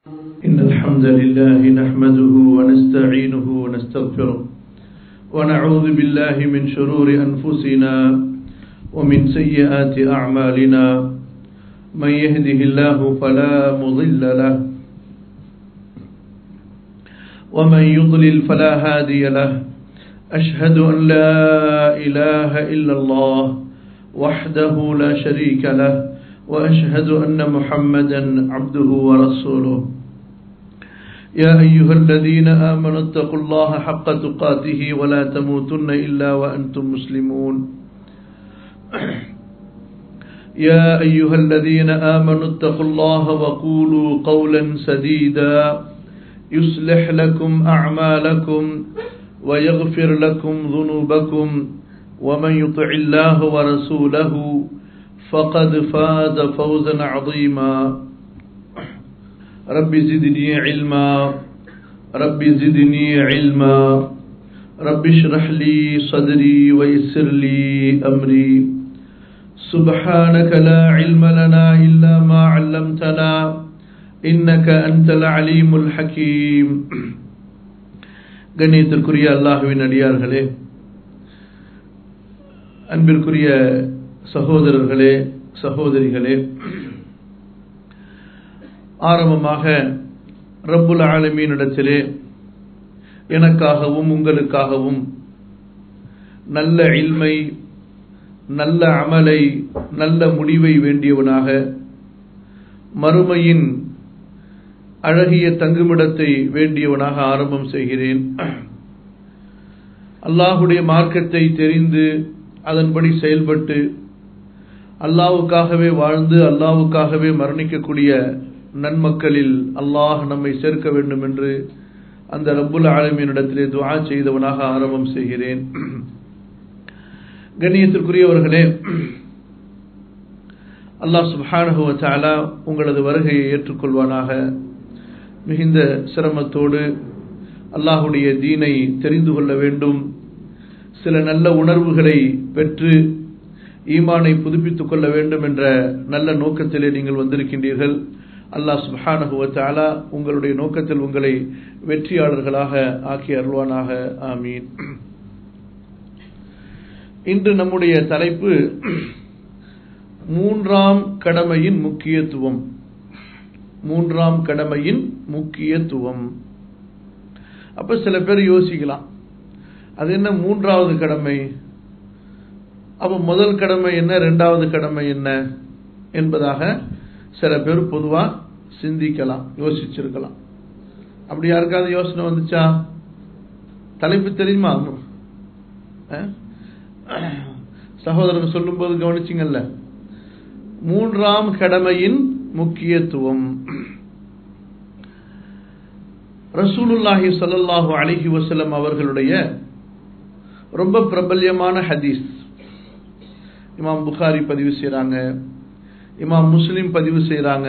إن الحمد لله نحمده ونستعينه ونستغفره ونعوذ بالله من شرور أنفسنا ومن سيئات أعمالنا من يهده الله فلا مضل له ومن يضلل فلا هادي له أشهد أن لا إله إلا الله وحده لا شريك له وأشهد أن محمدا عبده ورسوله يا أيها الذين آمنوا اتقوا الله حق تقاته ولا تموتن إلا وأنتم مسلمون يا أيها الذين آمنوا اتقوا الله وقولوا قولا سديدا يصلح لكم أعمالكم ويغفر لكم ذنوبكم ومن يطع الله ورسوله فقد فاز فوزا عظيما رب زدني علما رب زدني علما رب اشرح لي صدري ويسر لي أمري سبحانك لا علم لنا إلا ما علمتنا إنك أنت العليم الحكيم கண்ணியத்திற்குரிய அல்லாஹுவின் அடியார்களே அன்பிற்குரிய சகோதரர்களே சகோதரிகளே ஆரம்பமாக ரப்புல் ஆலமீனிடத்திலே எனக்காகவும் உங்களுக்காகவும் நல்ல இல்மை நல்ல அமலை நல்ல முடிவை வேண்டியவனாக மறுமையின் அழகிய தங்குமிடத்தை வேண்டியவனாக ஆரம்பம் செய்கிறேன் அல்லாஹுடைய மார்க்கத்தை தெரிந்து அதன்படி செயல்பட்டு அல்லாவுக்காகவே வாழ்ந்து அல்லாவுக்காகவே மரணிக்கக்கூடிய நன்மக்களில் அல்லாஹ் நம்மை சேர்க்க வேண்டும் என்று அந்த ரப்புல் ஆலமியனிடத்திலே துவா செய்தவனாக ஆரம்பம் செய்கிறேன் கண்ணியத்திற்குரியவர்களே அல்லாஹ் சுபானஹுவ சாலா உங்களது வருகையை ஏற்றுக்கொள்வானாக மிகுந்த சிரமத்தோடு அல்லாஹுடைய தீனை தெரிந்து கொள்ள வேண்டும் சில நல்ல உணர்வுகளை பெற்று ஈமானை புதுப்பித்துக் கொள்ள வேண்டும் என்ற நல்ல நோக்கத்திலே நீங்கள் வந்திருக்கின்றீர்கள் அல்லாஹ் சுபானகுவத்தாலா உங்களுடைய நோக்கத்தில் உங்களை வெற்றியாளர்களாக ஆக்கி அருள்வானாக ஆமீன் இன்று நம்முடைய தலைப்பு மூன்றாம் கடமையின் முக்கியத்துவம் மூன்றாம் கடமையின் முக்கியத்துவம் அப்ப சில பேர் யோசிக்கலாம் அது என்ன மூன்றாவது கடமை அப்ப முதல் கடமை என்ன இரண்டாவது கடமை என்ன என்பதாக சில பேர் பொதுவா சிந்திக்கலாம் யோசிச்சிருக்கலாம் அப்படி யாருக்காவது யோசனை வந்துச்சா தலைப்பு தெரியுமா சகோதரர் சொல்லும் போது கவனிச்சிங்கல்ல மூன்றாம் கடமையின் முக்கியத்துவம் ரசூலுல்லாஹி சல்லாஹு அலிஹி வசலம் அவர்களுடைய ரொம்ப பிரபல்யமான ஹதீஸ் இமாம் புகாரி பதிவு செய்கிறாங்க இமாம் முஸ்லிம் பதிவு செய்கிறாங்க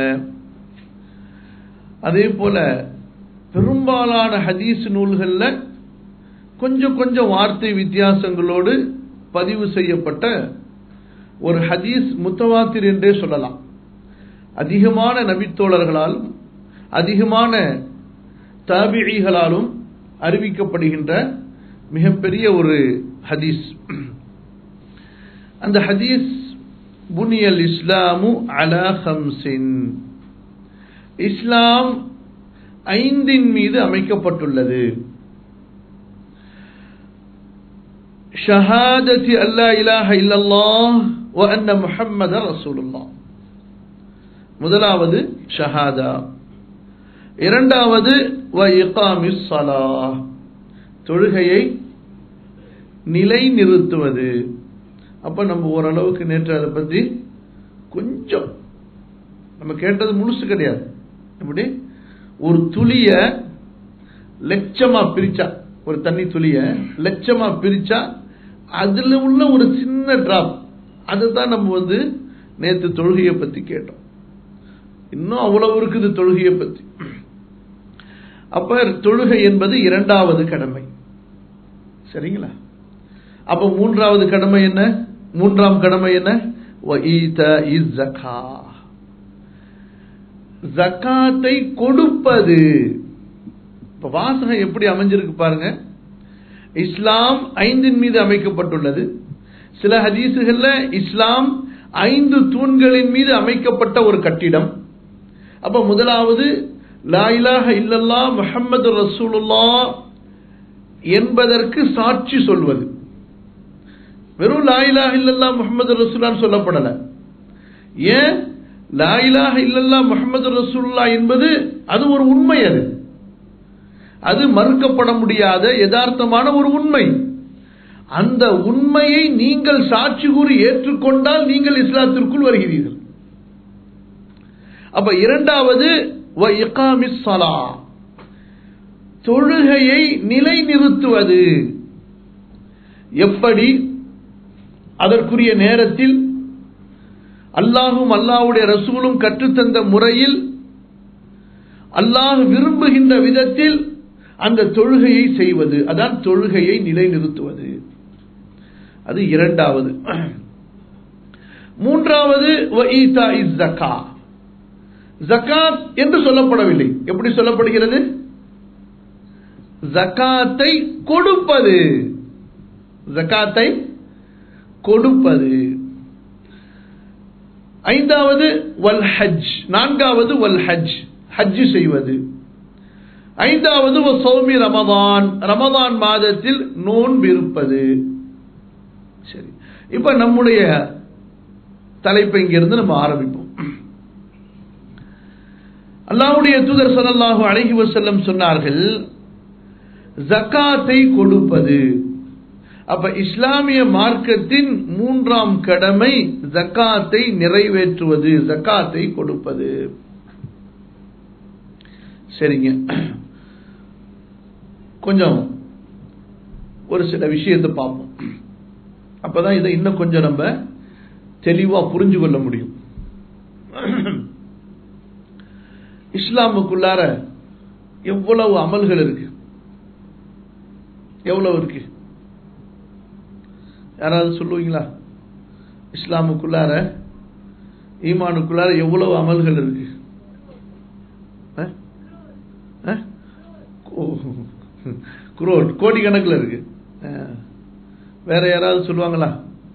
அதே போல பெரும்பாலான ஹதீஸ் நூல்களில் கொஞ்சம் கொஞ்சம் வார்த்தை வித்தியாசங்களோடு பதிவு செய்யப்பட்ட ஒரு ஹதீஸ் முத்தவாத்திர் என்றே சொல்லலாம் அதிகமான நபித்தோழர்களாலும் அதிகமான தாபிழிகளாலும் அறிவிக்கப்படுகின்ற மிகப்பெரிய ஒரு ஹதீஸ் அந்த ஹதீஸ் புனியல் இஸ்லாமு அலா ஹம்சின் இஸ்லாம் ஐந்தின் மீது அமைக்கப்பட்டுள்ளது ஷஹாதத்தி அல்லா இலாஹ இல்லல்லாஹ் வ அன்ன முஹம்மத ரசூலுல்லாஹ் முதலாவது ஷஹாதா இரண்டாவது வ இகாமிஸ் ஸலாஹ் தொழுகையை நிலை நிறுத்துவது அப்ப நம்ம ஓரளவுக்கு நேற்று அதை பத்தி கொஞ்சம் நம்ம கேட்டது முழுசு கிடையாது எப்படி ஒரு துளிய லட்சமா பிரிச்சா ஒரு தண்ணி துளிய லட்சமா பிரிச்சா அதுல உள்ள ஒரு சின்ன டிராப் அதுதான் நம்ம வந்து நேற்று தொழுகையை பத்தி கேட்டோம் இன்னும் அவ்வளவு இருக்குது தொழுகையை பத்தி அப்ப தொழுகை என்பது இரண்டாவது கடமை சரிங்களா அப்ப மூன்றாவது கடமை என்ன மூன்றாம் கடமை என்ன ஜக்காத்தை கொடுப்பது இப்ப வாசகம் எப்படி அமைஞ்சிருக்கு பாருங்க இஸ்லாம் ஐந்தின் மீது அமைக்கப்பட்டுள்ளது சில ஹதீசுகள்ல இஸ்லாம் ஐந்து தூண்களின் மீது அமைக்கப்பட்ட ஒரு கட்டிடம் அப்ப முதலாவது லாயிலாக இல்லல்லா முஹம்மது ரசூலுல்லா என்பதற்கு சாட்சி சொல்வது வெறும் லாயிலாக இல்லல்லா முகமது ரசூல்லான்னு சொல்லப்படல ஏன் லாயிலாக இல்லல்லா முகமது ரசூல்லா என்பது அது ஒரு உண்மை அது அது மறுக்கப்பட முடியாத யதார்த்தமான ஒரு உண்மை அந்த உண்மையை நீங்கள் சாட்சி கூறி ஏற்றுக்கொண்டால் நீங்கள் இஸ்லாத்திற்குள் வருகிறீர்கள் அப்ப இரண்டாவது தொழுகையை நிலைநிறுத்துவது எப்படி அதற்குரிய நேரத்தில் அல்லாஹும் அல்லாஹுடைய ரசூலும் கற்றுத்தந்த முறையில் அல்லாஹ் விரும்புகின்ற விதத்தில் அந்த தொழுகையை செய்வது அதான் தொழுகையை நிலைநிறுத்துவது அது இரண்டாவது மூன்றாவது ஜக்காத் என்று சொல்லப்படவில்லை எப்படி சொல்லப்படுகிறது ஜக்காத்தை கொடுப்பது ஜக்காத்தை கொடுப்பது ஐந்தாவது வல் ஹஜ் நான்காவது வல் ஹஜ் ஹஜ் செய்வது ஐந்தாவது சௌமி ரமதான் ரமதான் மாதத்தில் நோன்பு இருப்பது சரி இப்ப நம்முடைய தலைப்பை இங்கிருந்து நம்ம ஆரம்பிப்போம் அல்லாவுடைய தூதர் சல்லாஹு அழகி வசல்லம் சொன்னார்கள் ஜக்காத்தை கொடுப்பது அப்ப இஸ்லாமிய மார்க்கத்தின் மூன்றாம் கடமை ஜக்காத்தை நிறைவேற்றுவது ஜக்காத்தை கொடுப்பது சரிங்க கொஞ்சம் ஒரு சில விஷயத்தை பார்ப்போம் அப்பதான் இதை இன்னும் கொஞ்சம் நம்ம தெளிவா புரிஞ்சு கொள்ள முடியும் இஸ்லாமுக்குள்ளார எவ்வளவு அமல்கள் இருக்கு எவ்வளவு இருக்கு யாராவது சொல்லுவீங்களா இஸ்லாமுக்குள்ளார ஈமானுக்குள்ளார எவ்வளவு அமல்கள் இருக்கு குரோட் கோடி கணக்கில் இருக்கு வேற யாராவது சொல்லுவாங்களா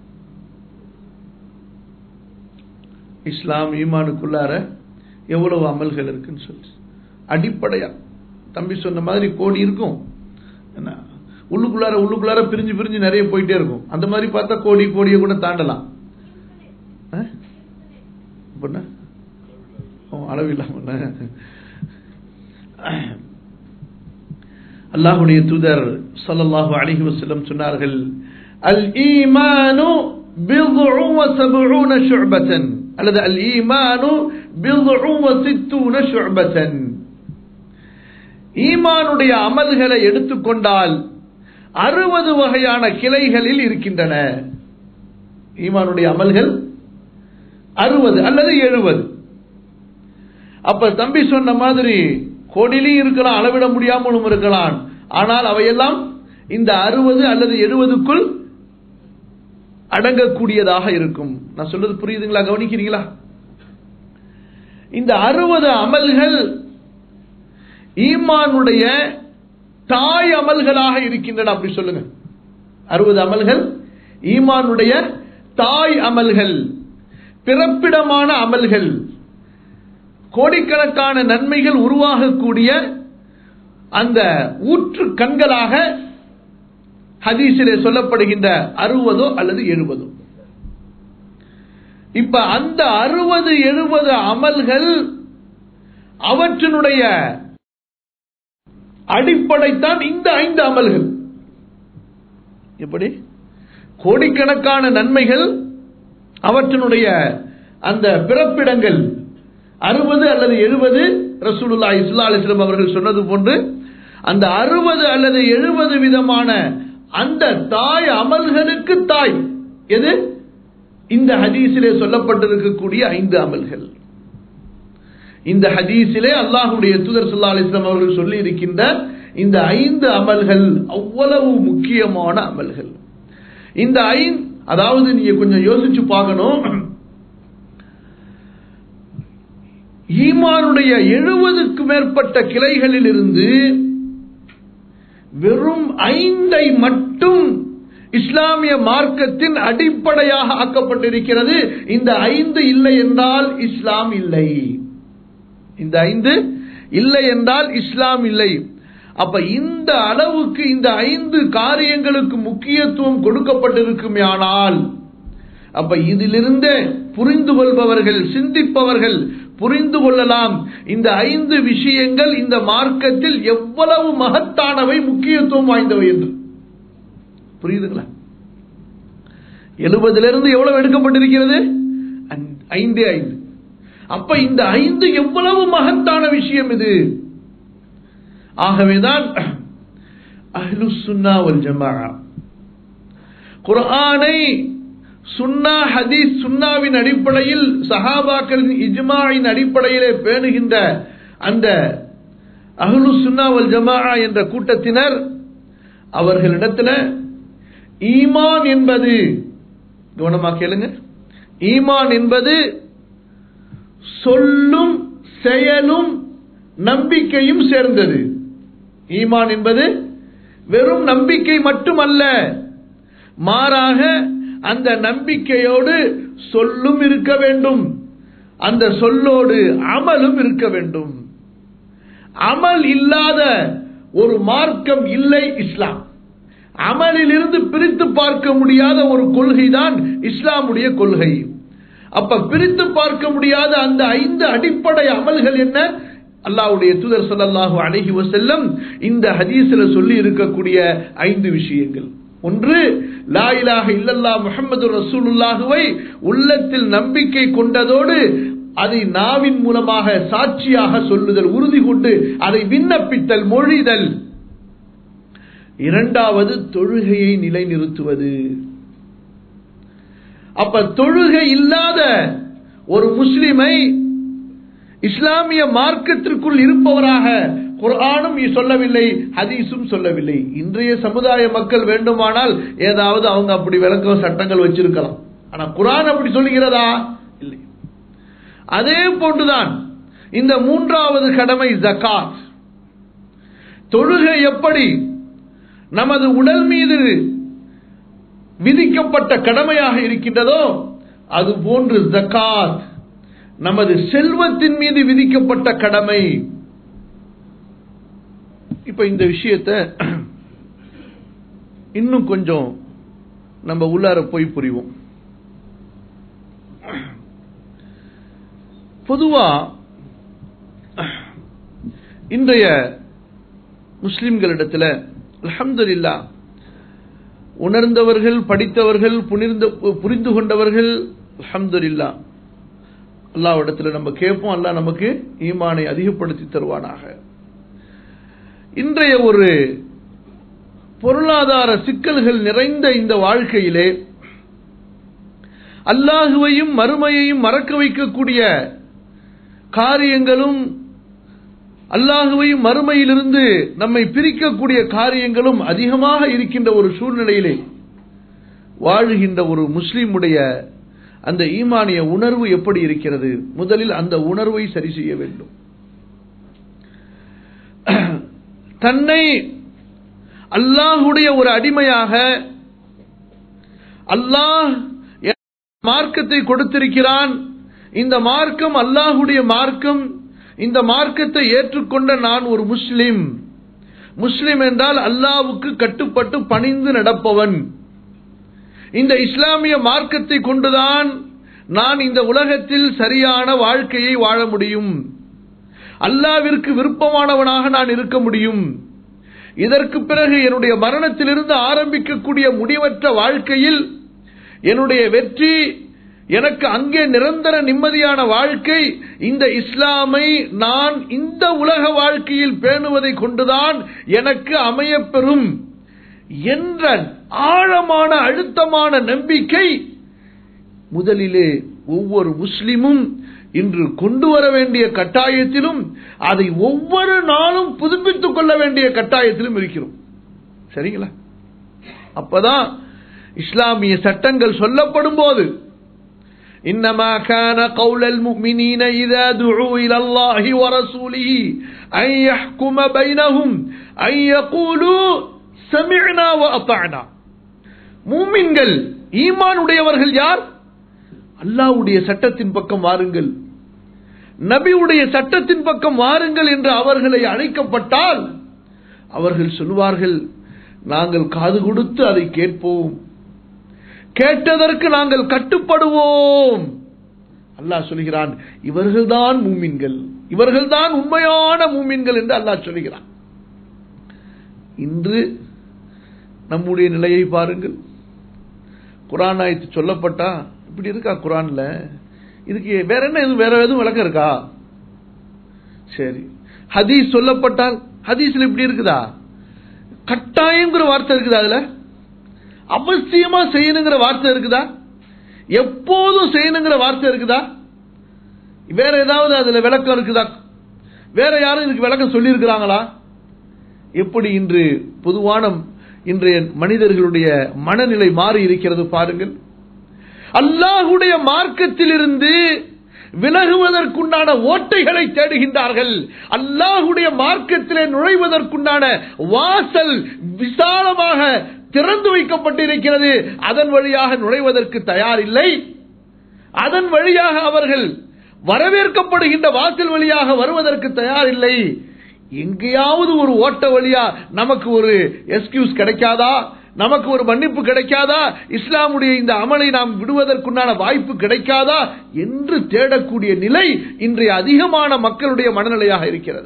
இஸ்லாம் ஈமானுக்குள்ளார எவ்வளவு அமல்கள் இருக்குன்னு சொல்லி அடிப்படையா தம்பி சொன்ன மாதிரி கோடி இருக்கும் என்ன உள்ளுக்குள்ளார உள்ளுக்குள்ளார பிரிஞ்சு பிரிஞ்சு நிறைய போயிட்டே இருக்கும் அந்த மாதிரி பார்த்தா கோடி கோடியை கூட தாண்டலாம் அளவில்லாம அல்லாஹுடைய தூதர் சல்லல்லாஹு அலைஹி வஸல்லம் சொன்னார்கள் அல் ஈமானு பிضع وسبعون شعبة அல்லது அல் ஈமானு பிضع وستون شعبة ஈமானுடைய அமல்களை எடுத்துக்கொண்டால் அறுபது வகையான கிளைகளில் இருக்கின்றன ஈமானுடைய அமல்கள் அறுபது அல்லது எழுபது அப்ப தம்பி சொன்ன மாதிரி கோடிலையும் இருக்கலாம் அளவிட முடியாமலும் இருக்கலாம் ஆனால் அவையெல்லாம் இந்த அறுபது அல்லது எழுபதுக்குள் அடங்கக்கூடியதாக இருக்கும் நான் சொல்றது புரியுதுங்களா கவனிக்கிறீங்களா இந்த அறுபது அமல்கள் ஈமானுடைய தாய் அமல்களாக இருக்கின்றன அப்படி சொல்லுங்க அறுபது அமல்கள் ஈமானுடைய தாய் அமல்கள் பிறப்பிடமான அமல்கள் கோடிக்கணக்கான நன்மைகள் உருவாகக்கூடிய அந்த ஊற்று கண்களாக ஹதீஸிலே சொல்லப்படுகின்ற அறுபதோ அல்லது எழுபதோ இப்ப அந்த அறுபது எழுபது அமல்கள் அவற்றினுடைய அடிப்படைத்தான் இந்த ஐந்து அமல்கள் எப்படி கோடிக்கணக்கான நன்மைகள் அவற்றினுடைய அந்த பிறப்பிடங்கள் அறுபது அல்லது எழுபது ரசூலுல்லா இஸ்லா அலிஸ்லாம் அவர்கள் சொன்னது போன்று அந்த அறுபது அல்லது எழுபது விதமான அந்த தாய் அமல்களுக்கு தாய் எது இந்த ஹதீஸிலே சொல்லப்பட்டிருக்கக்கூடிய ஐந்து அமல்கள் இந்த ஹதீஸிலே அல்லாஹுடைய தூதர் சொல்லா அலிஸ்லாம் அவர்கள் சொல்லி இருக்கின்ற இந்த ஐந்து அமல்கள் அவ்வளவு முக்கியமான அமல்கள் இந்த ஐந்து அதாவது நீங்க கொஞ்சம் யோசிச்சு பார்க்கணும் ஈமானுடைய எழுபதுக்கு மேற்பட்ட கிளைகளில் இருந்து வெறும் ஐந்தை மட்டும் இஸ்லாமிய மார்க்கத்தின் அடிப்படையாக ஆக்கப்பட்டிருக்கிறது இந்த ஐந்து இல்லை என்றால் இஸ்லாம் இல்லை இந்த ஐந்து இல்லை என்றால் இஸ்லாம் இல்லை அப்ப இந்த அளவுக்கு இந்த ஐந்து காரியங்களுக்கு முக்கியத்துவம் கொடுக்கப்பட்டிருக்குமே ஆனால் அப்ப இதிலிருந்து புரிந்து கொள்பவர்கள் சிந்திப்பவர்கள் புரிந்து கொள்ளலாம் இந்த ஐந்து விஷயங்கள் இந்த மார்க்கத்தில் எவ்வளவு மகத்தானவை முக்கியத்துவம் வாய்ந்தவை என்று புரியுதுங்களா எழுபதிலிருந்து எவ்வளவு எடுக்கப்பட்டிருக்கிறது ஐந்தே ஐந்து அப்ப இந்த ஐந்து எவ்வளவு மகத்தான விஷயம் இது ஆகவேதான் அஹ்லு சுன்னா வல் ஜமாஅ குர்ஆனை சுன்னா ஹதீஸ் சுன்னாவின் அடிப்படையில் சஹாபாக்களின் இஜ்மாவின் அடிப்படையிலே பேணுகின்ற அந்த அஹ்லு சுன்னா வல் ஜமாஅ என்ற கூட்டத்தினர் அவர்களிடத்தில் ஈமான் என்பது கவனமா கேளுங்க ஈமான் என்பது சொல்லும் செயலும் நம்பிக்கையும் சேர்ந்தது ஈமான் என்பது வெறும் நம்பிக்கை மட்டுமல்ல மாறாக அந்த நம்பிக்கையோடு சொல்லும் இருக்க வேண்டும் அந்த சொல்லோடு அமலும் இருக்க வேண்டும் அமல் இல்லாத ஒரு மார்க்கம் இல்லை இஸ்லாம் அமலிலிருந்து பிரித்து பார்க்க முடியாத ஒரு கொள்கை தான் இஸ்லாமுடைய கொள்கை அப்ப பிரித்து பார்க்க முடியாத அந்த ஐந்து அடிப்படை அமல்கள் என்ன அல்லாவுடைய தூதர் சொல்லல்லாஹு அழகி வசல்லம் இந்த ஹதீஸ்ல சொல்லி இருக்கக்கூடிய ஐந்து விஷயங்கள் ஒன்று லாயிலாக இல்லல்லா முகமது ரசூலுல்லாஹுவை உள்ளத்தில் நம்பிக்கை கொண்டதோடு அதை நாவின் மூலமாக சாட்சியாக சொல்லுதல் உறுதி கொண்டு அதை விண்ணப்பித்தல் மொழிதல் இரண்டாவது தொழுகையை நிலைநிறுத்துவது அப்ப தொழுகை இல்லாத ஒரு முஸ்லிமை இஸ்லாமிய மார்க்கத்திற்குள் இருப்பவராக குர்ஆனும் சொல்லவில்லை ஹதீஸும் சொல்லவில்லை இன்றைய சமுதாய மக்கள் வேண்டுமானால் ஏதாவது அவங்க அப்படி விளக்க சட்டங்கள் வச்சிருக்கலாம் ஆனா குரான் அப்படி சொல்லுகிறதா இல்லை அதே போன்றுதான் இந்த மூன்றாவது கடமை ஜக்காத் தொழுகை எப்படி நமது உடல் மீது விதிக்கப்பட்ட கடமையாக இருக்கின்றதோ அது போன்று ஜக்காத் நமது செல்வத்தின் மீது விதிக்கப்பட்ட கடமை இப்ப இந்த விஷயத்தை இன்னும் கொஞ்சம் நம்ம உள்ளார போய் புரிவோம் பொதுவா இன்றைய முஸ்லிம்களிடத்தில் அலமதுல்லா உணர்ந்தவர்கள் படித்தவர்கள் புனிர்ந்த புரிந்து கொண்டவர்கள் அலமதுல்லா அல்லாவிடத்தில் நம்ம கேட்போம் அல்லா நமக்கு ஈமானை அதிகப்படுத்தி தருவானாக இன்றைய ஒரு பொருளாதார சிக்கல்கள் நிறைந்த இந்த வாழ்க்கையிலே அல்லாஹுவையும் மறுமையையும் மறக்க வைக்கக்கூடிய காரியங்களும் அல்லாஹுவையும் மறுமையிலிருந்து நம்மை பிரிக்கக்கூடிய காரியங்களும் அதிகமாக இருக்கின்ற ஒரு சூழ்நிலையிலே வாழுகின்ற ஒரு முஸ்லிமுடைய அந்த ஈமானிய உணர்வு எப்படி இருக்கிறது முதலில் அந்த உணர்வை சரி செய்ய வேண்டும் தன்னை அல்லாஹுடைய ஒரு அடிமையாக அல்லாஹ் மார்க்கத்தை கொடுத்திருக்கிறான் இந்த மார்க்கம் அல்லாஹுடைய மார்க்கம் இந்த மார்க்கத்தை ஏற்றுக்கொண்ட நான் ஒரு முஸ்லிம் முஸ்லிம் என்றால் அல்லாவுக்கு கட்டுப்பட்டு பணிந்து நடப்பவன் இந்த இஸ்லாமிய மார்க்கத்தை கொண்டுதான் நான் இந்த உலகத்தில் சரியான வாழ்க்கையை வாழ முடியும் அல்லாவிற்கு விருப்பமானவனாக நான் இருக்க முடியும் இதற்கு பிறகு என்னுடைய மரணத்திலிருந்து ஆரம்பிக்கக்கூடிய முடிவற்ற வாழ்க்கையில் என்னுடைய வெற்றி எனக்கு அங்கே நிரந்தர நிம்மதியான வாழ்க்கை இந்த இஸ்லாமை நான் இந்த உலக வாழ்க்கையில் பேணுவதை கொண்டுதான் எனக்கு அமையப்பெறும் என்ற ஆழமான அழுத்தமான நம்பிக்கை முதலிலே ஒவ்வொரு முஸ்லிமும் இன்று கொண்டு வர வேண்டிய கட்டாயத்திலும் அதை ஒவ்வொரு நாளும் புதுப்பித்துக் கொள்ள வேண்டிய கட்டாயத்திலும் இருக்கிறோம் சரிங்களா அப்பதான் இஸ்லாமிய சட்டங்கள் சொல்லப்படும் போது إنما كان قول المؤمنين إذا دعوا إلى الله ورسوله أن يحكم بينهم أن يقولوا سمعنا وأطعنا மூமின்கள் ஈமானுடையவர்கள் யார் அல்லாஹ்வுடைய சட்டத்தின் பக்கம் வாருங்கள் நபியுடைய சட்டத்தின் பக்கம் வாருங்கள் என்று அவர்களை அழைக்கப்பட்டால் அவர்கள் சொல்வார்கள் நாங்கள் காது கொடுத்து அதை கேட்போம் கேட்டதற்கு நாங்கள் கட்டுப்படுவோம் அல்லாஹ் சொல்கிறான் இவர்கள்தான் மூமின்கள் இவர்கள்தான் உண்மையான மூமின்கள் என்று அல்லாஹ் சொல்கிறான் இன்று நம்முடைய நிலையை பாருங்கள் குரான் ஆயத்து சொல்லப்பட்டா இப்படி இருக்கா குரான்ல இதுக்கு வேற என்ன எதுவும் வேற எதுவும் விளக்கம் இருக்கா சரி ஹதீஸ் சொல்லப்பட்டால் ஹதீஸ்ல இப்படி இருக்குதா கட்டாயங்கிற வார்த்தை இருக்குதா அதுல அவசியமா செய்யணுங்கிற வார்த்தை இருக்குதா எப்போதும் செய்யணுங்கிற வார்த்தை இருக்குதா வேற ஏதாவது அதுல விளக்கம் இருக்குதா வேற யாரும் இதுக்கு விளக்கம் சொல்லி இருக்கிறாங்களா எப்படி இன்று பொதுவான இன்றைய மனிதர்களுடைய மனநிலை மாறி இருக்கிறது பாருங்கள் அல்லாஹுடைய மார்க்கத்திலிருந்து விலகுவதற்குண்டான ஓட்டைகளை தேடுகின்றார்கள் அல்லாஹுடைய மார்க்கத்திலே நுழைவதற்குண்டான வாசல் விசாலமாக திறந்து வைக்கப்பட்டிருக்கிறது அதன் வழியாக நுழைவதற்கு தயார் இல்லை அதன் வழியாக அவர்கள் வரவேற்கப்படுகின்ற வாசல் வழியாக வருவதற்கு தயார் இல்லை எங்கேயாவது ஒரு ஓட்ட வழியா நமக்கு ஒரு எக்ஸ்கியூஸ் கிடைக்காதா நமக்கு ஒரு மன்னிப்பு கிடைக்காதா இஸ்லாமுடைய இந்த அமலை நாம் விடுவதற்குண்டான வாய்ப்பு கிடைக்காதா என்று தேடக்கூடிய நிலை இன்றைய அதிகமான மக்களுடைய மனநிலையாக இருக்கிறது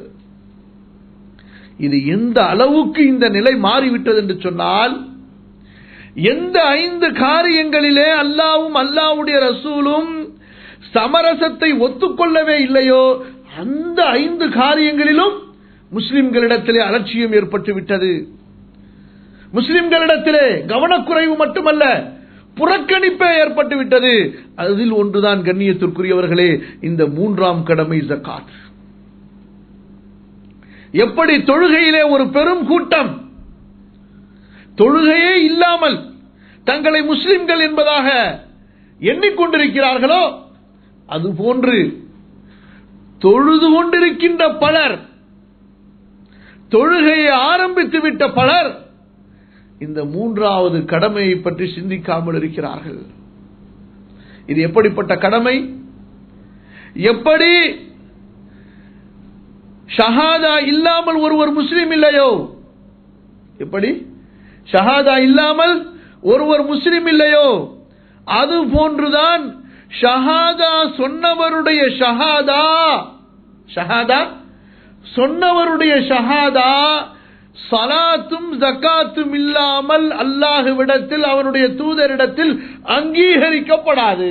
இது எந்த அளவுக்கு இந்த நிலை மாறிவிட்டது என்று சொன்னால் எந்த ஐந்து காரியங்களிலே அல்லாவும் அல்லாவுடைய ரசூலும் சமரசத்தை ஒத்துக்கொள்ளவே இல்லையோ அந்த ஐந்து காரியங்களிலும் முஸ்லிம்களிடத்திலே அலட்சியம் ஏற்பட்டு விட்டது முஸ்லிம்களிடத்திலே கவனக்குறைவு மட்டுமல்ல புறக்கணிப்பே ஏற்பட்டு விட்டது அதில் ஒன்றுதான் கண்ணியத்திற்குரியவர்களே இந்த மூன்றாம் கடமை ஜக்காத் எப்படி தொழுகையிலே ஒரு பெரும் கூட்டம் தொழுகையே இல்லாமல் தங்களை முஸ்லிம்கள் என்பதாக எண்ணிக்கொண்டிருக்கிறார்களோ அதுபோன்று தொழுது கொண்டிருக்கின்ற பலர் தொழுகையை ஆரம்பித்து விட்ட பலர் இந்த மூன்றாவது கடமையை பற்றி சிந்திக்காமல் இருக்கிறார்கள் இது எப்படிப்பட்ட கடமை எப்படி ஷஹாதா இல்லாமல் ஒருவர் முஸ்லீம் இல்லையோ எப்படி ஷஹாதா இல்லாமல் ஒருவர் முஸ்லிம் இல்லையோ அது போன்றுதான் ஷஹாதா சொன்னவருடைய ஷஹாதா ஷஹாதா சொன்னவருடைய ஷஹாதா சலாத்தும் ஜக்காத்தும் இல்லாமல் அல்லாஹுவிடத்தில் அவருடைய தூதரிடத்தில் அங்கீகரிக்கப்படாது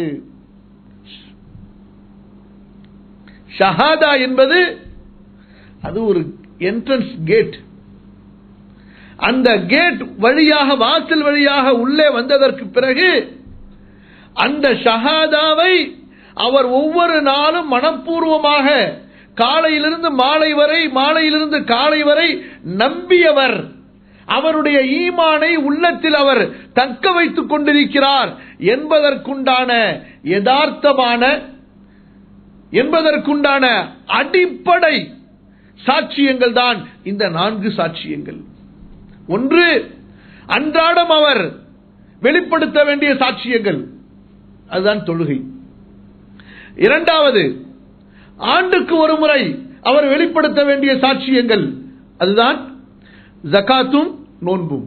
ஷஹாதா என்பது அது ஒரு என்ட்ரன்ஸ் கேட் அந்த கேட் வழியாக வாசல் வழியாக உள்ளே வந்ததற்கு பிறகு அந்த ஷஹாதாவை அவர் ஒவ்வொரு நாளும் மனப்பூர்வமாக காலையிலிருந்து மாலை வரை மாலையிலிருந்து காலை வரை நம்பியவர் அவருடைய ஈமானை உள்ளத்தில் அவர் தக்க வைத்துக் கொண்டிருக்கிறார் என்பதற்குண்டான யதார்த்தமான என்பதற்குண்டான அடிப்படை சாட்சியங்கள் தான் இந்த நான்கு சாட்சியங்கள் ஒன்று அன்றாடம் அவர் வெளிப்படுத்த வேண்டிய சாட்சியங்கள் அதுதான் தொழுகை இரண்டாவது ஆண்டுக்கு ஒரு முறை அவர் வெளிப்படுத்த வேண்டிய சாட்சியங்கள் அதுதான் ஜகாத்தும் நோன்பும்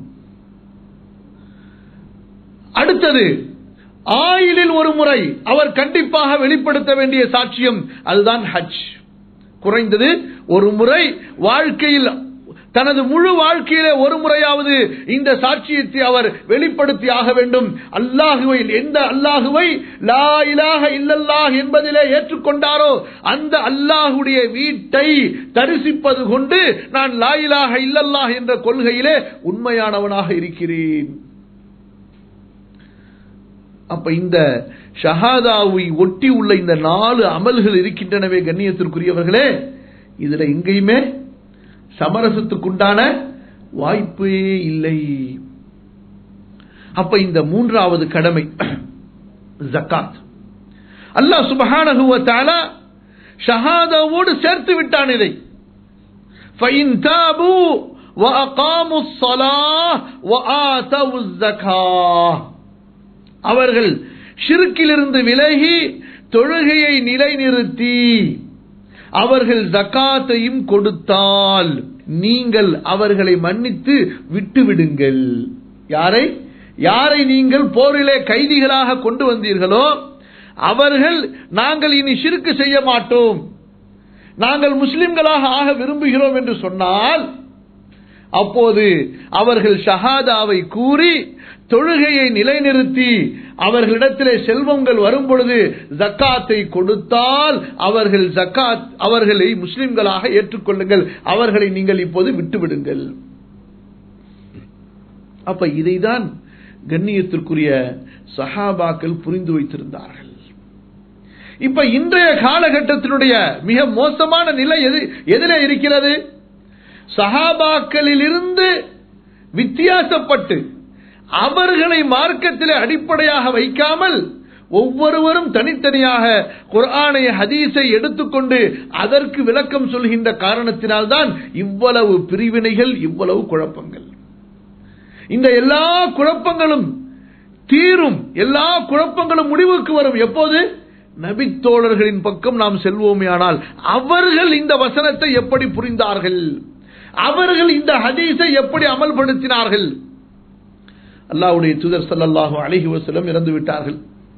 அடுத்தது ஆயிலில் ஒரு முறை அவர் கண்டிப்பாக வெளிப்படுத்த வேண்டிய சாட்சியம் அதுதான் ஹஜ் குறைந்தது ஒரு முறை வாழ்க்கையில் தனது முழு வாழ்க்கையிலே ஒரு முறையாவது இந்த சாட்சியத்தை அவர் வெளிப்படுத்தி ஆக வேண்டும் அல்லாஹுவை எந்த அல்லாஹுவை லா இலாக இல்லல்லாஹ் என்பதிலே ஏற்றுக்கொண்டாரோ அந்த அல்லாஹுடைய வீட்டை தரிசிப்பது கொண்டு நான் லா இலாக இல்லல்லாஹ் என்ற கொள்கையிலே உண்மையானவனாக இருக்கிறேன் அப்ப இந்த ஷஹாதாவை ஒட்டி உள்ள இந்த நாலு அமல்கள் இருக்கின்றனவே கண்ணியத்திற்குரியவர்களே இதுல எங்கேயுமே சமரசத்துக்குண்டான வாய்ப்பே இல்லை அப்ப இந்த மூன்றாவது கடமை ஜக்காத் அல்லாஹ் சுபஹானஹு வ தஆலா ஷஹாதாவோடு சேர்த்து விட்டான் இதை فَإِن تَابُوا وَأَقَامُوا الصَّلَاةَ وَآتَوُا الزَّكَاةَ அவர்கள் ஷிர்க்கிலிருந்து விலகி தொழுகையை நிலைநிறுத்தி அவர்கள் ஜக்காத்தையும் கொடுத்தால் நீங்கள் அவர்களை மன்னித்து விட்டுவிடுங்கள் யாரை யாரை நீங்கள் போரிலே கைதிகளாக கொண்டு வந்தீர்களோ அவர்கள் நாங்கள் இனி ஷிருக்கு செய்ய மாட்டோம் நாங்கள் முஸ்லிம்களாக ஆக விரும்புகிறோம் என்று சொன்னால் அப்போது அவர்கள் ஷஹாதாவை கூறி தொழுகையை நிலைநிறுத்தி அவர்களிடத்திலே செல்வங்கள் வரும் பொழுது ஜக்காத்தை கொடுத்தால் அவர்கள் ஜக்காத் அவர்களை முஸ்லிம்களாக ஏற்றுக்கொள்ளுங்கள் அவர்களை நீங்கள் இப்போது விட்டுவிடுங்கள் அப்ப இதைதான் கண்ணியத்திற்குரிய சஹாபாக்கள் புரிந்து வைத்திருந்தார்கள் இப்ப இன்றைய காலகட்டத்தினுடைய மிக மோசமான நிலை எது எதிலே இருக்கிறது சஹாபாக்களிலிருந்து வித்தியாசப்பட்டு அவர்களை மார்க்கத்திலே அடிப்படையாக வைக்காமல் ஒவ்வொருவரும் தனித்தனியாக குர்ஆனை ஹதீஸை எடுத்துக்கொண்டு அதற்கு விளக்கம் சொல்கின்ற காரணத்தினால்தான் இவ்வளவு பிரிவினைகள் இவ்வளவு குழப்பங்கள் இந்த எல்லா குழப்பங்களும் தீரும் எல்லா குழப்பங்களும் முடிவுக்கு வரும் எப்போது நபித்தோழர்களின் பக்கம் நாம் செல்வோமே ஆனால் அவர்கள் இந்த வசனத்தை எப்படி புரிந்தார்கள் அவர்கள் இந்த ஹதீஸை எப்படி அமல்படுத்தினார்கள் அல்லாவுடைய தூதர் சல்லல்லாஹு அலைஹி வஸல்லம் இறந்து விட்டார்கள்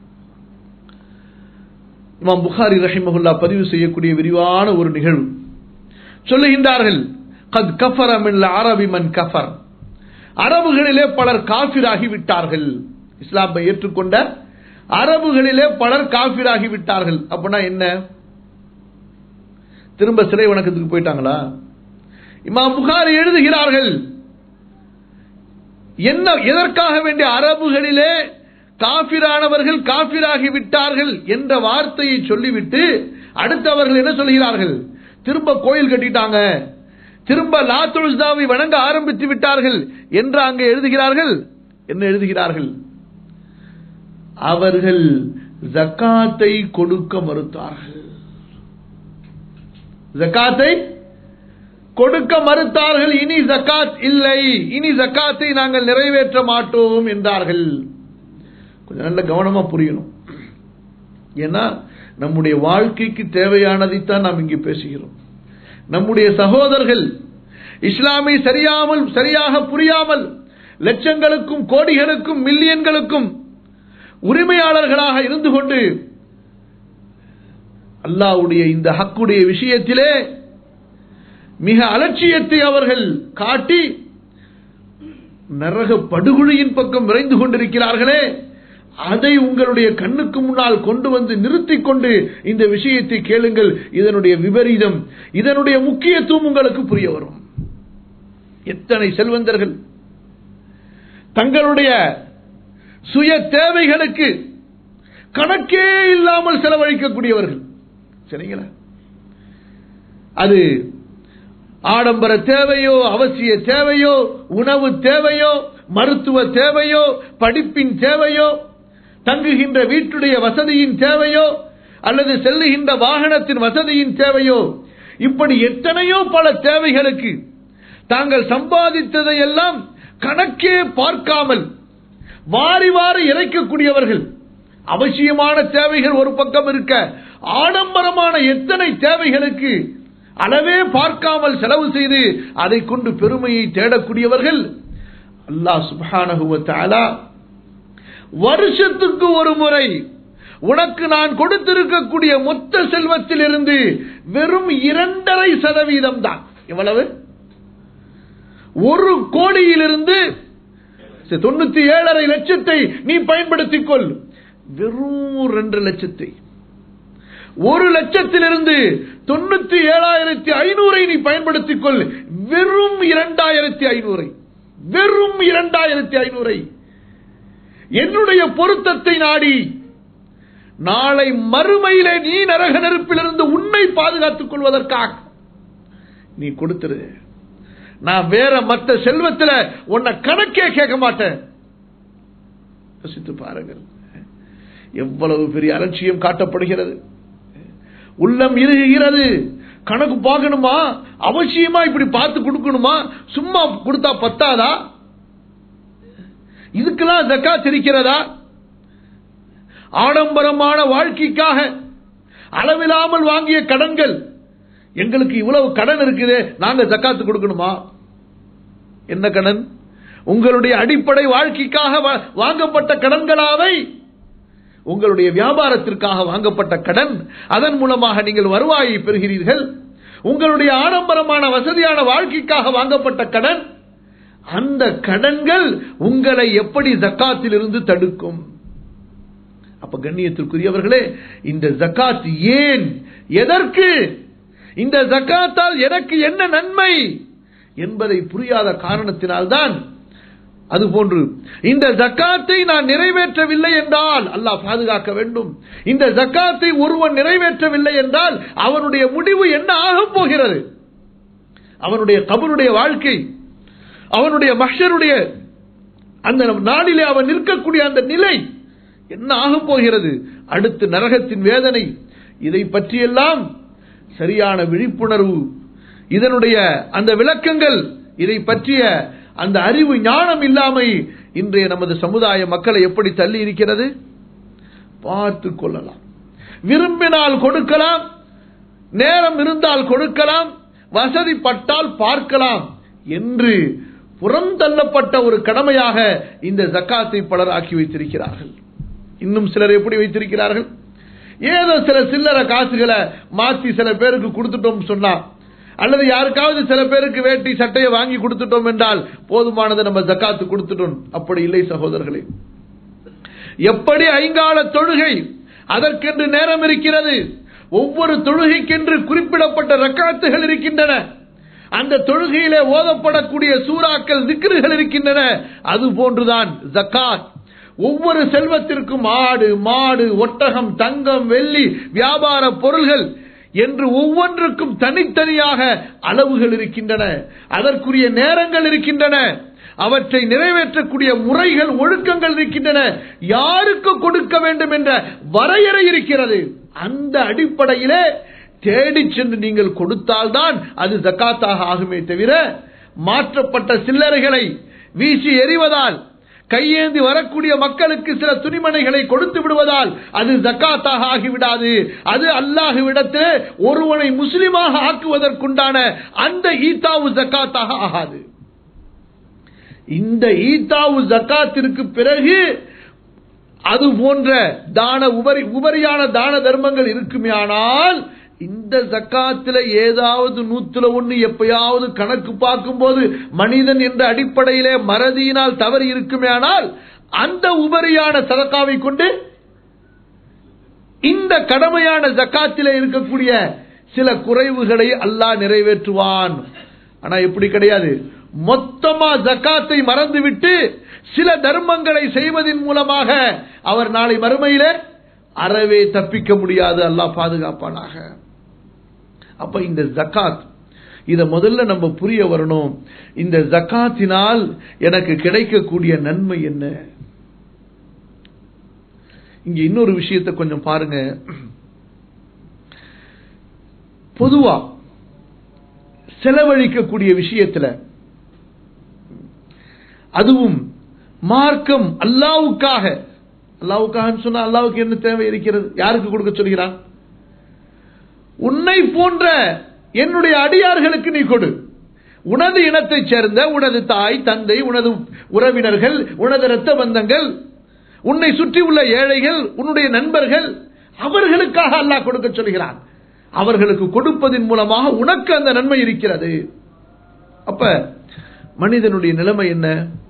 இமாம் புகாரி ரஹிமஹுல்லா பதிவு செய்யக்கூடிய விரிவான ஒரு நிகழ்வு சொல்லுகின்றார்கள் கத் கஃபர மின் அரபி மன் கஃபர் அரபுகளிலே பலர் காஃபிராகி விட்டார்கள் இஸ்லாமை ஏற்றுக்கொண்ட அரபுகளிலே பலர் காஃபிராகி விட்டார்கள் அப்படின்னா என்ன திரும்ப சிலை வணக்கத்துக்கு போயிட்டாங்களா இமாம் புகாரி எழுதுகிறார்கள் என்ன எதற்காக வேண்டிய அரபுகளிலே காபிரானவர்கள் காபிராகி விட்டார்கள் என்ற வார்த்தையை சொல்லிவிட்டு அடுத்தவர்கள் என்ன சொல்கிறார்கள் திரும்ப கோயில் கட்டிட்டாங்க திரும்ப லாத்துல்தாவை வணங்க ஆரம்பித்து விட்டார்கள் என்று அங்கே எழுதுகிறார்கள் என்ன எழுதுகிறார்கள் அவர்கள் ஜக்காத்தை கொடுக்க மறுத்தார்கள் ஜக்காத்தை கொடுக்க மறுத்தார்கள் இனி ஜக்காத் இல்லை இனி ஜக்காத்தை நாங்கள் நிறைவேற்ற மாட்டோம் என்றார்கள் கொஞ்சம் நல்ல கவனமா புரியணும் ஏன்னா நம்முடைய வாழ்க்கைக்கு தேவையானதைத்தான் நாம் இங்கு பேசுகிறோம் நம்முடைய சகோதரர்கள் இஸ்லாமை சரியாமல் சரியாக புரியாமல் லட்சங்களுக்கும் கோடிகளுக்கும் மில்லியன்களுக்கும் உரிமையாளர்களாக இருந்து கொண்டு அல்லாவுடைய இந்த ஹக்குடைய விஷயத்திலே மிக அலட்சியத்தை அவர்கள் காட்டி நரக படுகொழியின் பக்கம் விரைந்து கொண்டிருக்கிறார்களே அதை உங்களுடைய கண்ணுக்கு முன்னால் கொண்டு வந்து நிறுத்திக் கொண்டு இந்த விஷயத்தை கேளுங்கள் இதனுடைய விபரீதம் இதனுடைய முக்கியத்துவம் உங்களுக்கு புரிய வரும் எத்தனை செல்வந்தர்கள் தங்களுடைய சுய தேவைகளுக்கு கணக்கே இல்லாமல் செலவழிக்கக்கூடியவர்கள் சரிங்களா அது ஆடம்பர தேவையோ அவசிய தேவையோ உணவு தேவையோ மருத்துவ தேவையோ படிப்பின் தேவையோ தங்குகின்ற வீட்டுடைய வசதியின் தேவையோ அல்லது செல்லுகின்ற வாகனத்தின் வசதியின் தேவையோ இப்படி எத்தனையோ பல தேவைகளுக்கு தாங்கள் சம்பாதித்ததை எல்லாம் கணக்கே பார்க்காமல் வாரி வாரி இறைக்கக்கூடியவர்கள் அவசியமான தேவைகள் ஒரு பக்கம் இருக்க ஆடம்பரமான எத்தனை தேவைகளுக்கு அளவே பார்க்காமல் செலவு செய்து அதை கொண்டு பெருமையை தேடக்கூடியவர்கள் அல்லாஹ் சுபானகுவத்தாலா வருஷத்துக்கு ஒரு முறை உனக்கு நான் கொடுத்திருக்கக்கூடிய மொத்த செல்வத்தில் இருந்து வெறும் இரண்டரை சதவீதம் தான் எவ்வளவு ஒரு கோடியிலிருந்து தொண்ணூத்தி ஏழரை லட்சத்தை நீ பயன்படுத்திக் கொள் வெறும் ரெண்டு லட்சத்தை ஒரு லட்சத்திலிருந்து தொண்ணூத்தி ஏழாயிரத்தி ஐநூறை நீ பயன்படுத்திக் கொள் வெறும் இரண்டாயிரத்தி ஐநூறை வெறும் இரண்டாயிரத்தி ஐநூறை என்னுடைய பொருத்தத்தை நாடி நாளை மறுமையிலே நீ நரக நெருப்பிலிருந்து உன்னை பாதுகாத்துக் கொள்வதற்காக நீ கொடுத்துரு நான் வேற மற்ற செல்வத்தில் உன்னை கணக்கே கேட்க மாட்டேன் யோசித்து பாருங்கள் எவ்வளவு பெரிய அலட்சியம் காட்டப்படுகிறது உள்ளம் இறுகுகிறது கணக்கு பார்க்கணுமா அவசியமா இப்படி பார்த்து கொடுக்கணுமா சும்மா கொடுத்தா பத்தாதா இதுக்கெல்லாம் ஜக்காத் இருக்கிறதா ஆடம்பரமான வாழ்க்கைக்காக அளவில்லாமல் வாங்கிய கடன்கள் எங்களுக்கு இவ்வளவு கடன் இருக்குது நாங்க ஜக்காத்து கொடுக்கணுமா என்ன கடன் உங்களுடைய அடிப்படை வாழ்க்கைக்காக வா- வாங்கப்பட்ட கடன்களாவை உங்களுடைய வியாபாரத்திற்காக வாங்கப்பட்ட கடன் அதன் மூலமாக நீங்கள் வருவாயை பெறுகிறீர்கள் உங்களுடைய ஆடம்பரமான வசதியான வாழ்க்கைக்காக வாங்கப்பட்ட கடன் அந்த கடன்கள் உங்களை எப்படி ஜக்காத்தில் இருந்து தடுக்கும் அப்ப கண்ணியத்திற்குரியவர்களே இந்த ஜக்காத் ஏன் எதற்கு இந்த ஜக்காத்தால் எனக்கு என்ன நன்மை என்பதை புரியாத காரணத்தினால்தான் அதுபோன்று இந்த ஜக்காத்தை நான் நிறைவேற்றவில்லை என்றால் அல்லாஹ் பாதுகாக்க வேண்டும் இந்த ஜக்காத்தை ஒருவன் நிறைவேற்றவில்லை என்றால் அவனுடைய முடிவு என்ன ஆகப் போகிறது அவனுடைய கபருடைய வாழ்க்கை அவனுடைய மஷருடைய அந்த நாளிலே அவன் நிற்கக்கூடிய அந்த நிலை என்ன ஆகப் போகிறது அடுத்து நரகத்தின் வேதனை இதை பற்றியெல்லாம் சரியான விழிப்புணர்வு இதனுடைய அந்த விளக்கங்கள் இதை பற்றிய அந்த அறிவு ஞானம் இல்லாமை இன்றைய நமது சமுதாய மக்களை எப்படி தள்ளி இருக்கிறது பார்த்து கொள்ளலாம் விரும்பினால் கொடுக்கலாம் நேரம் இருந்தால் கொடுக்கலாம் வசதிப்பட்டால் பார்க்கலாம் என்று புறம் தள்ளப்பட்ட ஒரு கடமையாக இந்த ஜக்காத்தை பலர் ஆக்கி வைத்திருக்கிறார்கள் இன்னும் சிலர் எப்படி வைத்திருக்கிறார்கள் ஏதோ சில சில்லற காசுகளை மாத்தி சில பேருக்கு கொடுத்துட்டோம் சொன்னா அல்லது யாருக்காவது சில பேருக்கு வேட்டி சட்டையை வாங்கி கொடுத்துட்டோம் என்றால் போதுமானதை நம்ம ஜக்காத்து கொடுத்துட்டோம் அப்படி இல்லை சகோதரர்களே எப்படி ஐங்கால தொழுகை அதற்கென்று நேரம் இருக்கிறது ஒவ்வொரு தொழுகைக்கென்று குறிப்பிடப்பட்ட ரக்காத்துகள் இருக்கின்றன அந்த தொழுகையிலே ஓதப்படக்கூடிய சூறாக்கள் திக்ருகள் இருக்கின்றன அது போன்றுதான் ஜக்காத் ஒவ்வொரு செல்வத்திற்கும் ஆடு மாடு ஒட்டகம் தங்கம் வெள்ளி வியாபார பொருள்கள் என்று ஒவ்வொன்றுக்கும் தனித்தனியாக அளவுகள் இருக்கின்றன அதற்குரிய நேரங்கள் இருக்கின்றன அவற்றை நிறைவேற்றக்கூடிய முறைகள் ஒழுக்கங்கள் இருக்கின்றன யாருக்கு கொடுக்க வேண்டும் என்ற வரையறை இருக்கிறது அந்த அடிப்படையிலே தேடி சென்று நீங்கள் கொடுத்தால்தான் அது ஜக்காத்தாக ஆகுமே தவிர மாற்றப்பட்ட சில்லறைகளை வீசி எறிவதால் கையேந்தி வரக்கூடிய மக்களுக்கு சில துணிமனைகளை கொடுத்து விடுவதால் அது ஜக்காத்தாக ஆகிவிடாது அது அல்லாஹுவிடத்தில் ஒருவனை முஸ்லிமாக ஆக்குவதற்குண்டான அந்த ஈத்தாவு ஜக்காத்தாக ஆகாது இந்த ஈத்தாவு ஜக்காத்திற்கு பிறகு அது போன்ற தான உபரி உபரியான தான தர்மங்கள் இருக்குமேயானால் இந்த ஜக்காத்துல ஏதாவது நூத்துல ஒண்ணு எப்பயாவது கணக்கு பார்க்கும்போது மனிதன் என்ற அடிப்படையிலே மறதியினால் தவறு இருக்குமேயானால் அந்த உபரியான சதக்காவை கொண்டு இந்த கடமையான ஜக்காத்திலே இருக்கக்கூடிய சில குறைவுகளை அல்லாஹ் நிறைவேற்றுவான் ஆனா எப்படி கிடையாது மொத்தமா ஜக்காத்தை மறந்துவிட்டு சில தர்மங்களை செய்வதன் மூலமாக அவர் நாளை மறுமையிலே அறவே தப்பிக்க முடியாது அல்லாஹ் பாதுகாப்பானாக அப்ப இந்த ஜக்காத் இத முதல்ல நம்ம புரிய வரணும் இந்த ஜக்காத்தினால் எனக்கு கிடைக்கக்கூடிய நன்மை என்ன இங்க இன்னொரு விஷயத்தை கொஞ்சம் பாருங்க பொதுவா செலவழிக்கக்கூடிய விஷயத்துல அதுவும் மார்க்கம் அல்லாவுக்காக அல்லாவுக்காக சொன்னா அல்லாவுக்கு என்ன தேவை இருக்கிறது யாருக்கு கொடுக்க சொல்கிறான் உன்னை போன்ற என்னுடைய அடியார்களுக்கு நீ கொடு உனது இனத்தைச் சேர்ந்த உனது தாய் தந்தை உனது உறவினர்கள் உனது இரத்த பந்தங்கள் உன்னை சுற்றி உள்ள ஏழைகள் உன்னுடைய நண்பர்கள் அவர்களுக்காக அல்லாஹ் கொடுக்க சொல்கிறான் அவர்களுக்கு கொடுப்பதன் மூலமாக உனக்கு அந்த நன்மை இருக்கிறது அப்ப மனிதனுடைய நிலைமை என்ன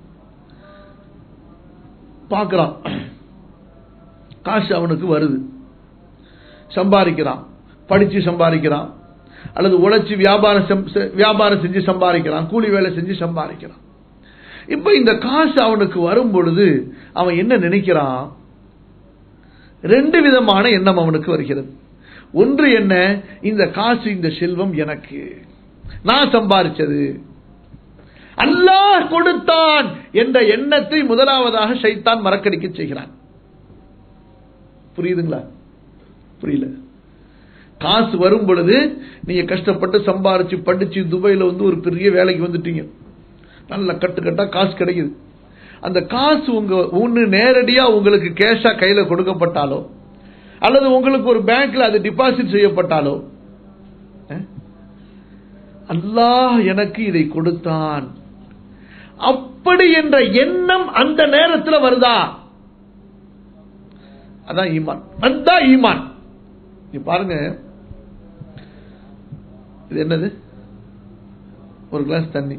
பார்க்கிறான் காசு அவனுக்கு வருது சம்பாதிக்கிறான் படிச்சு சம்பாதிக்கிறான் அல்லது உழைச்சி வியாபாரம் வியாபாரம் செஞ்சு சம்பாதிக்கிறான் கூலி வேலை செஞ்சு சம்பாதிக்கிறான் இப்ப இந்த காசு அவனுக்கு வரும் பொழுது அவன் என்ன நினைக்கிறான் ரெண்டு விதமான எண்ணம் அவனுக்கு வருகிறது ஒன்று என்ன இந்த காசு இந்த செல்வம் எனக்கு நான் சம்பாதிச்சது அல்லாஹ் கொடுத்தான் என்ற எண்ணத்தை முதலாவதாக சைத்தான் மறக்கடிக்க செய்கிறான் புரியுதுங்களா புரியல காசு வரும் பொழுது நீங்க கஷ்டப்பட்டு சம்பாரிச்சு படிச்சு துபாயில வந்து ஒரு பெரிய வேலைக்கு வந்துட்டீங்க நல்ல கட்டு கட்டா காசு கிடைக்குது அந்த காசு உங்க ஒண்ணு நேரடியா உங்களுக்கு கேஷா கையில கொடுக்கப்பட்டாலோ அல்லது உங்களுக்கு ஒரு பேங்க்ல அது டிபாசிட் செய்யப்பட்டாலோ அஹ், அல்லாஹ் எனக்கு இதை கொடுத்தான் அப்படி என்ற எண்ணம் அந்த நேரத்தில் வருதா அதான் ஈமான் அதான் ஈமான் நீ பாருங்க இது என்னது ஒரு கிளாஸ் தண்ணி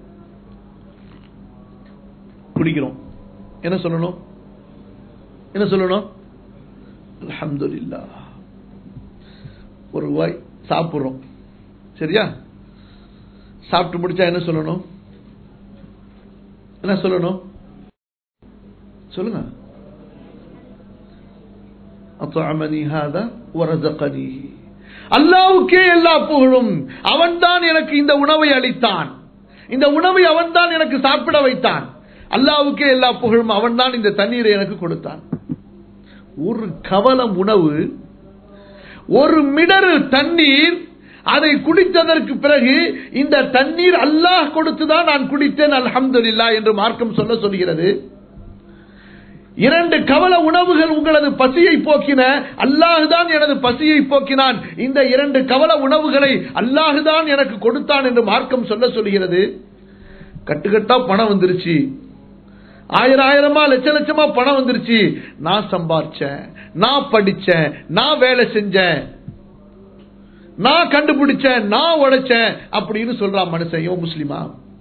குடிக்கிறோம் என்ன சொல்லணும் என்ன சொல்லணும் அல்ஹம்துலில்லாஹ் ஒரு வாய் சாப்பிடுறோம் சரியா சாப்பிட்டு முடிச்சா என்ன சொல்லணும் என்ன சொல்லணும் சொல்லுங்க அத்அமனி ஹாதா வரஸகனி அல்லாஹ்வுக்கே எல்லா புகழும் அவன்தான் எனக்கு இந்த உணவை அளித்தான் இந்த உணவை அவன்தான் எனக்கு சாப்பிட வைத்தான் அல்லாஹ்வுக்கே எல்லா புகழும் அவன்தான் இந்த தண்ணீரை எனக்கு கொடுத்தான் ஒரு கவலம் உணவு ஒரு மிடரு தண்ணீர் அதை குடித்ததற்கு பிறகு இந்த தண்ணீர் அல்லாஹ் கொடுத்துதான் நான் குடித்தேன் அல்ஹம்துலில்லாஹ் என்று மார்க்கம் சொல்ல சொல்கிறது இரண்டு கவல உணவுகள் உங்களது பசியை போக்கின அல்லாஹுதான் எனது பசியை போக்கினான் இந்த இரண்டு கவல உணவுகளை அல்லாஹுதான் எனக்கு கொடுத்தான் என்று மார்க்கம் சொல்ல சொல்கிறது கட்டுக்கட்டா பணம் வந்துருச்சு ஆயிரம் ஆயிரமா லட்ச லட்சமா பணம் வந்துருச்சு நான் சம்பாரிச்சேன் நான் படிச்சேன் நான் வேலை செஞ்சேன் நான் கண்டுபிடிச்சேன் நான் உழைச்சேன் அப்படின்னு சொல்றான் மனுஷன் இவன் முஸ்லிமா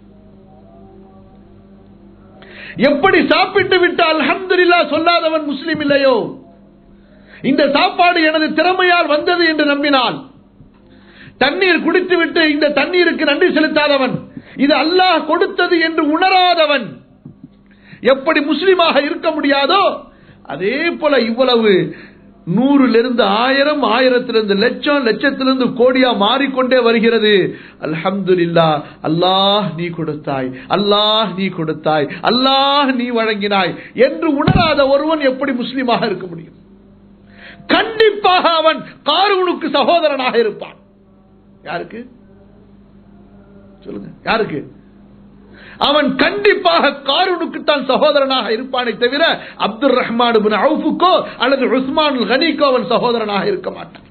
எப்படி சாப்பிட்டு விட்டு அல்ஹம்துலில்லா சொல்லாதவன் முஸ்லிம் இல்லையோ இந்த சாப்பாடு எனது திறமையால் வந்தது என்று நம்பினான் தண்ணீர் குடித்து விட்டு இந்த தண்ணீருக்கு நன்றி செலுத்தாதவன் இது அல்லாஹ் கொடுத்தது என்று உணராதவன் எப்படி முஸ்லிமாக இருக்க முடியாதோ அதே போல இவ்வளவு நூறிலிருந்து ஆயிரம் ஆயிரத்திலிருந்து லட்சம் லட்சத்திலிருந்து கோடியா மாறிக்கொண்டே வருகிறது அல்ஹம்துலில்லா அல்லாஹ் நீ கொடுத்தாய் அல்லாஹ் நீ கொடுத்தாய் அல்லாஹ் நீ வழங்கினாய் என்று உணராத ஒருவன் எப்படி முஸ்லிமாக இருக்க முடியும் கண்டிப்பாக அவன் காரூனுக்கு சகோதரனாக இருப்பான் யாருக்கு சொல்லுங்க யாருக்கு அவன் கண்டிப்பாக காரூனுக்கு தான் சகோதரனாக இருப்பானே தவிர அப்துல் ரஹ்மான் அவுஃபுக்கோ அல்லது உஸ்மான் கனிக்கோ அவன் சகோதரனாக இருக்க மாட்டான்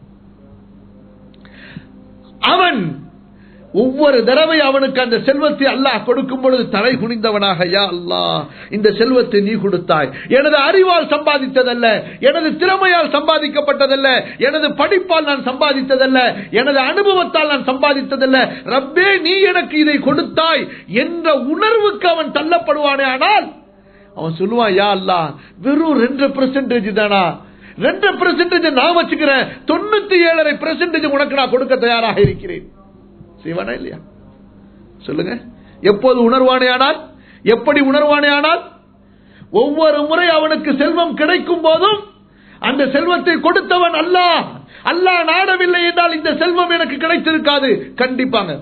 அவன் ஒவ்வொரு தடவை அவனுக்கு அந்த செல்வத்தை அல்லாஹ் கொடுக்கும் பொழுது தலை குனிந்தவனாக யா அல்லாஹ் இந்த செல்வத்தை நீ கொடுத்தாய் எனது அறிவால் சம்பாதித்ததல்ல எனது திறமையால் சம்பாதிக்கப்பட்டதல்ல எனது படிப்பால் நான் சம்பாதித்ததல்ல எனது அனுபவத்தால் நான் சம்பாதித்ததல்ல ரப்பே நீ எனக்கு இதை கொடுத்தாய் என்ற உணர்வுக்கு அவன் தள்ளப்படுவானே ஆனால் அவன் சொல்லுவான் யா அல்லாஹ் வெறும் ரெண்டு பெர்சன்டேஜ் தானா ரெண்டு பெர்சன்டேஜ் நான் வச்சுக்கிறேன் தொண்ணூத்தி ஏழரை பெர்சன்டேஜ் உனக்கு நான் கொடுக்க தயாராக இருக்கிறேன் செய்வானா இல்லையா சொல்லுங்க எப்போது உணர்வானேயானால் எப்படி உணர்வானேயானால் ஒவ்வொரு முறை அவனுக்கு செல்வம் கிடைக்கும் போதும் அந்த செல்வத்தை கொடுத்தவன் அல்லாஹ் அல்லாஹ் நாடவில்லை என்றால் இந்த செல்வம் எனக்கு கிடைத்திருக்காது கண்டிப்பாங்க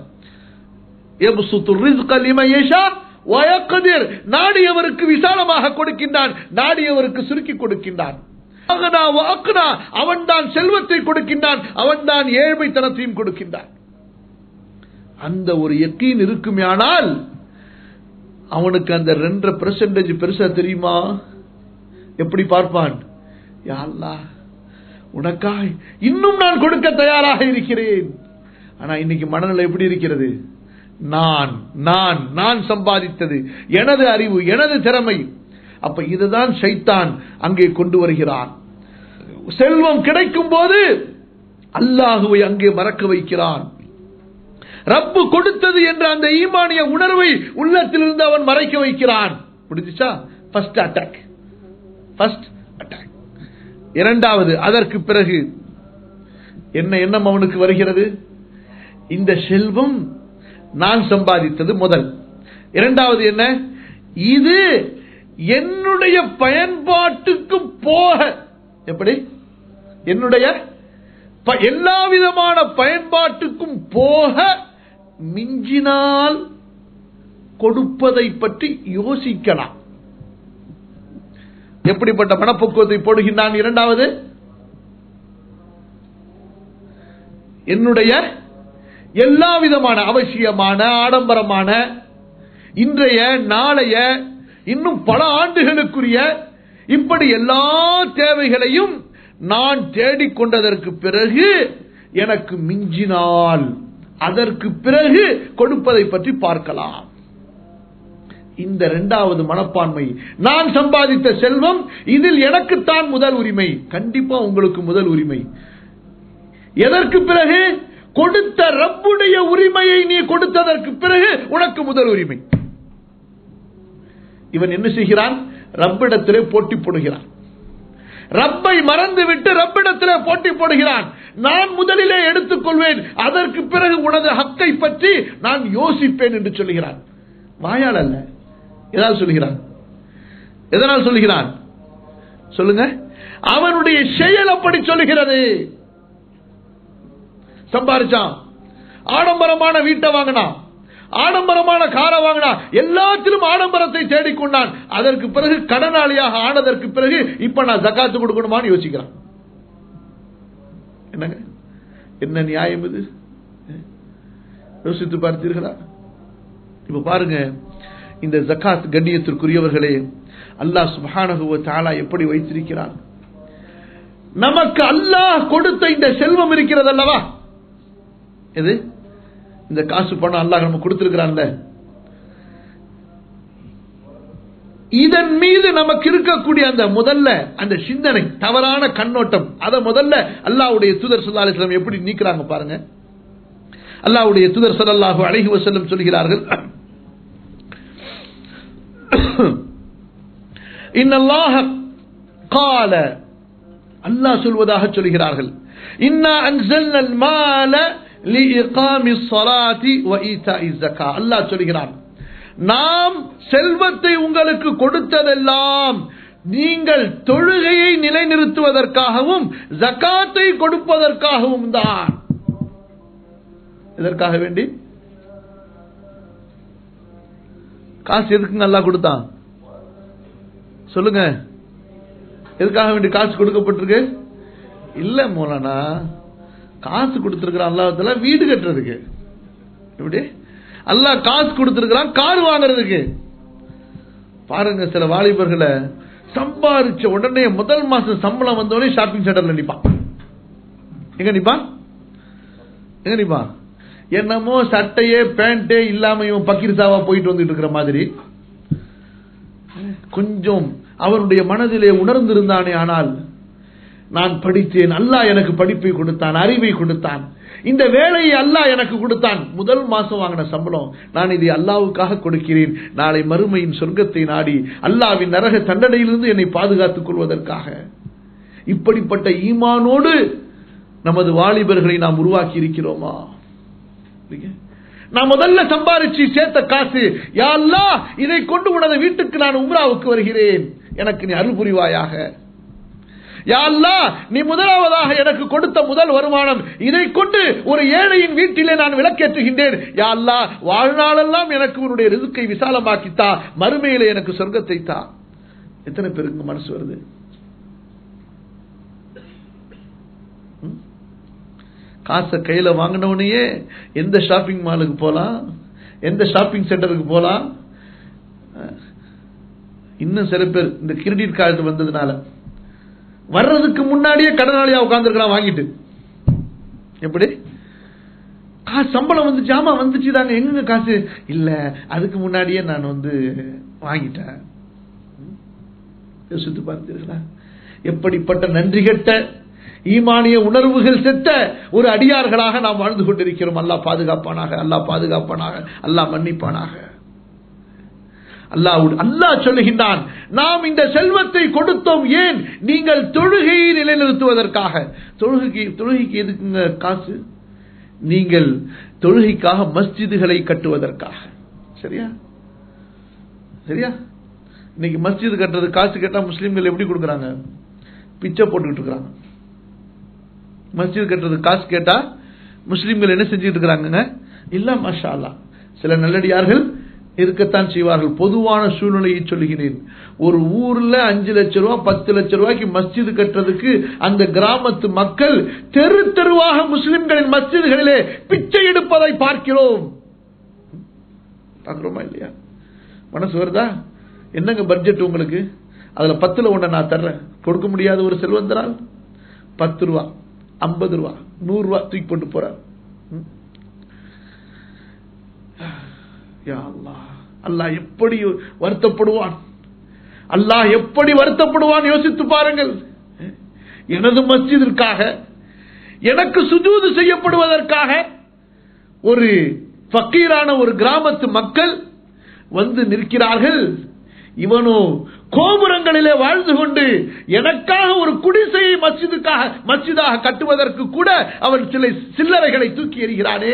يبسط الرزق لمن يشاء ويقدر நாடியவருக்கு விசாலமாக கொடுக்கின்றான் நாடியவருக்கு சுருக்கி கொடுக்கின்றான் அக்னா வ அக்னா. அவன்தான் செல்வத்தை கொடுக்கின்றான் அவன்தான் ஏழ்மைத்தனத்தையும் கொடுக்கின்றான் அந்த ஒரு எக்கீன் இருக்குமேயானால் அவனுக்கு அந்த ரெண்டரை பெர்சன்டேஜ் பெருசா தெரியுமா எப்படி பார்ப்பான் யா அல்லாஹ் உனக்காய் இன்னும் நான் கொடுக்க தயாராக இருக்கிறேன் ஆனா இன்னைக்கு மனநிலை எப்படி இருக்கிறது நான் நான் நான் சம்பாதித்தது எனது அறிவு எனது திறமை அப்ப இதுதான் சைத்தான் அங்கே கொண்டு வருகிறான் செல்வம் கிடைக்கும் போது அல்லாஹுவை அங்கே மறக்க வைக்கிறான் ரப்பு கொடுத்தது என்ற அந்த ஈமானிய உணர்வை உள்ளத்திலிருந்து அவன் மறைக்க வைக்கிறான் முடிஞ்சுச்சா ஃபர்ஸ்ட் அட்டாக் ஃபர்ஸ்ட் அட்டாக் இரண்டாவது அதற்கு பிறகு என்ன எண்ணம் அவனுக்கு வருகிறது இந்த செல்வம் நான் சம்பாதித்தது முதல் இரண்டாவது என்ன இது என்னுடைய பயன்பாட்டுக்கு போக எப்படி என்னுடைய ப- எல்லா விதமான பயன்பாட்டுக்கும் போக மிஞ்சினால் கொடுப்பதை பற்றி யோசிக்கலாம் எப்படிப்பட்ட மனப்பக்குவத்தை போடுகின்றான் இரண்டாவது என்னுடைய எல்லா விதமான அவசியமான ஆடம்பரமான இன்றைய நாளைய இன்னும் பல ஆண்டுகளுக்குரிய இப்படி எல்லா தேவைகளையும் நான் தேடிக்கொண்டதற்கு பிறகு எனக்கு மிஞ்சினால் அதற்கு பிறகு கொடுப்பதை பற்றி பார்க்கலாம் இந்த இரண்டாவது மனப்பான்மை நான் சம்பாதித்த செல்வம் இதில் எனக்குத்தான் முதல் உரிமை கண்டிப்பா உங்களுக்கு முதல் உரிமை எதற்கு பிறகு கொடுத்த ரப்புடைய உரிமையை நீ கொடுத்ததற்கு பிறகு உனக்கு முதல் உரிமை இவன் என்ன செய்கிறான் ரப்பிடத்திலே போட்டி போடுகிறான் ரப்பை மறந்துவிட்டு ரப்பிடத்திலே போட்டி போடுகிறான் நான் முதலிலே எடுத்துக்கொள்வேன் அதற்கு பிறகு உனது ஹக்கை பற்றி நான் யோசிப்பேன் என்று சொல்லுகிறான் வாயால் அல்ல ஏதாவது சொல்லுகிறான் எதனால் சொல்லுகிறான் சொல்லுங்க அவனுடைய செயல் அப்படி சொல்லுகிறது சம்பாரிச்சான் ஆடம்பரமான வீட்டை வாங்கினான் ஆடம்பரமான காரை வாங்கினா எல்லாத்திலும் ஆடம்பரத்தை தேடிக்கொண்டான் அதற்கு பிறகு கடனாளியாக ஆனதற்கு பிறகு இப்ப நான் ஜக்காத்து கொடுக்கணுமான்னு யோசிக்கிறான் என்னங்க என்ன நியாயம் இது யோசித்து பார்த்தீர்களா இப்ப பாருங்க இந்த ஜக்காத் கண்ணியத்திற்குரியவர்களே அல்லாஹ் சுபஹானஹுவ தாலா எப்படி வைத்திருக்கிறான் நமக்கு அல்லாஹ் கொடுத்த இந்த செல்வம் இருக்கிறது அல்லவா எது இந்த காசு பணம் அல்லாஹ் நம்ம கொடுத்திருக்கிறான்ல இதன் மீது நமக்கு இருக்கக்கூடிய அந்த முதல்ல அந்த சிந்தனை தவறான கண்ணோட்டம் அதை முதல்ல அல்லாவுடைய தூதர் சல்லா அலிஸ்லாம் எப்படி நீக்கிறாங்க பாருங்க அல்லாவுடைய தூதர் சல்லாஹு அழகி வசல்லம் சொல்கிறார்கள் இன்னல்லாஹ கால அல்லாஹ் சொல்வதாக சொல்கிறார்கள் இன்னா அன்சல்னல் மால லிஇகாமி ஸலாத்தி வ ஈதாஇ ஸக்கா அல்லாஹ் சொல்கிறான் நாம் செல்வத்தை உங்களுக்கு கொடுத்ததெல்லாம் நீங்கள் தொழுகையை நிலைநிறுத்துவதற்காகவும் ஜக்காத்தை கொடுப்பதற்காகவும் தான் இதற்காக வேண்டி காசு எதுக்குங்க நல்லா கொடுத்தான் சொல்லுங்க எதுக்காக வேண்டி காசு கொடுக்கப்பட்டிருக்கு இல்ல மூலனா காசு கொடுத்திருக்கிறான் அல்லாஹத்துல வீடு கட்டுறதுக்கு எப்படி அல்லாஹ் காசு கொடுத்திருக்கிறான் கார் வாங்குறதுக்கு பாருங்க சில வாலிபர்களை சம்பாதிச்ச உடனே முதல் மாசம் சம்பளம் வந்தோடனே ஷாப்பிங் சென்டர்ல நிப்பான் எங்க நிப்பான் எங்க நிப்பான் என்னமோ சட்டையே பேண்டே இல்லாம இவன் பக்கீர்சாவா போயிட்டு வந்துட்டு இருக்கிற மாதிரி கொஞ்சம் அவனுடைய மனதிலே உணர்ந்திருந்தானே ஆனால் நான் படித்தேன் அல்லாஹ் எனக்கு படிப்பை கொடுத்தான் அறிவை கொடுத்தான் இந்த வேலையை அல்லாஹ் எனக்கு கொடுத்தான் முதல் மாசம் வாங்கின சம்பளம் நான் இதை அல்லாவுக்காக கொடுக்கிறேன் நாளை மறுமையின் சொர்க்கத்தை நாடி அல்லாவின் நரக தண்டனையிலிருந்து என்னை பாதுகாத்துக் கொள்வதற்காக இப்படிப்பட்ட ஈமானோடு நமது வாலிபர்களை நாம் உருவாக்கி இருக்கிறோமா நான் முதல்ல சம்பாரிச்சு சேர்த்த காசு யா அல்லாஹ் இதை கொண்டு உனது வீட்டுக்கு நான் உம்ராவுக்கு வருகிறேன் எனக்கு நீ அருள் புரிவாயாக யா அல்லாஹ் நீ முதலாவதாக எனக்கு கொடுத்த முதல் வருமானம் இதை கொண்டு ஒரு ஏழையின் வீட்டிலே நான் விளக்கேற்றுகின்றேன் யா அல்லாஹ் வாழ்நாளெல்லாம் எனக்கு உன்னுடைய ரிதுக்கை விசாலமாக்கித்தா மறுமையில எனக்கு சொர்க்கத்தை தா எத்தனை பேருக்கு மனசு வருது காசை கையில வாங்கினவனையே எந்த ஷாப்பிங் மாலுக்கு போலாம் எந்த ஷாப்பிங் சென்டருக்கு போலாம் இன்னும் சில பேர் இந்த கிரெடிட் கார்டு வந்ததுனால வர்றதுக்கு முன்னாடியே கடனாளியா உட்காந்துருக்கலாம் வாங்கிட்டு எப்படி காசு சம்பளம் வந்துச்சு ஆமா வந்துச்சு தாங்க எங்க காசு இல்ல அதுக்கு முன்னாடியே நான் வந்து வாங்கிட்டேன் யோசித்து பார்த்தீர்களா எப்படிப்பட்ட நன்றி கெட்ட ஈமானிய உணர்வுகள் செத்த ஒரு அடியார்களாக நாம் வாழ்ந்து கொண்டிருக்கிறோம் அல்லாஹ் பாதுகாப்பானாக அல்லாஹ் பாதுகாப்பானாக அல்லாஹ் மன்னிப்பானாக அல்லாஹ் அல்லாஹ் சொல்லுகின்றான் நாம் இந்த செல்வத்தை கொடுத்தோம் ஏன் நீங்கள் தொழுகையை நிலைநிறுத்துவதற்காக தொழுகைக்கு தொழுகைக்கு எதுக்குங்க காசு நீங்கள் தொழுகைக்காக மஸ்ஜிதுகளை கட்டுவதற்காக சரியா சரியா இன்னைக்கு மஸ்ஜிது கட்டுறது காசு கேட்டா முஸ்லீம்கள் எப்படி கொடுக்குறாங்க பிச்சை போட்டுக்கிட்டு இருக்கிறாங்க மஸ்ஜித் கட்டுறது காசு கேட்டா முஸ்லீம்கள் என்ன செஞ்சுட்டு இருக்கிறாங்க இல்ல மஷா சில நல்லடியார்கள் இருக்கத்தான் செய்வார்கள் பொதுவான சூழ்நிலையை சொல்லுகிறேன் ஒரு ஊர்ல அஞ்சு லட்சம் ரூபாய் பத்து லட்சம் ரூபாய்க்கு மஸ்ஜிது கட்டுறதுக்கு அந்த கிராமத்து மக்கள் தெரு தெருவாக முஸ்லிம்களின் மஸ்ஜிதுகளிலே பிச்சை எடுப்பதை பார்க்கிறோம் பார்க்கிறோமா இல்லையா மனசு வருதா என்னங்க பட்ஜெட் உங்களுக்கு அதுல பத்துல ஒண்ண நான் தர்றேன் கொடுக்க முடியாத ஒரு செல்வந்தரால் பத்து ரூபா ஐம்பது ரூபா நூறு ரூபா தூக்கி போட்டு போறார் ம்? யா அல்லாஹ் அல்லாஹ் எப்படி வருத்தப்படுவான் அல்லாஹ் எப்படி வருத்தப்படுவான் யோசித்து பாருங்கள் எனது மஸ்ஜிதிற்காக எனக்கு சுஜூது செய்யப்படுவதற்காக ஒரு ஃபக்கீரான ஒரு கிராமத்து மக்கள் வந்து நிற்கிறார்கள் இவனோ கோபுரங்களிலே வாழ்ந்து கொண்டு எனக்காக ஒரு குடிசையை மஸ்ஜிதுக்காக மஸ்ஜிதாக கட்டுவதற்கு கூட அவன் சில சில்லறைகளை தூக்கி எறிகிறானே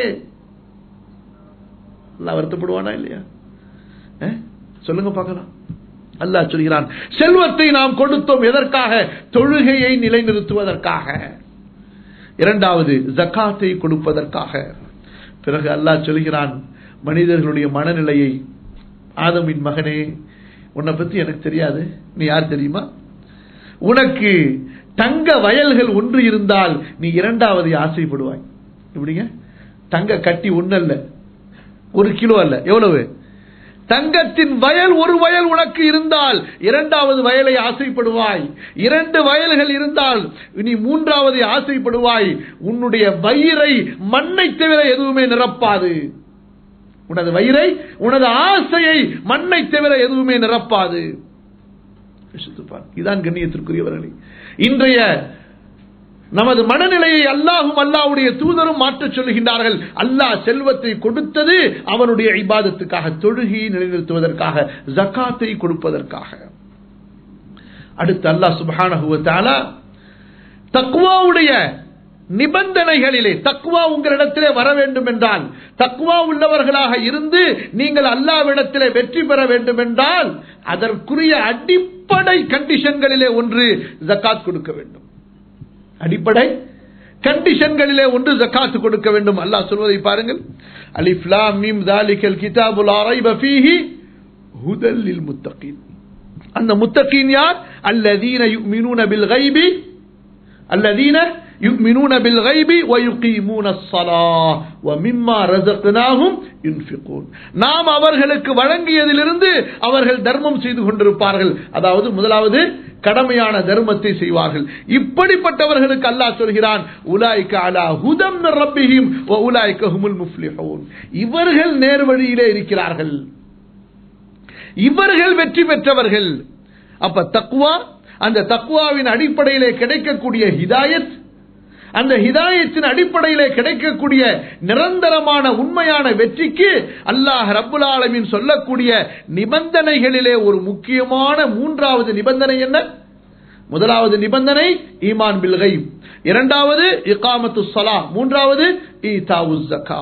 அல்லாஹ் வருத்தப்படுவானா இல்லையா அஹ்? சொல்லுங்க பார்க்கலாம் அல்லாஹ் சொல்கிறான் செல்வத்தை நாம் கொடுத்தோம் எதற்காக தொழுகையை நிலைநிறுத்துவதற்காக இரண்டாவது ஜக்காத்தை கொடுப்பதற்காக பிறகு அல்லாஹ் சொல்கிறான் மனிதர்களுடைய மனநிலையை ஆதமின் மகனே உன்னை பத்தி எனக்கு தெரியாது நீ யார் தெரியுமா உனக்கு தங்க வயல்கள் ஒன்று இருந்தால் நீ இரண்டாவது ஆசைப்படுவாய் இப்படிங்க தங்க கட்டி ஒண்ணல்ல ஒரு கிலோ அல்ல எவ்வளவு தங்கத்தின் வயல் ஒரு வயல் உனக்கு இருந்தால் இரண்டாவது வயலை ஆசைப்படுவாய் இரண்டு வயல்கள் இருந்தால் நீ மூன்றாவது ஆசைப்படுவாய் உன்னுடைய வயிறை மண்ணை தவிர எதுவுமே நிரப்பாது உனது வயிறை உனது ஆசையை மண்ணை தவிர எதுவுமே நிரப்பாது யோசித்துப்பார். இதான் கண்ணியத்திற்குரியவர்களே இன்றைய நமது மனநிலையை அல்லாஹும் அல்லாஹ்வுடைய தூதரும் மாற்றச் சொல்லுகின்றார்கள் அல்லாஹ் செல்வத்தை கொடுத்தது அவனுடைய இபாதத்துக்காக தொழுகையை நிலைநிறுத்துவதற்காக ஜக்காத்தை கொடுப்பதற்காக அடுத்து அல்லாஹ் சுப்ஹானஹு வ தஆலா தக்வாவுடைய நிபந்தனைகளிலே தக்வா உங்களிடத்திலே வர வேண்டும் என்றால் தக்வா உள்ளவர்களாக இருந்து நீங்கள் அல்லாவிடத்திலே வெற்றி பெற வேண்டும் என்றால் அதற்குரிய அடிப்படை கண்டிஷன்களிலே ஒன்று ஜக்காத் கொடுக்க வேண்டும் அடிப்படை கண்டிஷன்களிலே ஒன்று ஜக்காத் கொடுக்க வேண்டும் அல்லாஹ் சொல்வதை பாருங்கள் அலிஃப் லாம் மீம் தாலிகல் கிதாபுல் அரைப ஃபீஹி ஹுதல் லில் முத்தகீன் அந்த முத்தகீன் யார் அல்லதீன யுமினூன பில் கைபி الذين يؤمنون بالغيب ويقيمون الصلاة ومما رزقناهم ينفقون நாம் அவர்களுக்கு வழங்கியதிலிருந்து அவர்கள் தர்மம் செய்து கொண்டிருப்பார்கள் அதாவது முதலாவது கடமையான தர்மத்தை செய்வார்கள் இப்படிப்பட்டவர்களுக்கு அல்லாஹ் சொல்கிறான் உலாய்க அலா ஹுதம் மின் ரப்பிஹிம் வ உலாய்க ஹுமுல் முஃப்லிஹூன் இவர்கள் நேர்வழியிலே இருக்கிறார்கள் இவர்கள் வெற்றி பெற்றவர்கள் அப்ப தக்வா அந்த தக்வாவின் அடிப்படையிலே கிடைக்கக்கூடிய ஹிதாயத் அந்த ஹிதாயத்தின் அடிப்படையிலே கிடைக்கக்கூடிய நிரந்தரமான உண்மையான வெற்றிக்கு அல்லாஹ் ரப்புல் ஆலமீன் சொல்லக்கூடிய நிபந்தனைகளிலே ஒரு முக்கியமான மூன்றாவது நிபந்தனை என்ன முதலாவது நிபந்தனை ஈமான் பில் கைப் இரண்டாவது இகாமத்து ஸலா மூன்றாவது ஈதாவு ஜக்கா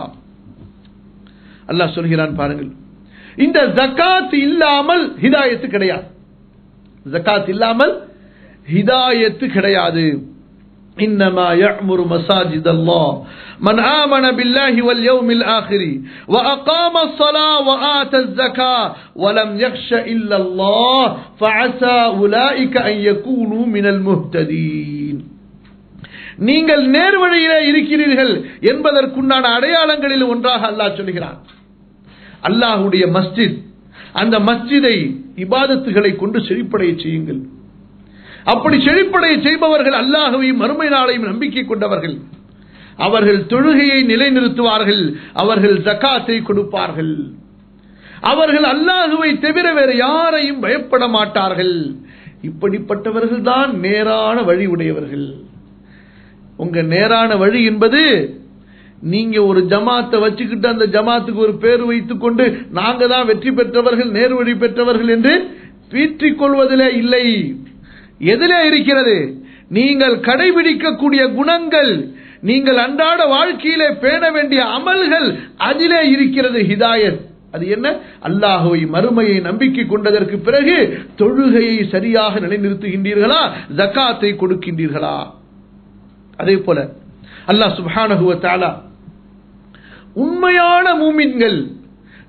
அல்லாஹ் சொல்கிறான் பாருங்கள் இந்த ஜக்காத் இல்லாமல் ஹிதாயத்து கிடையாது ஜக்காத் இல்லாமல் ஹிதாயத்து கிடையாது إنما يعمر مساجد الله من آمن بالله واليوم الآخر وأقام الصلاة وآتى الزكاة ولم يخش إلا الله فعسى أولئك أن يكونوا من المهتدين நீங்கள் நேர்வழியிலே இருக்கிறீர்கள் என்பதற்குண்டான அடையாளங்களில் ஒன்றாக அல்லாஹ் சொல்கிறான் அல்லாஹுடைய மஸ்ஜித் அந்த மஸ்ஜிதை இபாதத்துகளை கொண்டு செழிப்படைய செய்யுங்கள் அப்படி செழிப்படைய செய்பவர்கள் அல்லாஹுவையும் மறுமை நாளையும் நம்பிக்கை கொண்டவர்கள் அவர்கள் தொழுகையை நிலைநிறுத்துவார்கள் அவர்கள் ஜக்காத்தை கொடுப்பார்கள் அவர்கள் அல்லாஹுவை தவிர வேறு யாரையும் பயப்பட மாட்டார்கள் இப்படிப்பட்டவர்கள் தான் நேரான வழி உடையவர்கள் உங்க நேரான வழி என்பது நீங்க ஒரு ஜமாத்தை வச்சுக்கிட்டு அந்த ஜமாத்துக்கு ஒரு பேர் வைத்துக் கொண்டு நாங்க தான் வெற்றி பெற்றவர்கள் நேர்வழி பெற்றவர்கள் என்று பீற்றிக் கொள்வதிலே இல்லை எதிலே இருக்கிறது நீங்கள் கடைபிடிக்கக்கூடிய குணங்கள் நீங்கள் அன்றாட வாழ்க்கையிலே பேண வேண்டிய அமல்கள் அதிலே இருக்கிறது ஹிதாயத் அது என்ன அல்லாஹுவை மறுமையை நம்பிக்கை கொண்டதற்கு பிறகு தொழுகையை சரியாக நிலைநிறுத்துகின்றீர்களா ஜக்காத்தை கொடுக்கின்றீர்களா அதே போல அல்லாஹ் சுப்ஹானஹு வ தஆலா உண்மையான மூமின்கள்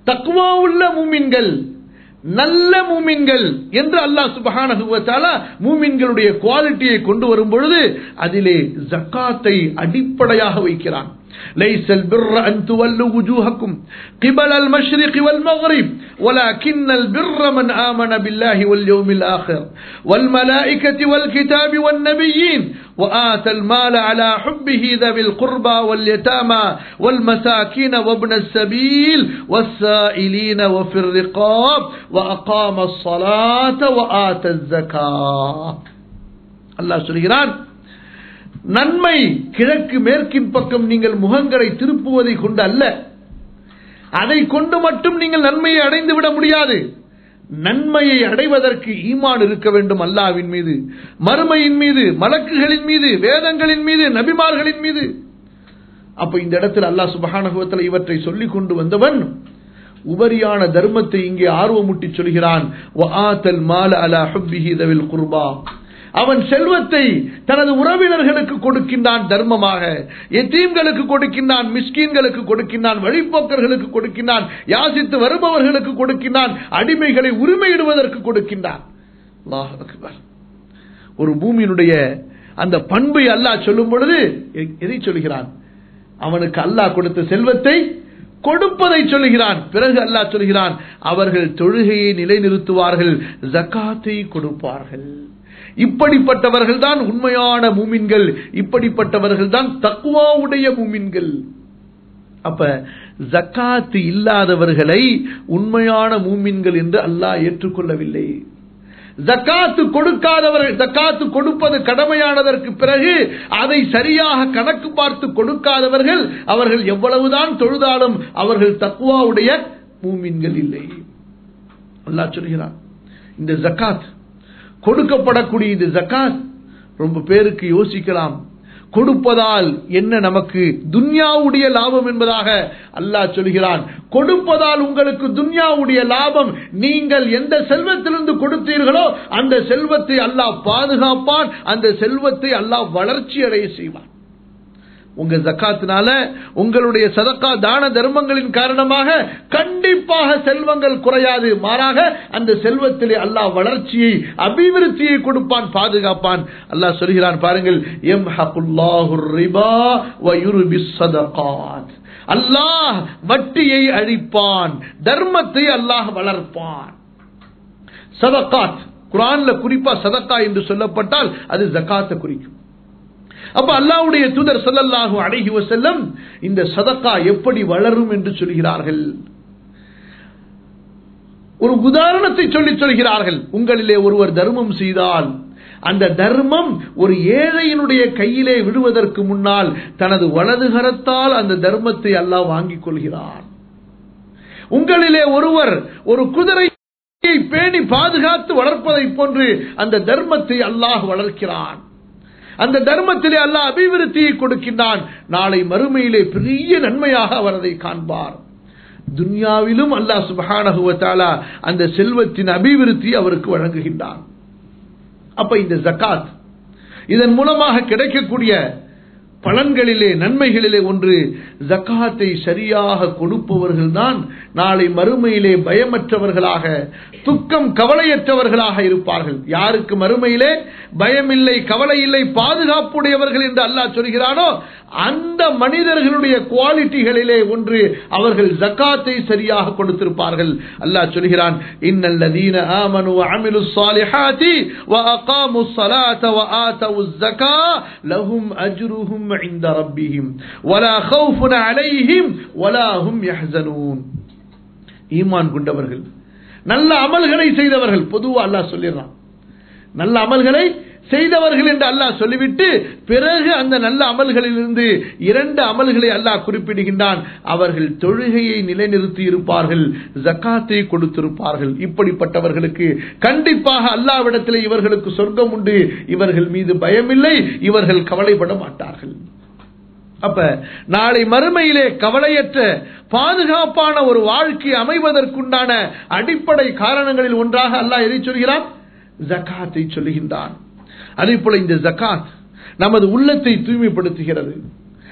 தக்குவா உள்ள மூமின்கள் நல்ல மூமின்கள் என்று அல்லாஹ் சுபஹானஹு வ தஆலா மூமின்களுடைய குவாலிட்டியை கொண்டு வரும் பொழுது அதிலே ஜக்காத்தை அடிப்படையாக வைக்கிறான் ليس البر أن تولوا وجوهكم قبل المشرق والمغرب ولكن البر من آمن بالله واليوم الآخر والملائكة والكتاب والنبيين وآتى المال على حبه ذوي القربى واليتامى والمساكين وابن السبيل والسائلين وفي الرقاب وأقام الصلاة وآتى الزكاة الله سبحانه நன்மை கிழக்கு மேற்கின் பக்கம் நீங்கள் முகங்களை திருப்புவதை கொண்டு அல்ல அதை கொண்டு மட்டும் நீங்கள் நன்மையை அடைந்து விட முடியாது நன்மையை அடைவதற்கு ஈமான் இருக்க வேண்டும் அல்லாவின் மீது மறுமையின் மீது மலக்குகளின் மீது வேதங்களின் மீது நபிமார்களின் மீது அப்ப இந்த இடத்தில் அல்லாஹ் சுபஹானகுவத்தில் இவற்றை சொல்லிக் கொண்டு வந்தவன் உபரியான தர்மத்தை இங்கே ஆர்வமூட்டி சொல்கிறான் மால அலா ஹுப்பிஹி தவில் குர்பா அவன் செல்வத்தை தனது உறவினர்களுக்கு கொடுக்கின்றான் தர்மமாக எத்தீம்களுக்கு கொடுக்கின்றான் மிஸ்கீன்களுக்கு கொடுக்கின்றான் வழிப்போக்கர்களுக்கு கொடுக்கின்றான் யாசித்து வருபவர்களுக்கு கொடுக்கின்றான் அடிமைகளை உரிமையிடுவதற்கு கொடுக்கின்றான் அல்லாஹ் அக்பர். ஒரு பூமியினுடைய அந்த பண்பை அல்லாஹ் சொல்லும் பொழுது எ- எதை சொல்கிறான் அவனுக்கு அல்லாஹ் கொடுத்த செல்வத்தை கொடுப்பதை சொல்லுகிறான் பிறகு அல்லாஹ் சொல்கிறான் அவர்கள் தொழுகையை நிலைநிறுத்துவார்கள் ஜக்காத்தை கொடுப்பார்கள் இப்படிப்பட்டவர்கள் தான் உண்மையான மூமின்கள் இப்படிப்பட்டவர்கள் தான் தக்குவாவுடைய மூமின்கள் அப்ப ஜக்காத்து இல்லாதவர்களை உண்மையான மூமின்கள் என்று அல்லாஹ் ஏற்றுக்கொள்ளவில்லை ஜக்காத்து கொடுக்காதவர்கள் ஜக்காத்து கொடுப்பது கடமையானதற்கு பிறகு அதை சரியாக கணக்கு பார்த்து கொடுக்காதவர்கள் அவர்கள் எவ்வளவுதான் தொழுதாலும் அவர்கள் தக்குவாவுடைய மூமின்கள் இல்லை அல்லாஹ் சொல்கிறான் இந்த ஜக்காத் கொடுக்கப்படக்கூடிய இந்த ஜக்காத் ரொம்ப பேருக்கு யோசிக்கலாம் கொடுப்பதால் என்ன நமக்கு துன்யாவுடைய லாபம் என்பதாக அல்லாஹ் சொல்கிறான் கொடுப்பதால் உங்களுக்கு துன்யாவுடைய லாபம் நீங்கள் எந்த செல்வத்திலிருந்து கொடுத்தீர்களோ அந்த செல்வத்தை அல்லாஹ் பாதுகாப்பான் அந்த செல்வத்தை அல்லாஹ் வளர்ச்சி அடைய செய்வான் உங்க ஜக்காத்தினால உங்களுடைய சதக்கா தான தர்மங்களின் காரணமாக கண்டிப்பாக செல்வங்கள் குறையாது மாறாக அந்த செல்வத்திலே அல்லாஹ் வளர்ச்சியை அபிவிருத்தியை கொடுப்பான் பாதுகாப்பான் அல்லாஹ் சொல்கிறான் பாருங்கள் எம் ரிபா வ யுர்பிஸ் சதகாத் அல்லாஹ் வட்டியை அழிப்பான் தர்மத்தை அல்லாஹ் வளர்ப்பான் சதகாத் குரான்ல குறிப்பா சதக்கா என்று சொல்லப்பட்டால் அது ஜக்காத்தை குறிக்கும் அப்ப அல்லாவுடைய தூதர் ஸல்லல்லாஹு அலைஹி வஸல்லம் இந்த சதக்கா எப்படி வளரும் என்று சொல்கிறார்கள் ஒரு உதாரணத்தை சொல்லி சொல்கிறார்கள் உங்களிலே ஒருவர் தர்மம் செய்தால் அந்த தர்மம் ஒரு ஏழையினுடைய கையிலே விடுவதற்கு முன்னால் தனது வலது கரத்தால் அந்த தர்மத்தை அல்லாஹ் வாங்கிக் கொள்கிறான் உங்களிலே ஒருவர் ஒரு குதிரை பேணி பாதுகாத்து வளர்ப்பதை போன்று அந்த தர்மத்தை அல்லாஹ் வளர்க்கிறான் அந்த தர்மத்திலே அல்லாஹ் அபிவிருத்தியை கொடுக்கின்றான் நாளை மறுமையிலே பெரிய நன்மையாக அவர் அதை காண்பார் துன்யாவிலும் அல்லாஹ் சுபஹானஹு வ தஆலா அந்த செல்வத்தின் அபிவிருத்தி அவருக்கு வழங்குகின்றான் அப்ப இந்த ஜகாத் இதன் மூலமாக கிடைக்கக்கூடிய பலன்களிலே நன்மைகளிலே ஒன்று ஜக்காத்தை சரியாக கொடுப்பவர்கள் தான் நாளை மறுமையிலே பயமற்றவர்களாக துக்கம் கவலையற்றவர்களாக இருப்பார்கள் யாருக்கு மறுமையிலே பயமில்லை கவலை இல்லை பாதுகாப்புடையவர்கள் என்று அல்லாஹ் சொல்கிறானோ அந்த மனிதர்களுடைய குவாலிட்டிகளிலே ஒன்று அவர்கள் ஜக்காத்தை சரியாக கொடுத்திருப்பார்கள் அல்லாஹ் சொல்கிறான் இன்னல்லதீன ஆமனு வஅமிலு ஸாலிஹாத்தி வஅகாமு ஸலாத வஆதவு ஸக்கா லஹும் அஜ்ருஹும் இன்த ரப்பிஹிம் வலா கௌஃபுன் அலைஹிம் வலா ஹும் யஹ்ஸனூன் ஈமான் கொண்டவர்கள் நல்ல அமல்களை செய்தவர்கள் பொதுவா அல்லாஹ் சொல்லிடுறான் நல்ல அமல்களை செய்தவர்கள் என்று அல்லாஹ் சொல்லிவிட்டு பிறகு அந்த நல்ல அமல்களிலிருந்து இரண்டு அமல்களை அல்லாஹ் குறிப்பிடுகின்றான் அவர்கள் தொழுகையை நிலைநிறுத்தி இருப்பார்கள் ஜக்காத்தை கொடுத்திருப்பார்கள் இப்படிப்பட்டவர்களுக்கு கண்டிப்பாக அல்லாவிடத்தில் இவர்களுக்கு சொர்க்கம் உண்டு இவர்கள் மீது பயமில்லை இவர்கள் கவலைப்பட மாட்டார்கள் அப்ப நாளை மறுமையிலே கவலையற்ற பாதுகாப்பான ஒரு வாழ்க்கை அமைவதற்குண்டான அடிப்படை காரணங்களில் ஒன்றாக அல்லாஹ் எதை சொல்கிறான் ஜக்காத்தை சொல்லுகின்றான் அதே போல இந்த ஜக்காத் நமது உள்ளத்தை தூய்மைப்படுத்துகிறது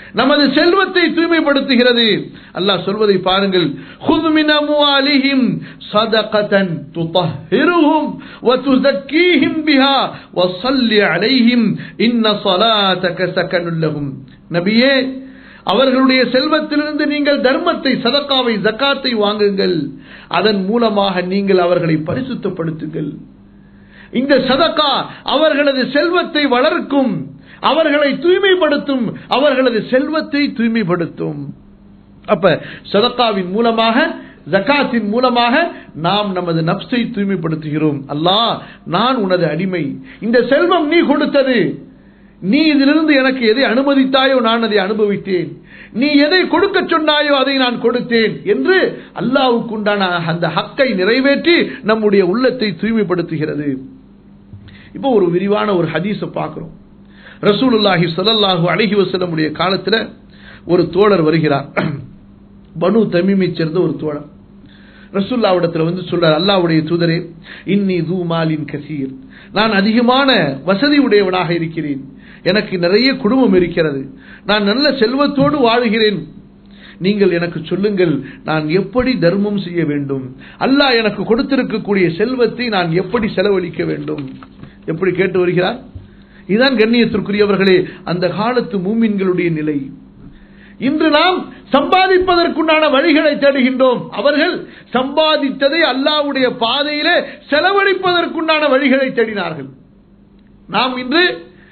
நமது செல்வத்தை தூய்மைப்படுத்துகிறது அல்லாஹ் சொல்வதை பாருங்கள் خذ من أموالهم صدقة تطهرهم وتزكيهم بها وصل عليهم إن صلاتك سكن لهم நபியே அவர்களுடைய செல்வத்திலிருந்து நீங்கள் தர்மத்தை சதக்காவை ஜக்காத்தை வாங்குங்கள் அதன் மூலமாக நீங்கள் அவர்களை பரிசுத்தப்படுத்துங்கள் இந்த சதக்கா அவர்களது செல்வத்தை வளர்க்கும் அவர்களை தூய்மைப்படுத்தும் அவர்களது செல்வத்தை தூய்மைப்படுத்தும் அப்ப சதக்காவின் மூலமாக ஜக்காத்தின் மூலமாக நாம் நமது நப்சை தூய்மைப்படுத்துகிறோம் அல்லாஹ் நான் உனது அடிமை இந்த செல்வம் நீ கொடுத்தது நீ இதிலிருந்து எனக்கு எதை அனுமதித்தாயோ நான் அதை அனுபவித்தேன் நீ எதை கொடுக்க சொன்னாயோ அதை நான் கொடுத்தேன் என்று அல்லாவுக்கு உண்டான அந்த ஹக்கை நிறைவேற்றி நம்முடைய உள்ளத்தை தூய்மைப்படுத்துகிறது இப்போ ஒரு விரிவான ஒரு ஹதீஸை பார்க்கிறோம் ரசூலுல்லாஹி ஸல்லல்லாஹு அலைஹி வஸல்லமுடைய காலத்துல ஒரு தோழர் வருகிறார் பனு தமீமை சேர்ந்த ஒரு தோழர் ரசூல்லாவிடத்துல வந்து சொல்றார் அல்லாவுடைய தூதரே இன்னி தூமாலின் கசீர் நான் அதிகமான வசதி உடையவனாக இருக்கிறேன் எனக்கு நிறைய குடும்பம் இருக்கிறது நான் நல்ல செல்வத்தோடு வாழுகிறேன் நீங்கள் எனக்கு சொல்லுங்கள் நான் எப்படி தர்மம் செய்ய வேண்டும் அல்லாஹ் எனக்கு கொடுத்திருக்கக்கூடிய செல்வத்தை நான் எப்படி செலவழிக்க வேண்டும் எப்படி கேட்டு வருகிறார் இதுதான் கண்ணியத்திற்குரியவர்களே அந்த காலத்து மூமின்களுடைய நிலை இன்று நாம் சம்பாதிப்பதற்குண்டான வழிகளை தேடுகின்றோம் அவர்கள் சம்பாதித்ததை அல்லாவுடைய பாதையிலே செலவழிப்பதற்குண்டான வழிகளை தேடினார்கள் நாம் இன்று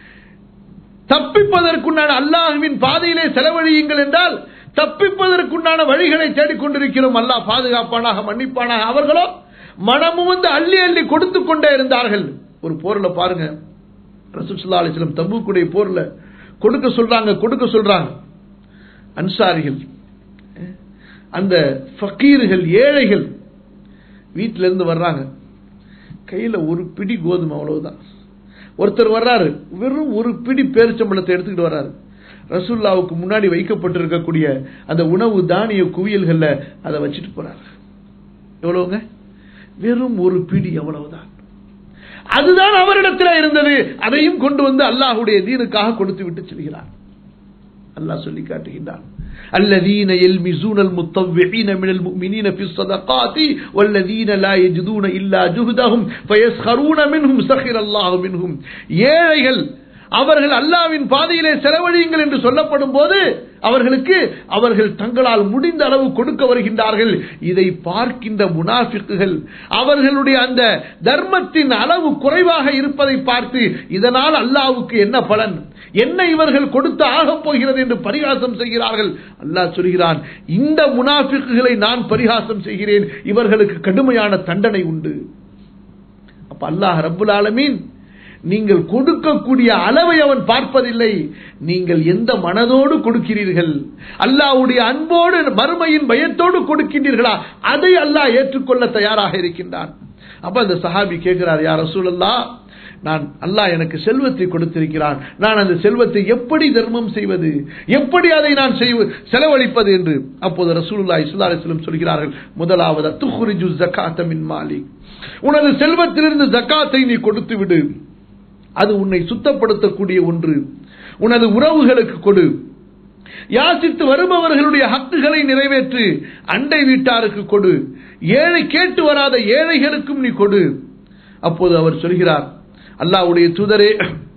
தப்பிப்பதற்குண்டான அல்லாஹுவின் பாதையிலே செலவழியுங்கள் என்றால் தப்பிப்பதற்குண்டான வழிகளை தேடிக்கொண்டிருக்கிறோம் அல்லாஹ் பாதுகாப்பானாக மன்னிப்பானாக அவர்களோ மனமும் வந்து அள்ளி அள்ளி கொடுத்து கொண்டே இருந்தார்கள் ஒரு போர்ல பாருங்க ரசூலுல்லாஹி அலைஹி வஸல்லம் தபூக்குடைய போர்ல கொடுக்க சொல்றாங்க கொடுக்க சொல்றாங்க அன்சாரிகள் அந்த ஃபக்கீர்கள் ஏழைகள் வீட்டில இருந்து வர்றாங்க கையில ஒரு பிடி கோதுமை அவ்வளவுதான் ஒருத்தர் வர்றாரு வெறும் ஒரு பிடி பேரிச்சம்பளத்தை எடுத்துக்கிட்டு வர்றாரு ரசூல்லாவுக்கு முன்னாடி வைக்கப்பட்டிருக்கக்கூடிய அந்த உணவு தானிய குவியல்கள்ல அதை வச்சுட்டு போறாரு எவ்வளவுங்க வெறும் ஒரு பிடி அவ்வளவுதான் அதுதான் அவரிடத்தில் இருந்தது அதையும் கொண்டு வந்து அல்லாஹுடைய தீனுக்காக கொடுத்து விட்டு செல்கிறார் அல்லாஹ் சொல்லி காட்டுகின்றான் الذين يلمزون المطوعين من المؤمنين في الصدقات والذين لا يجدون إلا جهدهم فيسخرون منهم سخر الله منهم ஏழைகள் அவர்கள் அல்லாவின் பாதையிலே செலவழியுங்கள் என்று சொல்லப்படும் போது அவர்களுக்கு அவர்கள் தங்களால் முடிந்த அளவு கொடுக்க வருகின்றார்கள் இதை பார்க்கின்ற முனாஃபிக்குகள் அவர்களுடைய அந்த தர்மத்தின் அளவு குறைவாக இருப்பதை பார்த்து இதனால் அல்லாவுக்கு என்ன பலன் என்ன இவர்கள் கொடுத்து ஆகப் போகிறது என்று பரிகாசம் செய்கிறார்கள் அல்லாஹ் சொல்கிறான் இந்த முனாஃபிக்குகளை நான் பரிகாசம் செய்கிறேன் இவர்களுக்கு கடுமையான தண்டனை உண்டு அப்ப அல்லாஹ் ரப்புல் ஆலமீன் நீங்கள் கொடுக்கக்கூடிய அளவை அவன் பார்ப்பதில்லை நீங்கள் எந்த மனதோடு கொடுக்கிறீர்கள் அல்லாவுடைய அன்போடு மறுமையின் பயத்தோடு கொடுக்கின்றீர்களா அதை அல்லாஹ் ஏற்றுக்கொள்ள தயாராக இருக்கின்றான் அப்ப அந்த சஹாபி கேட்கிறார் யார் ரசூலல்லா நான் அல்லாஹ் எனக்கு செல்வத்தை கொடுத்திருக்கிறான் நான் அந்த செல்வத்தை எப்படி தர்மம் செய்வது எப்படி அதை நான் செய்வ செலவழிப்பது என்று அப்போது ரசூலுல்லா இஸ்லா அலிஸ்லம் சொல்கிறார்கள் முதலாவது துஹுரிஜு ஜக்காத்த மின் மாலிக் உனது செல்வத்திலிருந்து ஜக்காத்தை நீ கொடுத்து விடு அது உன்னை சுத்தப்படுத்தக்கூடிய ஒன்று உனது உறவுகளுக்கு கொடு யாசித்து வருபவர்களுடைய ஹக்குகளை நிறைவேற்று அண்டை வீட்டாருக்கு கொடு ஏழை கேட்டு வராத ஏழைகளுக்கும் நீ கொடு அப்போது அவர் சொல்கிறார் அல்லாஹ்வுடைய தூதரே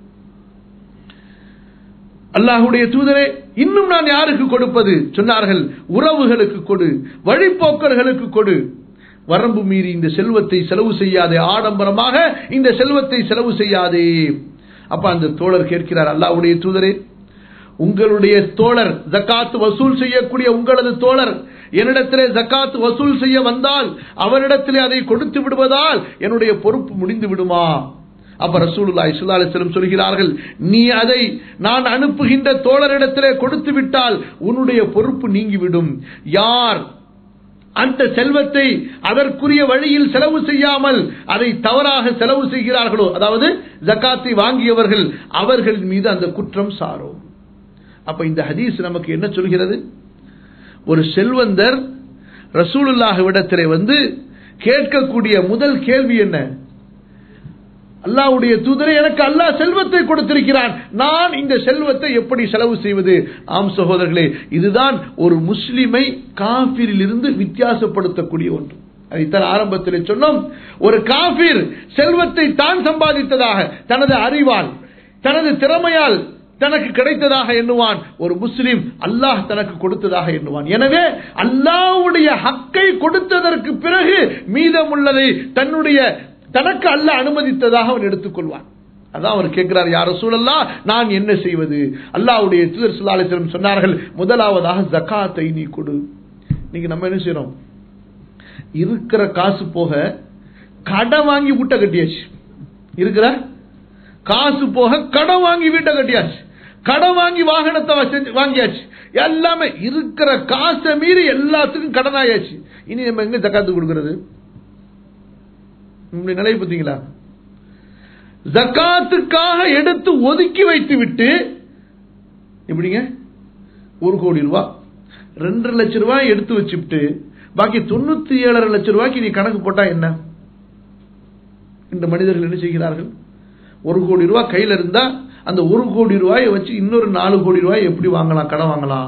அல்லாஹுடைய தூதரே இன்னும் நான் யாருக்கு கொடுப்பது சொன்னார்கள் உறவுகளுக்கு கொடு வழிப்போக்கர்களுக்கு கொடு வரம்பு மீறி இந்த செல்வத்தை செலவு செய்யாதே ஆடம்பரமாக இந்த செல்வத்தை செலவு செய்யாதே அப்ப அந்த தோழர் கேட்கிறார் அல்லாஹ்வுடைய தூதரே உங்களுடைய தோழர் ஜக்காத்து வசூல் செய்யக்கூடிய உங்களது தோழர் என்னிடத்திலே ஜக்காத்து வசூல் செய்ய வந்தால் அவரிடத்திலே அதை கொடுத்து விடுவதால் என்னுடைய பொறுப்பு முடிந்து விடுமா அப்ப ரசூலுல்லாஹி ஸல்லல்லாஹு அலைஹி வஸல்லம் சொல்கிறார்கள் நீ அதை நான் அனுப்புகின்ற தோழரிடத்திலே கொடுத்து விட்டால் உன்னுடைய பொறுப்பு நீங்கிவிடும் யார் அந்த செல்வத்தை அதற்குரிய வழியில் செலவு செய்யாமல் அதை தவறாக செலவு செய்கிறார்களோ அதாவது ஜக்காத்தை வாங்கியவர்கள் அவர்கள் மீது அந்த குற்றம் சாரும் அப்ப இந்த ஹதீஸ் நமக்கு என்ன சொல்கிறது ஒரு செல்வந்தர் ரசூலுல்லாஹ் விடத்திலே வந்து கேட்கக்கூடிய முதல் கேள்வி என்ன அல்லாவுடைய தூதரை எனக்கு அல்லாஹ் செல்வத்தை கொடுத்திருக்கிறான் நான் இந்த செல்வத்தை எப்படி செலவு செய்வது ஆம் சகோதரர்களே இதுதான் ஒரு முஸ்லிமை காபிரில் இருந்து வித்தியாசப்படுத்தக்கூடிய ஒன்று அதைத்தான் ஆரம்பத்தில் சொன்னோம் ஒரு காபிர் செல்வத்தை தான் சம்பாதித்ததாக தனது அறிவால் தனது திறமையால் தனக்கு கிடைத்ததாக எண்ணுவான் ஒரு முஸ்லிம் அல்லாஹ் தனக்கு கொடுத்ததாக எண்ணுவான் எனவே அல்லாவுடைய ஹக்கை கொடுத்ததற்கு பிறகு மீதமுள்ளதை தன்னுடைய தனக்கு அல்ல அனுமதித்ததாக அவன் எடுத்துக்கொள்வான் அதான் அவர் கேட்கிறார் யார சூழல்லா நான் என்ன செய்வது அல்லாவுடைய தூதர் சுல்லாலிசலம் சொன்னார்கள் முதலாவதாக ஜக்காத்தை நீ கொடு நீங்க நம்ம என்ன செய்யறோம் இருக்கிற காசு போக கடன் வாங்கி வீட்டை கட்டியாச்சு இருக்கிற காசு போக கடன் வாங்கி வீட்டை கட்டியாச்சு கடன் வாங்கி வாகனத்தை வாங்கியாச்சு எல்லாமே இருக்கிற காசை மீறி எல்லாத்துக்கும் கடன் ஆயாச்சு இனி நம்ம எங்க ஜக்காத்து கொடுக்கறது உங்களுடைய நிலை பார்த்தீங்களா ஜக்காத்துக்காக எடுத்து ஒதுக்கி வைத்து விட்டு எப்படிங்க ஒரு கோடி ரூபாய் ரெண்டரை லட்சம் ரூபாய் எடுத்து வச்சுட்டு பாக்கி தொண்ணூத்தி ஏழரை லட்சம் ரூபாய்க்கு நீ கணக்கு போட்டா என்ன இந்த மனிதர்கள் என்ன செய்கிறார்கள் ஒரு கோடி ரூபாய் கையில இருந்தா அந்த ஒரு கோடி ரூபாயை வச்சு இன்னொரு நாலு கோடி ரூபாய் எப்படி வாங்கலாம் கடன் வாங்கலாம்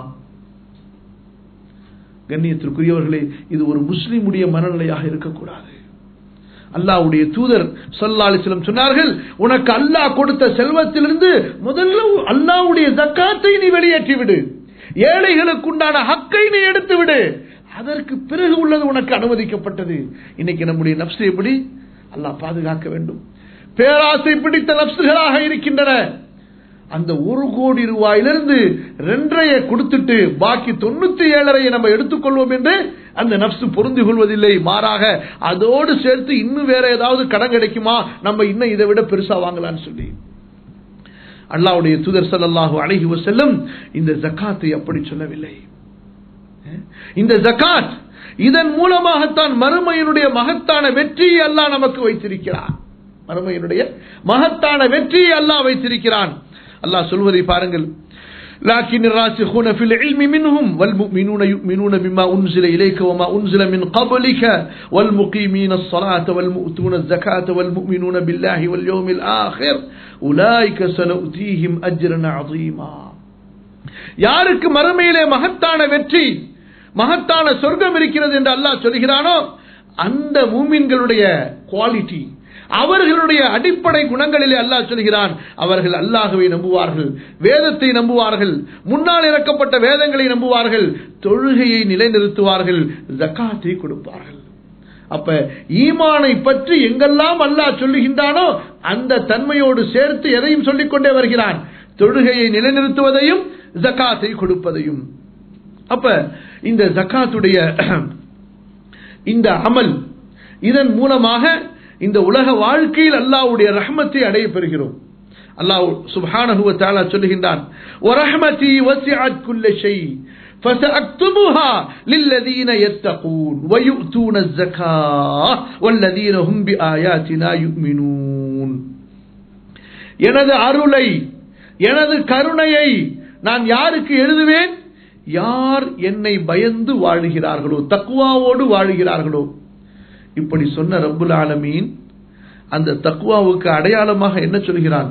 கண்ணியத்திற்குரியவர்களே இது ஒரு முஸ்லிமுடைய மனநிலையாக இருக்கக்கூடாது அல்லாவுடைய தூதர் சொல்லாலிசிலம் சொன்னார்கள் உனக்கு அல்லாஹ் கொடுத்த செல்வத்திலிருந்து முதல்ல அல்லாவுடைய ஜக்காத்தை நீ வெளியேற்றி விடு ஏழைகளுக்கு உண்டான ஹக்கை நீ எடுத்து விடு அதற்கு பிறகு உள்ளது உனக்கு அனுமதிக்கப்பட்டது இன்னைக்கு நம்முடைய நப்சு எப்படி அல்லாஹ் பாதுகாக்க வேண்டும் பேராசை பிடித்த நப்சுகளாக இருக்கின்றன அந்த ஒரு கோடி ரூபாயிலிருந்து ரெண்டரைய கொடுத்துட்டு பாக்கி தொண்ணூத்தி ஏழரையை நம்ம எடுத்துக்கொள்வோம் என்று அந்த நப்சு பொருந்தி கொள்வதில்லை மாறாக அதோடு சேர்த்து இன்னும் வேற ஏதாவது கடன் கிடைக்குமா நம்ம இன்னும் இதை விட பெருசா வாங்கலாம்னு சொல்லி அல்லாவுடைய தூதர் சல்லாஹூ அழகி செல்லும் இந்த ஜக்காத்தை அப்படி சொல்லவில்லை இந்த ஜக்காத் இதன் மூலமாகத்தான் மறுமையினுடைய மகத்தான வெற்றியை அல்லாஹ் நமக்கு வைத்திருக்கிறார் மறுமையினுடைய மகத்தான வெற்றியை அல்லாஹ் வைத்திருக்கிறான் அல்லாஹ் சொல்வதை பாருங்கள் لكن الراسخون في العلم منهم والمؤمنون يؤمنون بما أنزل إليك وما أنزل من قبلك والمقيمين الصلاة والمؤتون الزكاة والمؤمنون بالله واليوم الآخر أولئك سنؤتيهم أجرا عظيما யாருக்கு மறுமையிலே மகத்தான வெற்றி மகத்தான சொர்க்கம் இருக்கிறது என்று அல்லாஹ் சொல்கிறானோ அந்த மூமின்களுடைய குவாலிட்டி அவர்களுடைய அடிப்படை குணங்களிலே அல்லாஹ் சொல்கிறான் அவர்கள் அல்லாஹுவை நம்புவார்கள் வேதத்தை நம்புவார்கள் முன்னால் இறக்கப்பட்ட வேதங்களை நம்புவார்கள் தொழுகையை நிலைநிறுத்துவார்கள் ஜக்காத்தை கொடுப்பார்கள் அப்ப ஈமானை பற்றி எங்கெல்லாம் அல்லாஹ் சொல்லுகின்றானோ அந்த தன்மையோடு சேர்த்து எதையும் சொல்லிக் கொண்டே வருகிறான் தொழுகையை நிலைநிறுத்துவதையும் ஜக்காத்தை கொடுப்பதையும் அப்ப இந்த ஜக்காத்துடைய இந்த அமல் இதன் மூலமாக இந்த உலக வாழ்க்கையில் அல்லாவுடைய ரஹ்மத்தை அடைய பெறுகிறோம் அல்லாஹ் சுப்ஹானஹு வ தஆலா சொல்லுகின்றான் வரஹ்மதி வசிஅத் குல்ல ஷை فسأكتبها للذين يتقون ويؤتون الزكاة والذين هم بآياتنا يؤمنون எனது அருளை எனது கருணையை நான் யாருக்கு எழுதுவேன் யார் என்னை பயந்து வாழுகிறார்களோ தக்குவாவோடு வாழுகிறார்களோ இப்படி சொன்ன ரப்புல் ஆலமீன் அந்த தக்குவாவுக்கு அடையாளமாக என்ன சொல்கிறான்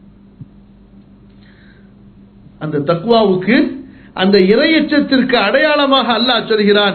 அந்த தக்குவாவுக்கு அந்த இரையச்சத்திற்கு அடையாளமாக அல்லாஹ் சொல்கிறான்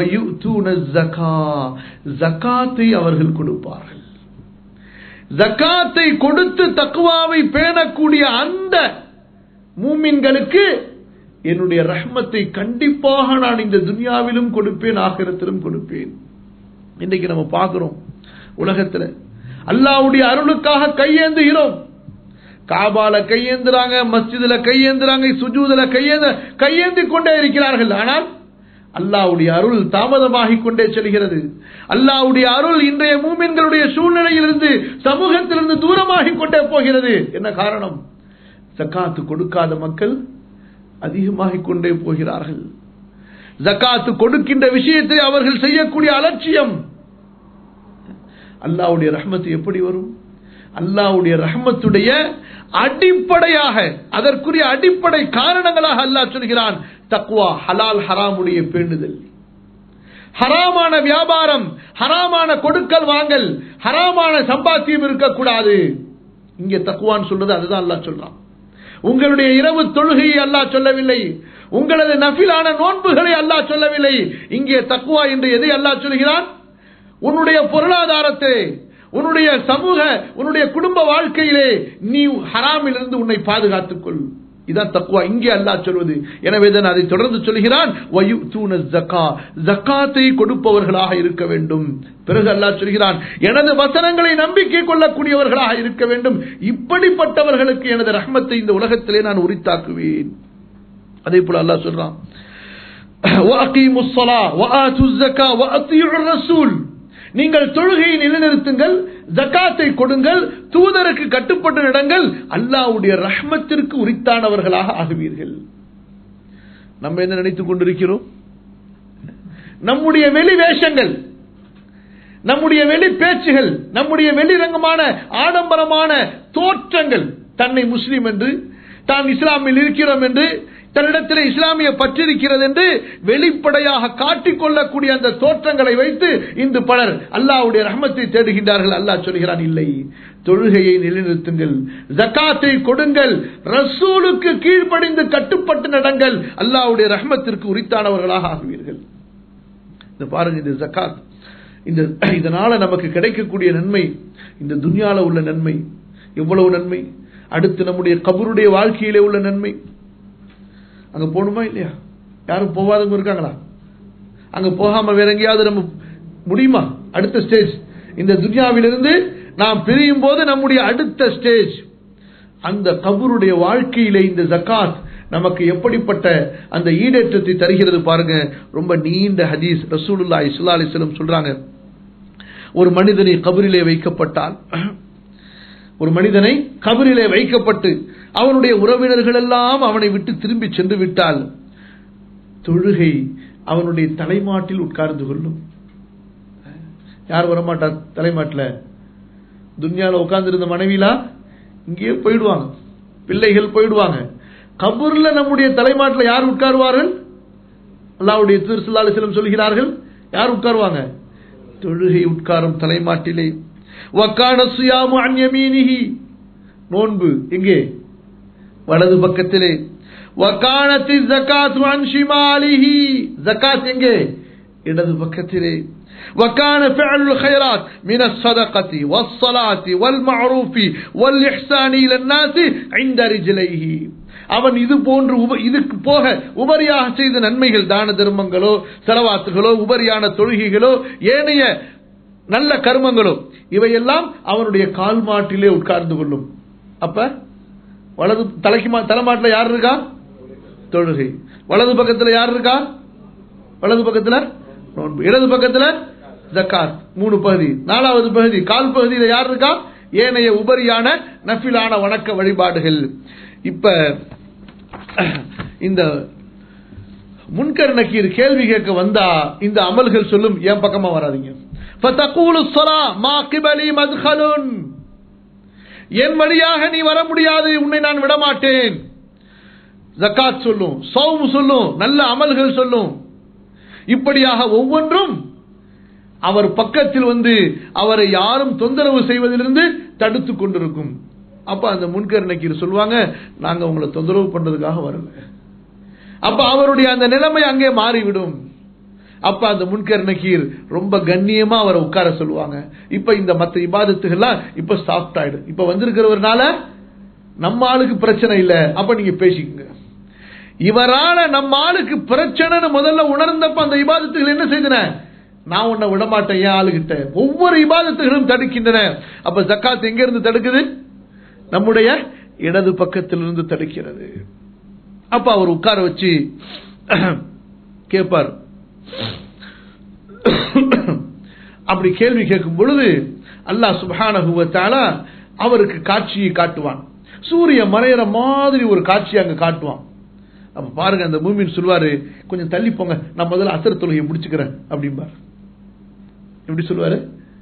ஜக்காத்தை அவர்கள் கொடுப்பார்கள் ஜக்காத்தை கொடுத்து தக்குவாவை பேணக்கூடிய அந்த மூமின்களுக்கு என்னுடைய ரஹ்மத்தை கண்டிப்பாக நான் இந்த துனியாவிலும் கொடுப்பேன் ஆகிரத்திலும் கொடுப்பேன் இன்னைக்கு நம்ம பார்க்கிறோம் உலகத்துல அல்லாவுடைய அருளுக்காக கையேந்துகிறோம் காபால கையேந்துறாங்க மஸ்ஜிதுல கையேந்துறாங்க சுஜூதுல கையேந்த கையேந்தி கொண்டே இருக்கிறார்கள் ஆனால் அல்லாவுடைய அருள் தாமதமாகிக் கொண்டே செல்கிறது அல்லாவுடைய அருள் இன்றைய மூமின்களுடைய சூழ்நிலையிலிருந்து சமூகத்திலிருந்து தூரமாகிக் கொண்டே போகிறது என்ன காரணம் சக்காத்து கொடுக்காத மக்கள் அதிகமாகிக் கொண்டே போகிறார்கள் ஜக்காத்து கொடுக்கின்ற விஷயத்தை அவர்கள் செய்யக்கூடிய அலட்சியம் அல்லாவுடைய ரஹ்மத்து எப்படி வரும் அல்லாவுடைய ரஹ்மத்துடைய அடிப்படையாக அதற்குரிய அடிப்படை காரணங்களாக அல்லாஹ் சொல்கிறான் தக்வா ஹலால் ஹராமுடைய பேணுதல் ஹராமான வியாபாரம் ஹராமான கொடுக்கல் வாங்கல் ஹராமான சம்பாத்தியம் இருக்கக்கூடாது இங்கே தக்குவான் சொல்றது அதுதான் அல்லாஹ் சொல்றான் உங்களுடைய இரவு தொழுகையை அல்லாஹ் சொல்லவில்லை உங்களது நஃபிலான நோன்புகளை அல்லாஹ் சொல்லவில்லை இங்கே தக்குவா என்று எதை அல்லாஹ் சொல்கிறான் உன்னுடைய பொருளாதாரத்தை உன்னுடைய சமூக உன்னுடைய குடும்ப வாழ்க்கையிலே நீ ஹராமில் இருந்து உன்னை பாதுகாத்துக் கொள் இதான் தக்குவா இங்கே அல்லாஹ் சொல்வது எனவே தான் அதை தொடர்ந்து சொல்கிறான் வயுத்தூன ஜக்கா ஜக்காத்தை கொடுப்பவர்களாக இருக்க வேண்டும் பிறகு அல்லாஹ் சொல்கிறான் எனது வசனங்களை நம்பிக்கை கொள்ளக்கூடியவர்களாக இருக்க வேண்டும் இப்படிப்பட்டவர்களுக்கு எனது ரஹ்மத்தை இந்த உலகத்திலே நான் உரித்தாக்குவேன் அதே போல அல்லாஹ் சொல்றான் وَأَقِيمُوا الصَّلَاةَ وَآتُوا الزَّكَاةَ وَأَطِيعُوا الرَّسُولَ நீங்கள் தொழுகையை நிலைநிறுத்துங்கள் ஜக்காத்தை கொடுங்கள் தூதருக்கு கட்டுப்பட்டு நடங்கள் அல்லாஹ்வுடைய ரஹ்மத்திற்கு உரித்தானவர்களாக ஆகுவீர்கள் நம்ம என்ன நினைத்துக் கொண்டிருக்கிறோம் நம்முடைய வெளி வேஷங்கள் நம்முடைய வெளி பேச்சுகள் நம்முடைய வெளிரங்கமான ஆடம்பரமான தோற்றங்கள் தன்னை முஸ்லீம் என்று தான் இஸ்லாமில் இருக்கிறோம் என்று தன்னிடத்தில் இஸ்லாமிய பற்றிருக்கிறது என்று வெளிப்படையாக காட்டிக்கொள்ளக்கூடிய அந்த தோற்றங்களை வைத்து இன்று பலர் அல்லாஹ்வுடைய ரஹமத்தை தேடுகின்றார்கள் அல்லாஹ் சொல்கிறான் இல்லை தொழுகையை நிலைநிறுத்துங்கள் ஜக்காத்தை கொடுங்கள் ரசூலுக்கு கீழ்ப்படிந்து கட்டுப்பட்டு நடங்கள் அல்லாஹ்வுடைய ரஹமத்திற்கு உரித்தானவர்களாக ஆகுவீர்கள் இந்த பாருங்க இந்த ஜக்காத் இந்த இதனால நமக்கு கிடைக்கக்கூடிய நன்மை இந்த துன்யால உள்ள நன்மை எவ்வளவு நன்மை அடுத்து நம்முடைய கபருடைய வாழ்க்கையிலே உள்ள நன்மை அங்க போகணுமா இல்லையா யாரும் போகாதவங்க இருக்காங்களா அங்க போகாம வேற எங்கேயாவது நம்ம முடியுமா அடுத்த ஸ்டேஜ் இந்த துன்யாவிலிருந்து நாம் பிரியும் போது நம்முடைய அடுத்த ஸ்டேஜ் அந்த கபருடைய வாழ்க்கையிலே இந்த ஜக்காத் நமக்கு எப்படிப்பட்ட அந்த ஈடேற்றத்தை தருகிறது பாருங்க ரொம்ப நீண்ட ஹதீஸ் ரசூலுல்லாஹி ஸல்லல்லாஹு அலைஹி வஸல்லம் சொல்றாங்க ஒரு மனிதனை கபரிலே வைக்கப்பட்டால் ஒரு மனிதனை கபரிலே வைக்கப்பட்டு அவனுடைய உறவினர்கள் எல்லாம் அவனை விட்டு திரும்பி சென்று விட்டால் தொழுகை அவனுடைய தலைமாட்டில் உட்கார்ந்து கொள்ளும் யார் வரமாட்டா தலைமாட்டில் துன்யால உட்கார்ந்து இருந்த மனைவிலா இங்கேயே போயிடுவாங்க பிள்ளைகள் போயிடுவாங்க கபூர்ல நம்முடைய தலைமாட்டில் யார் உட்காருவார்கள் அல்லாவுடைய திருசல்லாலிசிலம் சொல்கிறார்கள் யார் உட்காருவாங்க தொழுகை உட்காரும் தலைமாட்டிலே வக்கான சுயாமு அந்யமீனிகி நோன்பு எங்கே வலது பக்கத்திலே வக்கானத்தி ஜக்காத் ஷிமாலிஹி ஜக்காத் எங்கே இடது பக்கத்திலே وكان فعل الخيرات من الصدقة والصلاة والمعروف والإحسان إلى الناس عند رجليه அவன் இது போன்று இதுக்கு போக உபரியாக செய்த நன்மைகள் தான தர்மங்களோ செலவாத்துகளோ உபரியான தொழுகைகளோ ஏனைய நல்ல கர்மங்களோ இவையெல்லாம் அவனுடைய கால் மாட்டிலே உட்கார்ந்து கொள்ளும் அப்ப வலது தலைக்கு தலைமாட்டில் யார் இருக்கா தொழுகை வலது பக்கத்தில் யார் இருக்கா வலது பக்கத்தில் நோன்பு இடது பக்கத்தில் ஜக்காத் மூணு பகுதி நாலாவது பகுதி கால் பகுதியில் யார் இருக்கா ஏனைய உபரியான நஃபிலான வணக்க வழிபாடுகள் இப்ப இந்த முன்கர் நக்கீர் கேள்வி கேட்க வந்தா இந்த அமல்கள் சொல்லும் என் பக்கமா வராதிங்க என் வழியாக நீ வர முடியாது உன்னை நான் விடமாட்டேன் ஜக்காத் சொல்லும் சௌம் சொல்லும் நல்ல அமல்கள் சொல்லும் இப்படியாக ஒவ்வொன்றும் அவர் பக்கத்தில் வந்து அவரை யாரும் தொந்தரவு செய்வதிலிருந்து தடுத்து கொண்டிருக்கும் அப்ப அந்த முன்கர் நக்கீர் சொல்லுவாங்க நாங்க உங்களை தொந்தரவு பண்றதுக்காக வரல அப்ப அவருடைய அந்த நிலைமை அங்கே மாறிவிடும் அப்ப அந்த முன்கர் நக்கீர் ரொம்ப கண்ணியமா அவரை உட்கார சொல்லுவாங்க இப்ப இந்த மத்த இபாதத்துகள்லாம் இப்ப சாஃப்ட் ஆயிடும் இப்ப வந்திருக்கிறவர்னால நம்ம ஆளுக்கு பிரச்சனை இல்ல அப்ப நீங்க பேசிக்கங்க இவரால நம்ம ஆளுக்கு பிரச்சனைன்னு முதல்ல உணர்ந்தப்ப அந்த இபாதத்துகள் என்ன செய்தன நான் உன்னை விடமாட்டேன் என் ஆளுகிட்ட ஒவ்வொரு இபாதத்துகளும் தடுக்கின்றன அப்ப ஜக்காத் எங்க இருந்து தடுக்குது நம்முடைய இடது பக்கத்திலிருந்து தடுக்கிறது அப்ப அவர் உட்கார வச்சு கேட்பார் அப்படி கேள்வி கேட்கும் பொழுது அல்லாஹ் சுபானகுவத்தால அவருக்கு காட்சியை காட்டுவான் சூரிய மறையிற மாதிரி ஒரு காட்சி அங்க காட்டுவான் அப்ப பாருங்க அந்த மூமின் சொல்வாரு கொஞ்சம் தள்ளி போங்க நான் முதல்ல அசர் தொழுகையை முடிச்சுக்கிறேன் அப்படிம்பார் எப்படி சொல்லுவாரு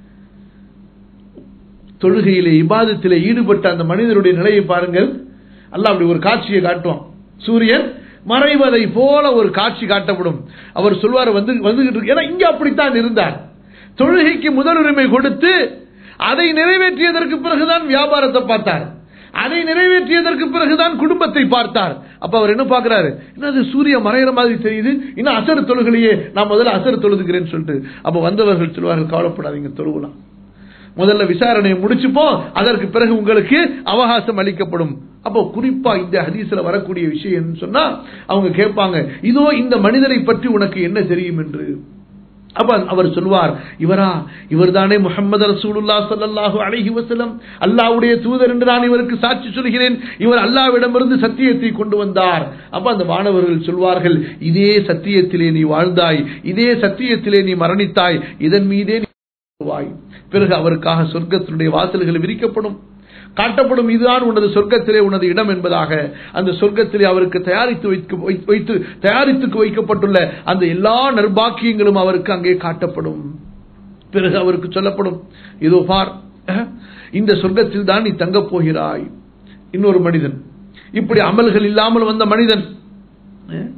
தொழுகையிலே இபாதத்திலே ஈடுபட்ட அந்த மனிதருடைய நிலையை பாருங்கள் அல்ல அப்படி ஒரு காட்சியை காட்டுவான் சூரியன் மறைவதை போல ஒரு காட்சி காட்டப்படும் அவர் சொல்வார் வந்து வந்துகிட்டு இருக்கு ஏன்னா இங்க அப்படித்தான் இருந்தார் தொழுகைக்கு முதலுரிமை கொடுத்து அதை நிறைவேற்றியதற்கு பிறகுதான் வியாபாரத்தை பார்த்தார் அதை நிறைவேற்றியதற்கு பிறகுதான் குடும்பத்தை பார்த்தார் அப்ப அவர் என்ன பார்க்கிறாரு என்னது சூரிய மறையிற மாதிரி தெரியுது இன்னும் அசர் தொழுகலையே நான் முதல்ல அசர் தொழுதுகிறேன்னு சொல்லிட்டு அப்ப வந்தவர்கள் சொல்வார்கள் கவலைப்படாதீங்க தொழுகலாம் முதல்ல விசாரணையை முடிச்சுப்போம் அதற்கு பிறகு உங்களுக்கு அவகாசம் அளிக்கப்படும் அப்போ குறிப்பா இந்த ஹதீஸ்ல வரக்கூடிய விஷயம் சொன்னா அவங்க கேட்பாங்க இதோ இந்த மனிதரை பற்றி உனக்கு என்ன தெரியும் என்று அப்ப அவர் சொல்வார் இவரா இவர்தானே முகமது ரசூலுல்லா ஸல்லல்லாஹு அலைஹி வஸல்லம் அல்லாஹ்வுடைய தூதர் என்று நான் இவருக்கு சாட்சி சொல்கிறேன் இவர் அல்லாஹ்விடமிருந்து சத்தியத்தை கொண்டு வந்தார் அப்ப அந்த மாணவர்கள் சொல்வார்கள் இதே சத்தியத்திலே நீ வாழ்ந்தாய் இதே சத்தியத்திலே நீ மரணித்தாய் இதன் மீதே நீ வாழ்வாய் பிறகு அவருக்காக சொர்க்கத்தினுடைய வாசல்கள் விரிக்கப்படும் காட்டப்படும் இதுதான் உனது சொர்க்கத்திலே உனது இடம் என்பதாக அந்த சொர்க்கத்திலே அவருக்கு தயாரித்து வைக்க- வை- வைத்து தயாரித்துக்கு வைக்கப்பட்டுள்ள அந்த எல்லா நர்பாக்கியங்களும் அவருக்கு அங்கே காட்டப்படும் பிறகு அவருக்கு சொல்லப்படும் இதோ பார் அஹ், இந்த சொர்க்கத்தில் தான் நீ தங்கப் போகிறாய் இன்னொரு மனிதன் இப்படி அமல்கள் இல்லாமல் வந்த மனிதன் அஹ்,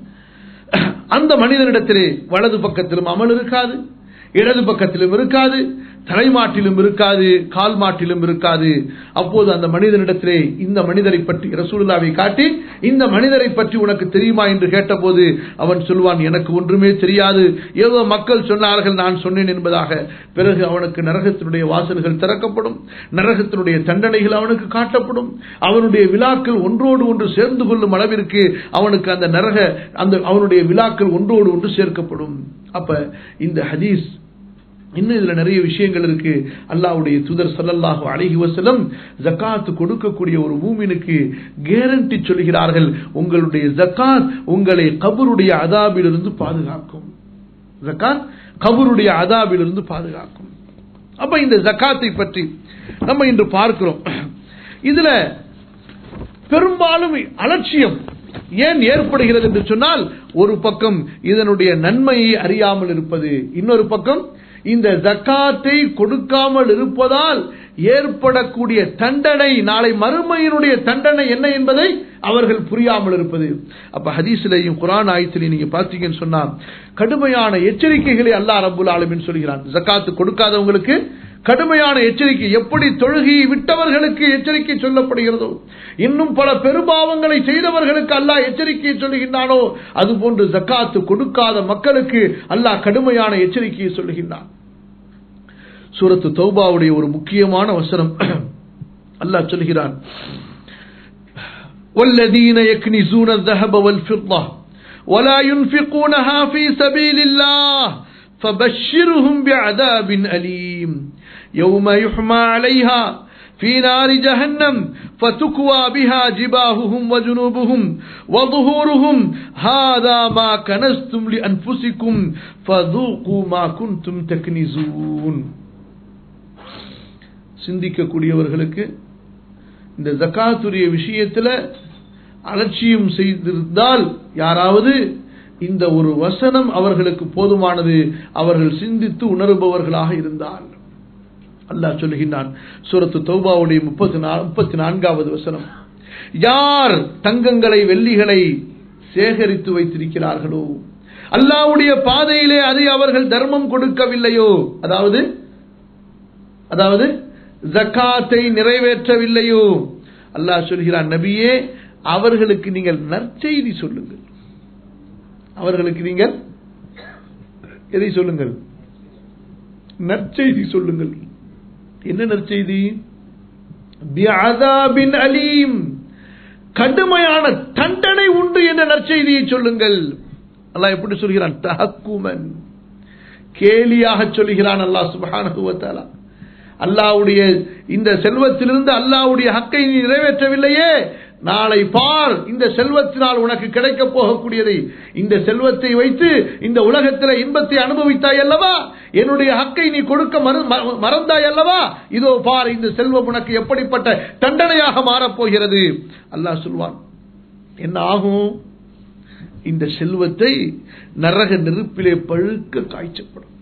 அந்த மனிதனிடத்திலே வலது பக்கத்திலும் அமல் இருக்காது இடது பக்கத்திலும் இருக்காது தலைமாட்டிலும் இருக்காது கால் மாட்டிலும் இருக்காது அப்போது அந்த மனிதனிடத்திலே இந்த மனிதரை பற்றி ரசூலுல்லாவை காட்டி இந்த மனிதரை பற்றி உனக்கு தெரியுமா என்று கேட்டபோது அவன் சொல்வான் எனக்கு ஒன்றுமே தெரியாது ஏதோ மக்கள் சொன்னார்கள் நான் சொன்னேன் என்பதாக பிறகு அவனுக்கு நரகத்தினுடைய வாசல்கள் திறக்கப்படும் நரகத்தினுடைய தண்டனைகள் அவனுக்கு காட்டப்படும் அவனுடைய விழாக்கள் ஒன்றோடு ஒன்று சேர்ந்து கொள்ளும் அளவிற்கு அவனுக்கு அந்த நரக அந்த அவனுடைய விழாக்கள் ஒன்றோடு ஒன்று சேர்க்கப்படும் அப்ப இந்த ஹதீஸ் இன்னும் இதுல நிறைய விஷயங்கள் இருக்கு அல்லாஹ்வுடைய தூதர் ஸல்லல்லாஹு அலைஹி வஸல்லம் ஜகாத் கொடுக்கக்கூடிய ஒரு மூமினுக்கு கேரண்டி சொல்கிறார்கள் உங்களுடைய ஜகாத் உங்களை கபருடைய அதாபிலிருந்து பாதுகாக்கும் ஜகாத் கபருடைய அதாபிலிருந்து பாதுகாக்கும் அப்ப இந்த ஜகாத்தை பற்றி நம்ம இன்று பார்க்கிறோம் இதுல பெரும்பாலும் அலட்சியம் ஏன் ஏற்படுகிறது என்று சொன்னால் ஒரு பக்கம் இதனுடைய நன்மையை அறியாமல் இருப்பது இன்னொரு பக்கம் இந்த ஜக்காத்தை கொடுக்காமல் இருப்பதால் ஏற்படக்கூடிய தண்டனை நாளை மறுமையினுடைய தண்டனை என்ன என்பதை அவர்கள் புரியாமல் இருப்பது அப்ப ஹதீஸ்லையும் குரான் ஆயத்திலையும் நீங்க பார்த்தீங்கன்னு சொன்னா கடுமையான எச்சரிக்கைகளை அல்லாஹ் ரப்புல் ஆலமீன் சொல்கிறான் ஜக்காத்து கொடுக்காதவங்களுக்கு கடுமையான எச்சரிக்கை எப்படி தொழுகையை விட்டவர்களுக்கு எச்சரிக்கை சொல்லப்படுகிறதோ இன்னும் பல பெருபாவங்களை செய்தவர்களுக்கு அல்லாஹ் எச்சரிக்கையை சொல்லுகின்றானோ அதுபோன்று ஜக்காத்து கொடுக்காத மக்களுக்கு அல்லாஹ் கடுமையான எச்சரிக்கையை சொல்லுகின்றான் சூரத்து தௌபாவுடைய ஒரு முக்கியமான வசனம் அல்லாஹ் சொல்கிறான் والذين يكنزون الذهب والفضة ولا ينفقونها في سبيل الله فبشرهم بعذاب أليم يوم يحمى عليها في نار جهنم فتكوى بها جباههم وجنوبهم وظهورهم هذا ما كنزتم لأنفسكم فذوقوا ما كنتم تكنزون சிந்திக்கக்கூடியவர்களுக்கு இந்த ஜக்காத்துரிய விஷயத்துல அலட்சியம் செய்திருந்தால் யாராவது இந்த ஒரு வசனம் அவர்களுக்கு போதுமானது அவர்கள் சிந்தித்து உணர்பவர்களாக இருந்தால் அல்லாஹ் சொல்லுகின்றான் சூரத்து தௌபாவுடைய முப்பத்தி முப்பத்தி நான்காவது வசனம் யார் தங்கங்களை வெள்ளிகளை சேகரித்து வைத்திருக்கிறார்களோ அல்லாஹ்வுடைய பாதையிலே அதை அவர்கள் தர்மம் கொடுக்கவில்லையோ அதாவது அதாவது ஜக்காத்தை நிறைவேற்றவில்லையோ அல்லாஹ் சொல்கிறான் நபியே அவர்களுக்கு நீங்கள் நற்செய்தி சொல்லுங்கள் அவர்களுக்கு நீங்கள் எதை சொல்லுங்கள் நற்செய்தி சொல்லுங்கள் என்ன நற்செய்தி பிஅதாபின் அலீம் கடுமையான தண்டனை உண்டு என்ற நற்செய்தியை சொல்லுங்கள் அல்லாஹ் எப்படி சொல்கிறான் தஹக்குமன் கேலியாக சொல்கிறான் அல்லாஹ் சுப்ஹானஹு வ தஆலா அல்லாஹ்வுடைய இந்த செல்வத்திலிருந்து அல்லாஹ்வுடைய ஹக்கை நீ நிறைவேற்றவில்லையே நாளை பார் இந்த செல்வத்தினால் உனக்கு கிடைக்க போகக்கூடியதை இந்த செல்வத்தை வைத்து இந்த உலகத்தில் இன்பத்தை அனுபவித்தாய் அல்லவா என்னுடைய ஹக்கை நீ கொடுக்க மறு- ம- மறந்தாய் அல்லவா இதோ பார் இந்த செல்வம் உனக்கு எப்படிப்பட்ட தண்டனையாக மாறப்போகிறது அல்லாஹ் சொல்வான் என்ன ஆகும் இந்த செல்வத்தை நரக நெருப்பிலே பழுக்க காய்ச்சப்படும்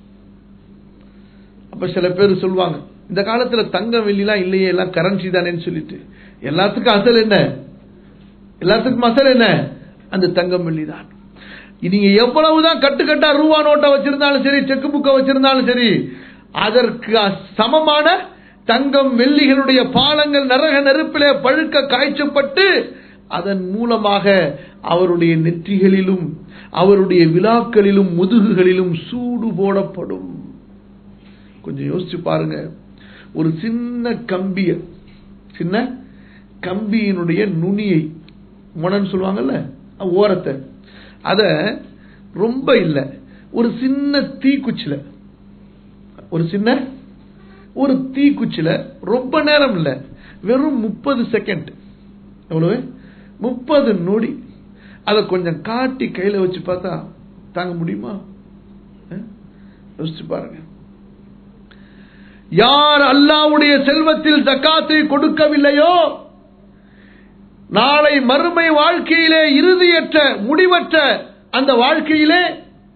அப்ப சில பேர் சொல்லுவாங்க இந்த காலத்துல தங்கம் வெள்ளிலாம் இல்லையே எல்லாம் கரன்சி தானேன்னு சொல்லிட்டு எல்லாத்துக்கும் அசல் என்ன எல்லாத்துக்கும் அசல் என்ன அந்த தங்கம் வெள்ளி தான் நீங்க எவ்வளவுதான் கட்டுக்கட்டா ரூபா நோட்டை வச்சிருந்தாலும் சரி செக்கு புக்கை வச்சிருந்தாலும் சரி அதற்கு சமமான தங்கம் வெள்ளிகளுடைய பாலங்கள் நரக நெருப்பிலே பழுக்க காய்ச்சப்பட்டு அதன் மூலமாக அவருடைய நெற்றிகளிலும் அவருடைய விழாக்களிலும் முதுகுகளிலும் சூடு போடப்படும் கொஞ்சம் யோசிச்சு பாருங்க ஒரு சின்ன கம்பிய சின்ன கம்பியினுடைய நுனியை முனன்னு சொல்லுவாங்கல்ல ஓரத்தை அத ரொம்ப இல்லை ஒரு சின்ன தீக்குச்சில ஒரு சின்ன ஒரு தீக்குச்சில ரொம்ப நேரம் இல்லை வெறும் முப்பது செகண்ட் எவ்வளவு முப்பது நொடி அதை கொஞ்சம் காட்டி கையில வச்சு பார்த்தா தாங்க முடியுமா யோசிச்சு பாருங்க யார் அல்லாவுடைய செல்வத்தில் ஜக்காத்தை கொடுக்கவில்லையோ நாளை மறுமை வாழ்க்கையிலே இறுதியற்ற முடிவற்ற அந்த வாழ்க்கையிலே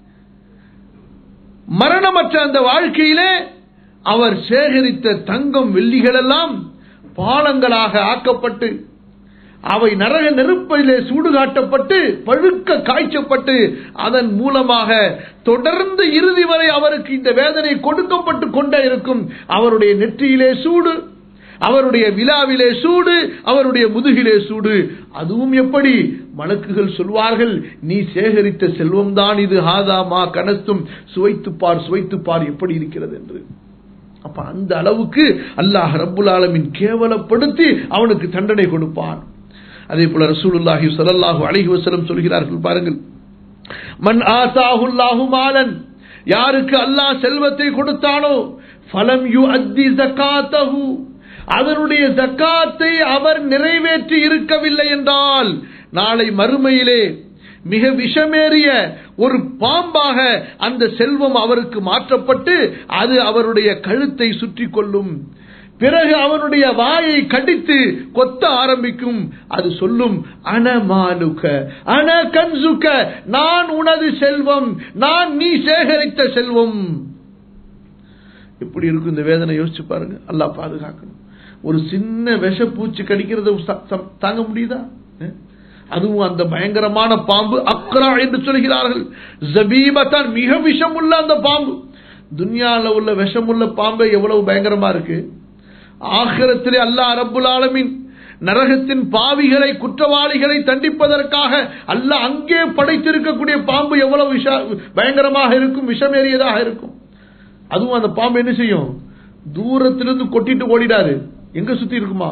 மரணமற்ற அந்த வாழ்க்கையிலே அவர் சேகரித்த தங்கம் வெள்ளிகளெல்லாம் பாலங்களாக ஆக்கப்பட்டு அவை நரக நெருப்பிலே சூடுகாட்டப்பட்டு பழுக்க காய்ச்சப்பட்டு அதன் மூலமாக தொடர்ந்து இறுதி வரை அவருக்கு இந்த வேதனை கொடுக்கப்பட்டு கொண்டே இருக்கும் அவருடைய நெற்றியிலே சூடு அவருடைய விழாவிலே சூடு அவருடைய முதுகிலே சூடு அதுவும் எப்படி வழக்குகள் சொல்வார்கள் நீ சேகரித்த செல்வம் தான் இது ஹாதாமா கனத்தும் சுவைத்துப்பார் சுவைத்துப்பார் எப்படி இருக்கிறது என்று அப்ப அந்த அளவுக்கு அல்லாஹ் ரப்புல் ஆலமின் கேவலப்படுத்தி அவனுக்கு தண்டனை கொடுப்பான் அதே போல ரசூலுல்லாஹி ஸல்லல்லாஹு அலைஹி வஸல்லம் சொல்கிறார்கள் பாருங்கள் மன் ஆசாஹுல்லாஹு மாலன் யாருக்கு அல்லாஹ் செல்வத்தை கொடுத்தானோ ஃபலம் யு அத்தி ஜகாத்தஹு அதனுடைய ஜக்காத்தை அவர் நிறைவேற்றி இருக்கவில்லை என்றால் நாளை மறுமையிலே மிக விஷமேறிய ஒரு பாம்பாக அந்த செல்வம் அவருக்கு மாற்றப்பட்டு அது அவருடைய கழுத்தை சுற்றி கொள்ளும் பிறகு அவனுடைய வாயை கடித்து கொத்த ஆரம்பிக்கும் அது சொல்லும் அனமாலுக அன கன்சுக்க நான் உனது செல்வம் நான் நீ சேகரித்த செல்வம் எப்படி இருக்கும் இந்த வேதனை யோசிச்சு பாருங்க அல்லாஹ் பாதுகாக்கணும் ஒரு சின்ன விஷப்பூச்சி கடிக்கிறது தாங்க முடியுதா அதுவும் அந்த பயங்கரமான பாம்பு அக்ரா என்று சொல்கிறார்கள் ஜபீபத்தான் மிக விஷம் உள்ள அந்த பாம்பு துன்யால உள்ள விஷம் உள்ள பாம்பு எவ்வளவு பயங்கரமா இருக்கு ஆகிரத்திலே அல்லாஹ் ரப்புல் ஆலமின் நரகத்தின் பாவிகளை குற்றவாளிகளை தண்டிப்பதற்காக அல்ல அங்கே படைத்திருக்கக்கூடிய பாம்பு எவ்வளவு விஷ பயங்கரமாக இருக்கும் விஷமேறியதாக இருக்கும் அதுவும் அந்த பாம்பு என்ன செய்யும் தூரத்திலிருந்து கொட்டிட்டு ஓடிடாது எங்க சுத்தி இருக்குமா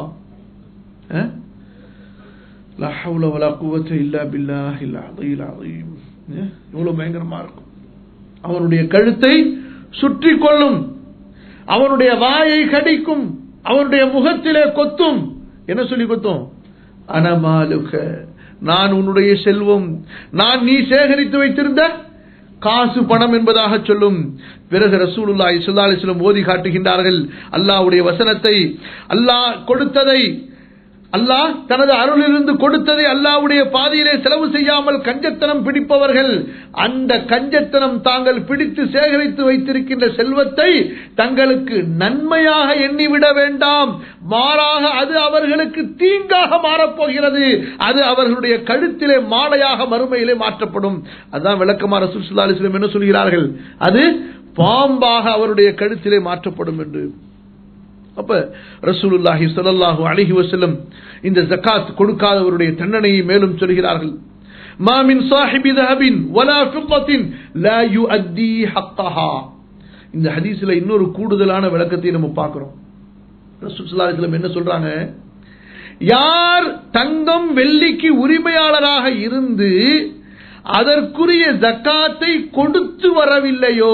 எவ்வளவு பயங்கரமா இருக்கும் அவனுடைய கழுத்தை சுற்றி கொள்ளும் அவனுடைய வாயை கடிக்கும் அவனுடைய முகத்திலே கொத்தும் என்ன சொல்லி கொத்தும் அனமாலுக நான் உன்னுடைய செல்வம் நான் நீ சேகரித்து வைத்திருந்த காசு பணம் என்பதாக சொல்லும் பிறகு ரசூலுல்லாஹி ஸல்லல்லாஹு அலைஹி வஸல்லம் ஓதி காட்டுகின்றார்கள் அல்லாஹ்வுடைய வசனத்தை அல்லாஹ் கொடுத்ததை அல்லாஹ் தனது அருளிலிருந்து கொடுத்ததை அல்லாஹ்வுடைய பாதையிலே செலவு செய்யாமல் கஞ்சத்தனம் பிடிப்பவர்கள் அந்த கஞ்சத்தனம் தாங்கள் பிடித்து சேகரித்து வைத்திருக்கின்ற செல்வத்தை தங்களுக்கு நன்மையாக எண்ணிவிட வேண்டாம் மாறாக அது அவர்களுக்கு தீங்காக மாறப்போகிறது அது அவர்களுடைய கழுத்திலே மாலையாக மறுமையிலே மாற்றப்படும் அதான் விளக்கமான சுற்றுலா அலிஸ்லம் என்ன சொல்கிறார்கள் அது பாம்பாக அவருடைய கழுத்திலே மாற்றப்படும் என்று அப்ப ரசூலுல்லாஹி ஸல்லல்லாஹு அலைஹி வஸல்லம் இந்த ஜகாத் கொடுக்காதவருடைய தண்டனையை மேலும் சொல்கிறார்கள் ما من صاحب ذهب ولا فضة لا يؤدي حقها இந்த ஹதீஸ்ல இன்னொரு கூடுதலான விளக்கத்தை நம்ம பார்க்கிறோம் ரசூல் ஸல்லல்லாஹு அலைஹி வஸல்லம் என்ன சொல்றாங்க யார் தங்கம் வெள்ளிக்கு உரிமையாளராக இருந்து அதற்குரிய ஜக்காத்தை கொடுத்து வரவில்லையோ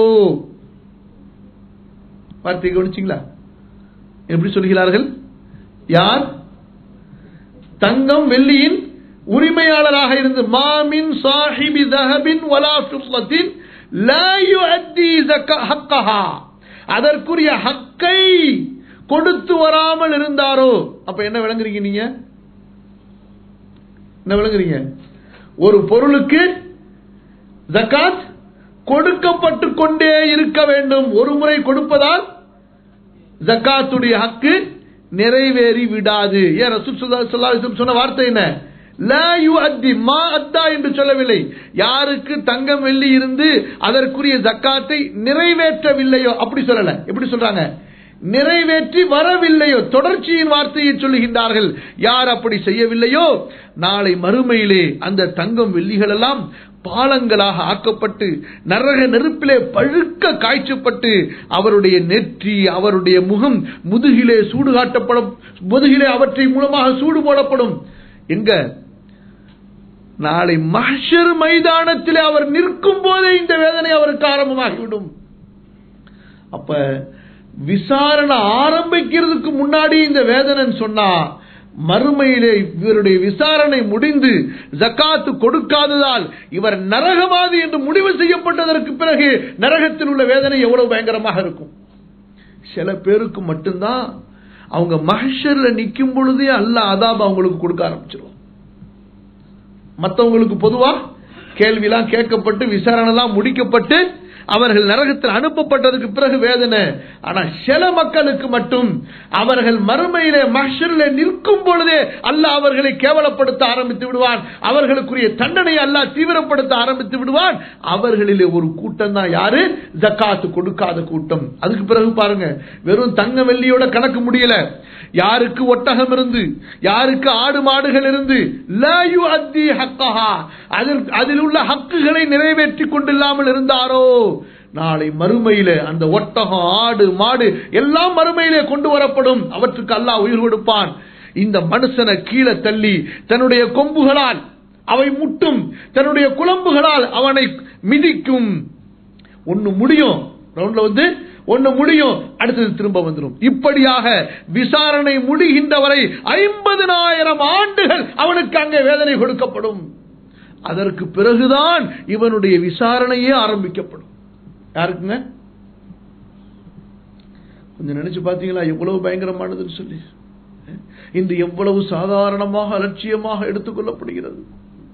வார்த்தை கவனிச்சிங்களா எப்படி சொல்கிறார்கள் யார் தங்கம் வெள்ளியின் உரிமையாளராக இருந்து மாமின் சாஹிபி தஹபின் வலா ஃபில்லத்தின் லா யுஅத்தி ஹக்கஹா அதற்குரிய ஹக்கை கொடுத்து வராமல் இருந்தாரோ அப்ப என்ன விளங்குறீங்க நீங்க என்ன விளங்குறீங்க ஒரு பொருளுக்கு ஜக்காத் கொடுக்கப்பட்டு கொண்டே இருக்க வேண்டும் ஒரு முறை கொடுப்பதால் ஜக்காத்துடைய ஹக்கு நிறைவேறி விடாது ஏன் ரசூல் சொன்ன வார்த்தை என்ன லா யுஅத்தி மா அத்தா என்று சொல்லவில்லை யாருக்கு தங்கம் வெள்ளி இருந்து அதற்குரிய ஜக்காத்தை நிறைவேற்றவில்லையோ அப்படி சொல்லல எப்படி சொல்றாங்க நிறைவேற்றி வரவில்லையோ தொடர்ச்சியின் வார்த்தையை சொல்லுகின்றார்கள் யார் அப்படி செய்யவில்லையோ நாளை மறுமையிலே அந்த தங்கம் வெள்ளிகள் எல்லாம் பாலங்களாக ஆக்கப்பட்டு நரக நெருப்பிலே பழுக்க காய்ச்சப்பட்டு அவருடைய நெற்றி அவருடைய முகம் முதுகிலே சூடு காட்டப்படும் முதுகிலே அவற்றை மூலமாக சூடு போடப்படும் எங்க நாளை மஹ்ஷர் மைதானத்திலே அவர் நிற்கும் போதே இந்த வேதனை அவருக்கு ஆரம்பமாகிவிடும் அப்ப விசாரணை ஆரம்பிக்கிறதுக்கு முன்னாடி இந்த வேதனை சொன்னா மறுமையிலே இவருடைய விசாரணை முடிந்து ஜக்காத்து கொடுக்காததால் இவர் நரகவாதி என்று முடிவு செய்யப்பட்டதற்கு பிறகு நரகத்தில் உள்ள வேதனை எவ்வளவு பயங்கரமாக இருக்கும் சில பேருக்கு மட்டும்தான் அவங்க மஹஷர்ல நிக்கும் பொழுதே அல்ல அதாப அவங்களுக்கு கொடுக்க ஆரம்பிச்சிருவோம் மற்றவங்களுக்கு பொதுவா கேள்விலாம் கேட்கப்பட்டு விசாரணை எல்லாம் முடிக்கப்பட்டு அவர்கள் நரகத்தில் அனுப்பப்பட்டதுக்கு பிறகு வேதனை ஆனா சில மக்களுக்கு மட்டும் அவர்கள் மறுமையிலே மஷரிலே நிற்கும் பொழுதே அல்லாஹ் அவர்களை கேவலப்படுத்த ஆரம்பித்து விடுவான் அவர்களுக்குரிய தண்டனை அல்லாஹ் தீவிரப்படுத்த ஆரம்பித்து விடுவான் அவர்களிலே ஒரு கூட்டம் தான் யாரு ஜக்காத்து கொடுக்காத கூட்டம் அதுக்கு பிறகு பாருங்க வெறும் தங்க வெள்ளியோட கணக்கு முடியல யாருக்கு ஒட்டகம் இருந்து யாருக்கு ஆடு மாடுகள் இருந்து லா யுஅத்தி ஹக்கஹா அதில் அதில் உள்ள ஹக்குகளை நிறைவேற்றி கொண்டில்லாமல் இருந்தாரோ நாளை மறுமையில அந்த ஒட்டகம் ஆடு மாடு எல்லாம் மறுமையிலே கொண்டு வரப்படும் அவற்றுக்கு அல்லாஹ் உயிர் கொடுப்பான் இந்த மனுஷனை கீழே தள்ளி தன்னுடைய கொம்புகளால் அவை முட்டும் தன்னுடைய குழம்புகளால் அவனை மிதிக்கும் ஒன்னு முடியும் ரவுண்ட்ல வந்து ஒன்னு முடியும் அடுத்தது திரும்ப வந்துடும் இப்படியாக விசாரணை முடிகின்ற வரை ஐம்பதனாயிரம் ஆண்டுகள் அவனுக்கு அங்கே வேதனை கொடுக்கப்படும் அதற்கு பிறகுதான் இவனுடைய விசாரணையே ஆரம்பிக்கப்படும் யாருக்குங்க கொஞ்சம் நினைச்சு பாத்தீங்களா எவ்வளவு பயங்கரமானதுன்னு சொல்லி இன்று எவ்வளவு சாதாரணமாக அலட்சியமாக எடுத்துக்கொள்ளப்படுகிறது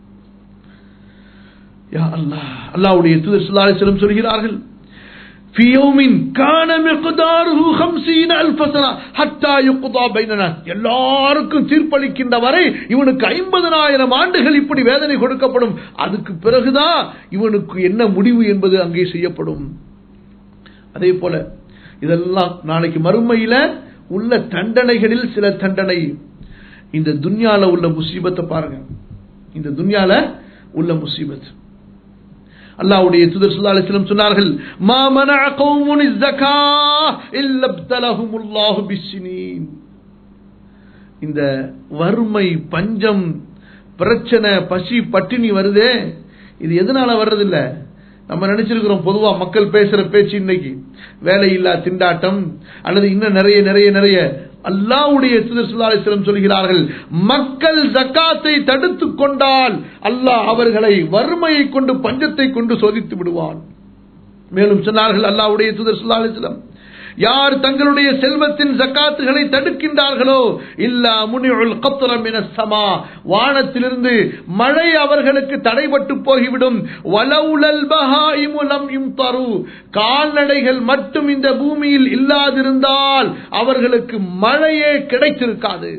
யா அல்லாஹ் அல்லாஹ்வுடைய தூதர் ஸல்லல்லாஹு அலைஹி வஸல்லம் சொல்கிறார்கள் في يوم كان مقداره خمسين ألف سنة حتى يقضى بيننا எல்லாருக்கும் தீர்ப்பளிக்கின்ற வரை இவனுக்கு ஐம்பதனாயிரம் ஆண்டுகள் இப்படி வேதனை கொடுக்கப்படும் அதுக்கு பிறகுதான் இவனுக்கு என்ன முடிவு என்பது அங்கே செய்யப்படும் அதே போல இதெல்லாம் நாளைக்கு மறுமையில உள்ள தண்டனைகளில் சில தண்டனை இந்த துன்யால உள்ள முசீபத்தை பாருங்க இந்த துன்யால உள்ள முசீபத் அல்லாஹ்வுடைய தூதர் ஸல்லல்லாஹு அலைஹி வஸல்லம் சொன்னார்கள் மா மனஅ கௌமுன் ஸக்கா இல்ல இப்தலஹுமுல்லாஹு பிஸ்ஸினீன் இந்த வறுமை பஞ்சம் பிரச்சனை பசி பட்டினி வருதே இது எதனால வர்றதில்ல நம்ம நினைச்சிருக்கிறோம் பொதுவா மக்கள் பேசுற பேச்சு இன்னைக்கு வேலையில்லா திண்டாட்டம் அல்லது இன்னும் நிறைய நிறைய நிறைய அல்லாவுடைய சுதர்சுல்லாஸ்லம் சொல்கிறார்கள் மக்கள் ஜக்காத்தை தடுத்துக் கொண்டால் அல்லாஹ் அவர்களை வறுமையை கொண்டு பஞ்சத்தை கொண்டு சோதித்து விடுவான் மேலும் சொன்னார்கள் அல்லாவுடைய தூதர் சுல்லா அலிஸ்லம் யார் தங்களுடைய செல்வத்தின் ஜக்காத்துகளை தடுக்கின்றார்களோ இல்லா முனியுல் கத்ரமின சமா வானத்திலிருந்து மழை அவர்களுக்கு தடைபட்டு போகிவிடும் வலவுலல் பஹாயிமுலம் இம்தரு கால்நடைகள் மட்டும் இந்த பூமியில் இல்லாதிருந்தால் அவர்களுக்கு மழையே கிடைத்திருக்காது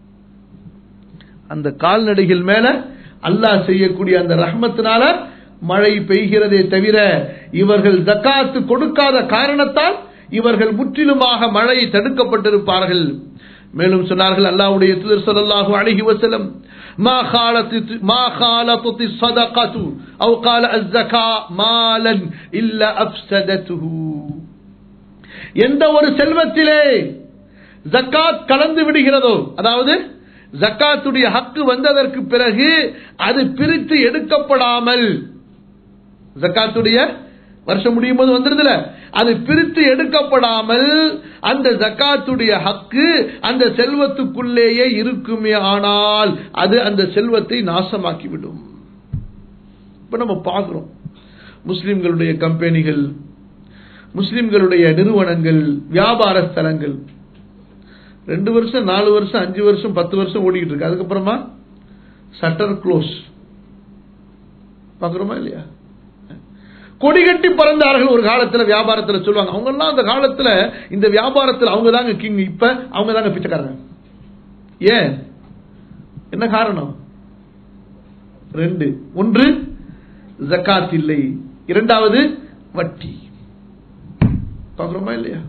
அந்த கால்நடைகள் மேல அல்லாஹ் செய்யக்கூடிய அந்த ரஹ்மத்தினால மழை பெய்கிறதே தவிர இவர்கள் ஜக்காத்து கொடுக்காத காரணத்தால் இவர்கள் முற்றிலுமாக மழை தடுக்கப்பட்டிருப்பார்கள் மேலும் சொன்னார்கள் அல்லாஹ்வுடைய தூதர் ஸல்லல்லாஹு அலைஹி வஸல்லம் ما خالطت ما خالطت الصدقه او قال الزكاه مالا الا افسدته எந்த ஒரு செல்வத்திலே ஜக்காத் கலந்து விடுகிறதோ அதாவது ஜக்காத்துடைய ஹக்கு வந்ததற்கு பிறகு அது பிரித்து எடுக்கப்படாமல் ஜக்காத்துடைய வருஷம் முடியும் போது வந்துருதுல அது பிரித்து எடுக்கப்படாமல் அந்த ஜக்காத்துடைய ஹக்கு அந்த செல்வத்துக்குள்ளேயே இருக்குமே ஆனால் அது அந்த செல்வத்தை நாசமாக்கிவிடும் இப்ப நம்ம பார்க்கிறோம் முஸ்லிம்களுடைய கம்பெனிகள் முஸ்லிம்களுடைய நிறுவனங்கள் வியாபார ஸ்தலங்கள் ரெண்டு வருஷம் நாலு வருஷம் அஞ்சு வருஷம் பத்து வருஷம் ஓடிக்கிட்டு இருக்கு அதுக்கப்புறமா சட்டர் க்ளோஸ் பாக்குறோமா இல்லையா கொடி கட்டி பறந்தார்கள் ஒரு காலத்துல வியாபாரத்துல சொல்லுவாங்க அவங்க எல்லாம் அந்த காலத்துல இந்த வியாபாரத்தில் அவங்க தாங்க கிங் இப்ப அவங்க தாங்க பிச்சைக்காரங்க ஏன் என்ன காரணம் ரெண்டு ஒன்று ஜக்காத் இல்லை இரண்டாவது வட்டி பார்க்குறோமா இல்லையா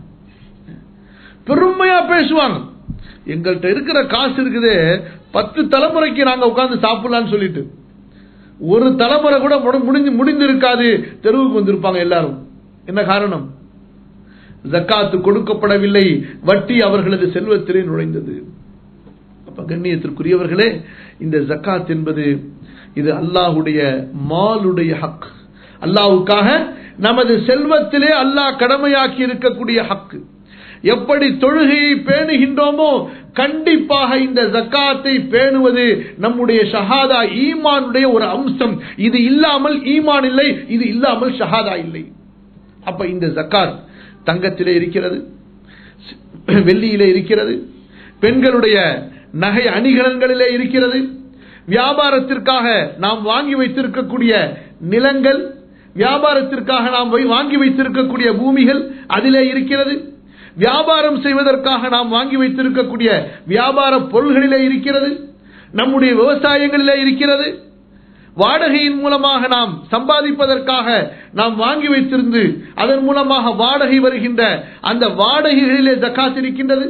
பெருமையா பேசுவாங்க எங்கள்கிட்ட இருக்கிற காசு இருக்குது பத்து தலைமுறைக்கு நாங்க உட்கார்ந்து சாப்பிடலாம்னு சொல்லிட்டு ஒரு தலைமுறை கூட முடி- முடிஞ்சு முடிந்து இருக்காது தெருவுக்கு வந்திருப்பாங்க எல்லாரும் என்ன காரணம் ஜக்காத்து கொடுக்கப்படவில்லை வட்டி அவர்களது செல்வத்திலே நுழைந்தது அப்ப கண்ணியத்திற்குரியவர்களே இந்த ஜக்காத் என்பது இது அல்லாஹுடைய மாலுடைய ஹக் அல்லாஹ்வுக்காக நமது செல்வத்திலே அல்லாஹ் கடமையாக்கி இருக்கக்கூடிய ஹக்கு எப்படி தொழுகையை பேணுகின்றோமோ கண்டிப்பாக இந்த ஜக்காத்தை பேணுவது நம்முடைய ஷஹாதா ஈமானுடைய ஒரு அம்சம் இது இல்லாமல் ஈமான் இல்லை இது இல்லாமல் ஷஹாதா இல்லை அப்ப இந்த ஜக்காத் தங்கத்திலே இருக்கிறது வெள்ளியிலே இருக்கிறது பெண்களுடைய நகை அணிகலன்களிலே இருக்கிறது வியாபாரத்திற்காக நாம் வாங்கி வைத்திருக்கக்கூடிய நிலங்கள் வியாபாரத்திற்காக நாம் வை- வாங்கி வைத்திருக்கக்கூடிய பூமிகள் அதிலே இருக்கிறது வியாபாரம் செய்வதற்காக நாம் வாங்கி வைத்திருக்கக்கூடிய வியாபார பொருள்களிலே இருக்கிறது நம்முடைய விவசாயங்களிலே இருக்கிறது வாடகையின் மூலமாக நாம் சம்பாதிப்பதற்காக நாம் வாங்கி வைத்திருந்து அதன் மூலமாக வாடகை வருகின்ற அந்த வாடகைகளிலே ஜக்காத் இருக்கின்றது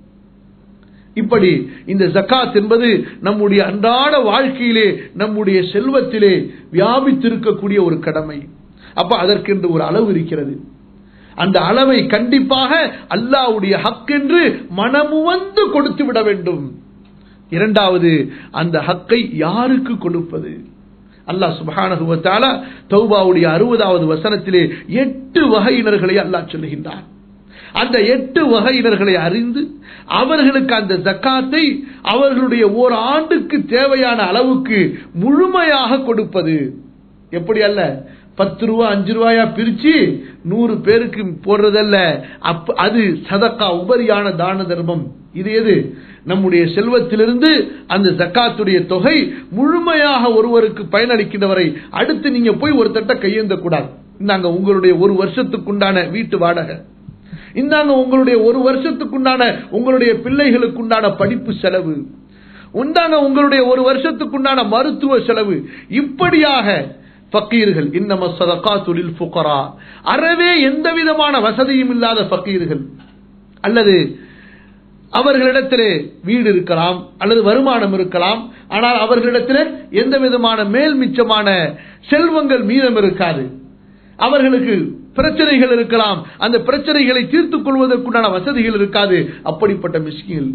இப்படி இந்த ஜக்காத் என்பது நம்முடைய அன்றாட வாழ்க்கையிலே நம்முடைய செல்வத்திலே வியாபித்திருக்கக்கூடிய ஒரு கடமை அப்ப அதற்கென்று ஒரு அளவு இருக்கிறது அந்த அளவை கண்டிப்பாக அல்லாஹ்வுடைய ஹக் என்று மனமுவந்து கொடுத்து விட வேண்டும் இரண்டாவது அந்த ஹக்கை யாருக்கு கொடுப்பது அல்லாஹ் சுப்ஹானஹு வ தஆலா தௌபாவுடைய அறுபதாவது வசனத்திலே எட்டு வகையினர்களை அல்லாஹ் சொல்லுகின்றார் அந்த எட்டு வகையினர்களை அறிந்து அவர்களுக்கு அந்த ஜக்காத்தை அவர்களுடைய ஓர் ஆண்டுக்கு தேவையான அளவுக்கு முழுமையாக கொடுப்பது எப்படி அல்ல பத்து ரூபா அஞ்சு ரூபாயா பிரிச்சு நூறு பேருக்கு போடுறதல்ல அப்ப அது சதக்கா உபரியான தான தர்மம் இது எது நம்முடைய செல்வத்திலிருந்து அந்த ஜக்காத்துடைய தொகை முழுமையாக ஒருவருக்கு பயனளிக்கின்றவரை அடுத்து நீங்க போய் ஒரு தட்ட கையேந்த கூடாது இந்தாங்க உங்களுடைய ஒரு வருஷத்துக்குண்டான வீட்டு வாடகை இந்தாங்க உங்களுடைய ஒரு வருஷத்துக்குண்டான உங்களுடைய பிள்ளைகளுக்குண்டான படிப்பு செலவு உண்டாங்க உங்களுடைய ஒரு வருஷத்துக்குண்டான மருத்துவ செலவு இப்படியாக ஃபக்கீர்கள் இன்னம சதகாத்துலில் ஃபுகரா அறவே எந்த விதமான வசதியும் இல்லாத ஃபக்கீர்கள் அல்லது அவர்களிடத்திலே வீடு இருக்கலாம் அல்லது வருமானம் இருக்கலாம் ஆனால் அவர்களிடத்திலே எந்த விதமான மேல் மிச்சமான செல்வங்கள் மீதம் இருக்காது அவர்களுக்கு பிரச்சனைகள் இருக்கலாம் அந்த பிரச்சனைகளை தீர்த்துக் கொள்வதற்குண்டான வசதிகள் இருக்காது அப்படிப்பட்ட மிஸ்கிகள்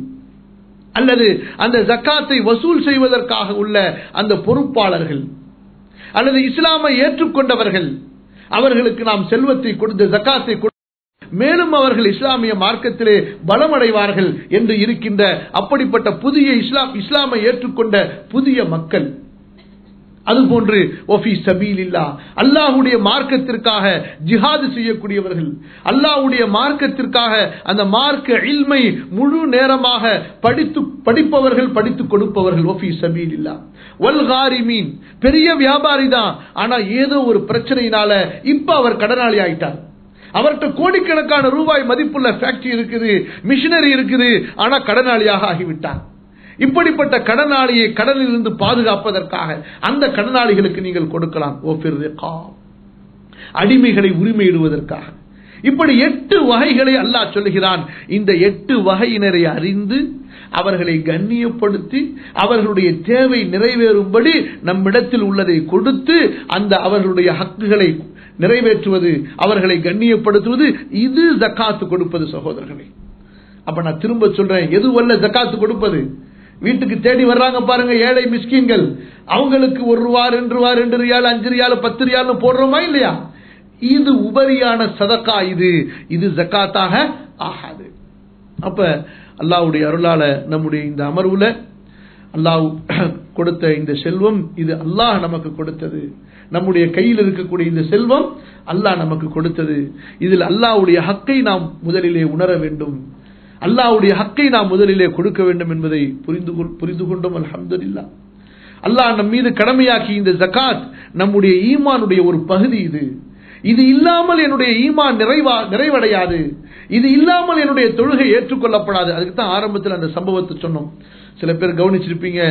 அல்லது அந்த ஜக்காத்தை வசூல் செய்வதற்காக உள்ள அந்த பொறுப்பாளர்கள் அல்லது இஸ்லாமை ஏற்றுக்கொண்டவர்கள் அவர்களுக்கு நாம் செல்வத்தை கொடுத்த ஜக்காத்தை கொடு- மேலும் அவர்கள் இஸ்லாமிய மார்க்கத்திலே பலமடைவார்கள் என்று இருக்கின்ற அப்படிப்பட்ட புதிய இஸ்லாம் இஸ்லாமை ஏற்றுக்கொண்ட புதிய மக்கள் அதுபோன்று ஒஃபி சபீலில்லா அல்லாஹ்வுடைய மார்க்கத்திற்காக ஜிஹாது செய்யக்கூடியவர்கள் அல்லாஹ்வுடைய மார்க்கத்திற்காக அந்த மார்க்க இல்மை முழு நேரமாக படித்து படிப்பவர்கள் படித்துக் கொடுப்பவர்கள் ஒஃபி சபீலில்லா வல் காரிமீன் பெரிய வியாபாரி தான் ஆனா ஏதோ ஒரு பிரச்சனையினால இப்ப அவர் கடனாளி ஆயிட்டார் அவர்கிட்ட கோடிக்கணக்கான ரூபாய் மதிப்புள்ள ஃபேக்டரி இருக்குது மிஷினரி இருக்குது ஆனா கடனாளியாக ஆகிவிட்டார் இப்படிப்பட்ட கடனாளியை கடனில் இருந்து பாதுகாப்பதற்காக அந்த கடனாளிகளுக்கு நீங்கள் கொடுக்கலாம் ஓஃபிர் ரிகாப். அடிமைகளை உரிமையிடுவதற்காக இப்படி எட்டு வகைகளை அல்லாஹ் சொல்லுகிறான் இந்த எட்டு வகையினரை அறிந்து அவர்களை கண்ணியப்படுத்தி அவர்களுடைய தேவை நிறைவேறும்படி நம்மிடத்தில் உள்ளதை கொடுத்து அந்த அவர்களுடைய ஹக்குகளை நிறைவேற்றுவது அவர்களை கண்ணியப்படுத்துவது இது ஜக்காத்து கொடுப்பது சகோதரர்களே அப்ப நான் திரும்ப சொல்றேன் எது வல்ல ஜக்காத்து கொடுப்பது வீட்டுக்கு தேடி வர்றாங்க பாருங்க ஏழை மிஸ்கின்கள் அவங்களுக்கு ஒரு ரூபா ரெண்டு ரூபா ரெண்டு ரியால் அஞ்சு ரியால் பத்து ரியால் போடுறோமா இல்லையா இது உபரியான சதக்கா இது இது ஜக்காத்தாக ஆகாது அப்ப அல்லாஹ்வுடைய அருளால நம்முடைய இந்த அமர்வுல அல்லாஹ் கொடுத்த இந்த செல்வம் இது அல்லாஹ் நமக்கு கொடுத்தது நம்முடைய கையில் இருக்கக்கூடிய இந்த செல்வம் அல்லாஹ் நமக்கு கொடுத்தது இதில் அல்லாஹ்வுடைய ஹக்கை நாம் முதலிலே உணர வேண்டும் அல்லாஹ்வுடைய ஹக்கை நாம் முதலிலே கொடுக்க வேண்டும் என்பதை புரிந்து கொள்- புரிந்து கொண்டோம் அல்ஹம்துலில்லாஹ் அல்லாஹ் நம் மீது கடமையாக்கி இந்த ஜகாத் நம்முடைய ஈமானுடைய ஒரு பகுதி இது இது இல்லாமல் என்னுடைய ஈமான் நிறைவா நிறைவடையாது இது இல்லாமல் என்னுடைய தொழுகை ஏற்றுக்கொள்ளப்படாது அதுக்கு தான் ஆரம்பத்தில் அந்த சம்பவத்தை சொன்னோம் சில பேர் கவனிச்சிருப்பீங்க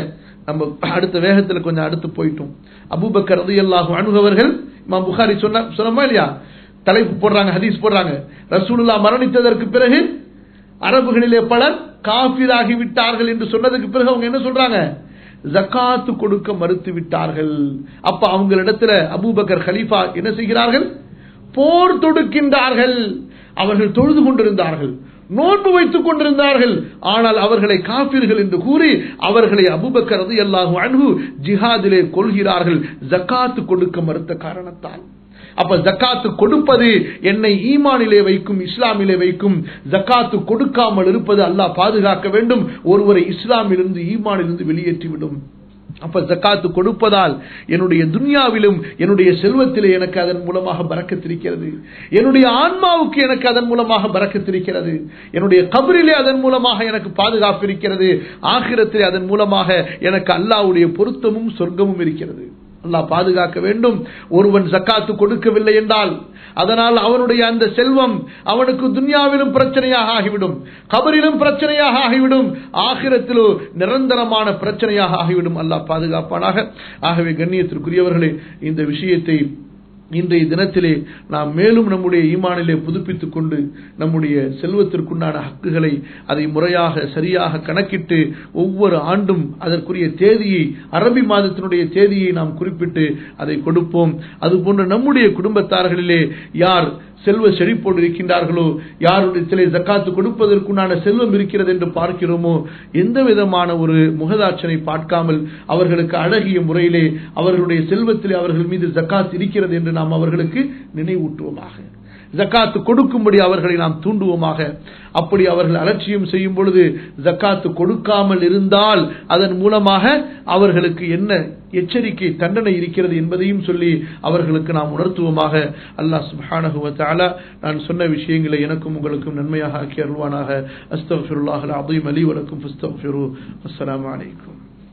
நம்ம அடுத்த வேகத்துல கொஞ்சம் அடுத்து போயிட்டோம் அபூபக்கர் ரலியல்லாஹு அன்ஹு அவர்கள் இமாம் புகாரி சொன்ன சொன்னமா இல்லையா தலைப்பு போடுறாங்க ஹதீஸ் போடுறாங்க ரசூலுல்லாஹ் மரணித்ததற்கு பிறகு அரபுகளிலே பலர் காஃபிராகி விட்டார்கள் என்று சொன்னதுக்கு பிறகு அவங்க என்ன சொல்றாங்க ஜக்காத்து கொடுக்க மறுத்து விட்டார்கள் அப்ப அவங்களிடத்துல அபூபக்கர் கலீஃபா என்ன செய்கிறார்கள் போர் தொடுக்கின்றார்கள் அவர்கள் தொழுது கொண்டிருந்தார்கள் நோன்பு வைத்துக் கொண்டிருந்தார்கள் ஆனால் அவர்களை காப்பீர்கள் என்று கூறி அவர்களை அபுபக்கரது எல்லாகும் அன்பு ஜிஹாதிலே கொள்கிறார்கள் ஜக்காத்து கொடுக்க மறுத்த காரணத்தால் அப்ப ஜக்காத்து கொடுப்பது என்னை ஈமானிலே வைக்கும் இஸ்லாமிலே வைக்கும் ஜக்காத்து கொடுக்காமல் இருப்பது அல்லாஹ் பாதுகாக்க வேண்டும் ஒருவரை இஸ்லாமிலிருந்து ஈமானிலிருந்து வெளியேற்றிவிடும் அப்ப ஜக்காத்து கொடுப்பதால் என்னுடைய துன்யாவிலும் என்னுடைய செல்வத்திலே எனக்கு அதன் மூலமாக பறக்கத்திருக்கிறது என்னுடைய ஆன்மாவுக்கு எனக்கு அதன் மூலமாக பறக்கத்திருக்கிறது என்னுடைய கபரிலே அதன் மூலமாக எனக்கு பாதுகாப்பு இருக்கிறது ஆகிரத்திலே அதன் மூலமாக எனக்கு அல்லாவுடைய பொருத்தமும் சொர்க்கமும் இருக்கிறது அல்லாஹ் பாதுகாக்க வேண்டும் ஒருவன் ஜக்காத்து கொடுக்கவில்லை என்றால் அதனால் அவனுடைய அந்த செல்வம் அவனுக்கு துன்யாவிலும் பிரச்சனையாக ஆகிவிடும் கபரிலும் பிரச்சனையாக ஆகிவிடும் ஆகிரத்திலோ நிரந்தரமான பிரச்சனையாக ஆகிவிடும் அல்லாஹ் பாதுகாப்பானாக ஆகவே கண்ணியத்திற்குரியவர்களே இந்த விஷயத்தை இன்றைய தினத்திலே நாம் மேலும் நம்முடைய ஈமானிலே புதுப்பித்துக் கொண்டு நம்முடைய செல்வத்திற்குண்டான ஹக்குகளை அதை முறையாக சரியாக கணக்கிட்டு ஒவ்வொரு ஆண்டும் அதற்குரிய தேதியை அரபி மாதத்தினுடைய தேதியை நாம் குறிப்பிட்டு அதை கொடுப்போம் அதுபோன்று நம்முடைய குடும்பத்தார்களிலே யார் செல்வ செழிப்போடு இருக்கின்றார்களோ யாருடைய ஜக்காத்து கொடுப்பதற்குண்டான செல்வம் இருக்கிறது என்று பார்க்கிறோமோ எந்த விதமான ஒரு முகதாட்சனை பார்க்காமல் அவர்களுக்கு அழகிய முறையிலே அவர்களுடைய செல்வத்திலே அவர்கள் மீது ஜக்காத் இருக்கிறது என்று நாம் அவர்களுக்கு நினைவூட்டுவோமாக ஜக்காத்து கொடுக்கும்படி அவர்களை நாம் தூண்டுவோமாக அப்படி அவர்கள் அலட்சியம் செய்யும் பொழுது ஜக்காத்து கொடுக்காமல் இருந்தால் அதன் மூலமாக அவர்களுக்கு என்ன எச்சரிக்கை தண்டனை இருக்கிறது என்பதையும் சொல்லி அவர்களுக்கு நாம் உணர்த்துவோமாக அல்லாஹ் சுபானகுவத்தால நான் சொன்ன விஷயங்களை எனக்கும் உங்களுக்கும் நன்மையாக ஆக்கி அருள்வானாக அஸ்தஃபிருல்லாஹ் அதீம் அலி வலக்கும் அஸ்தஃபிரு அஸ்லாம் வலைக்கும்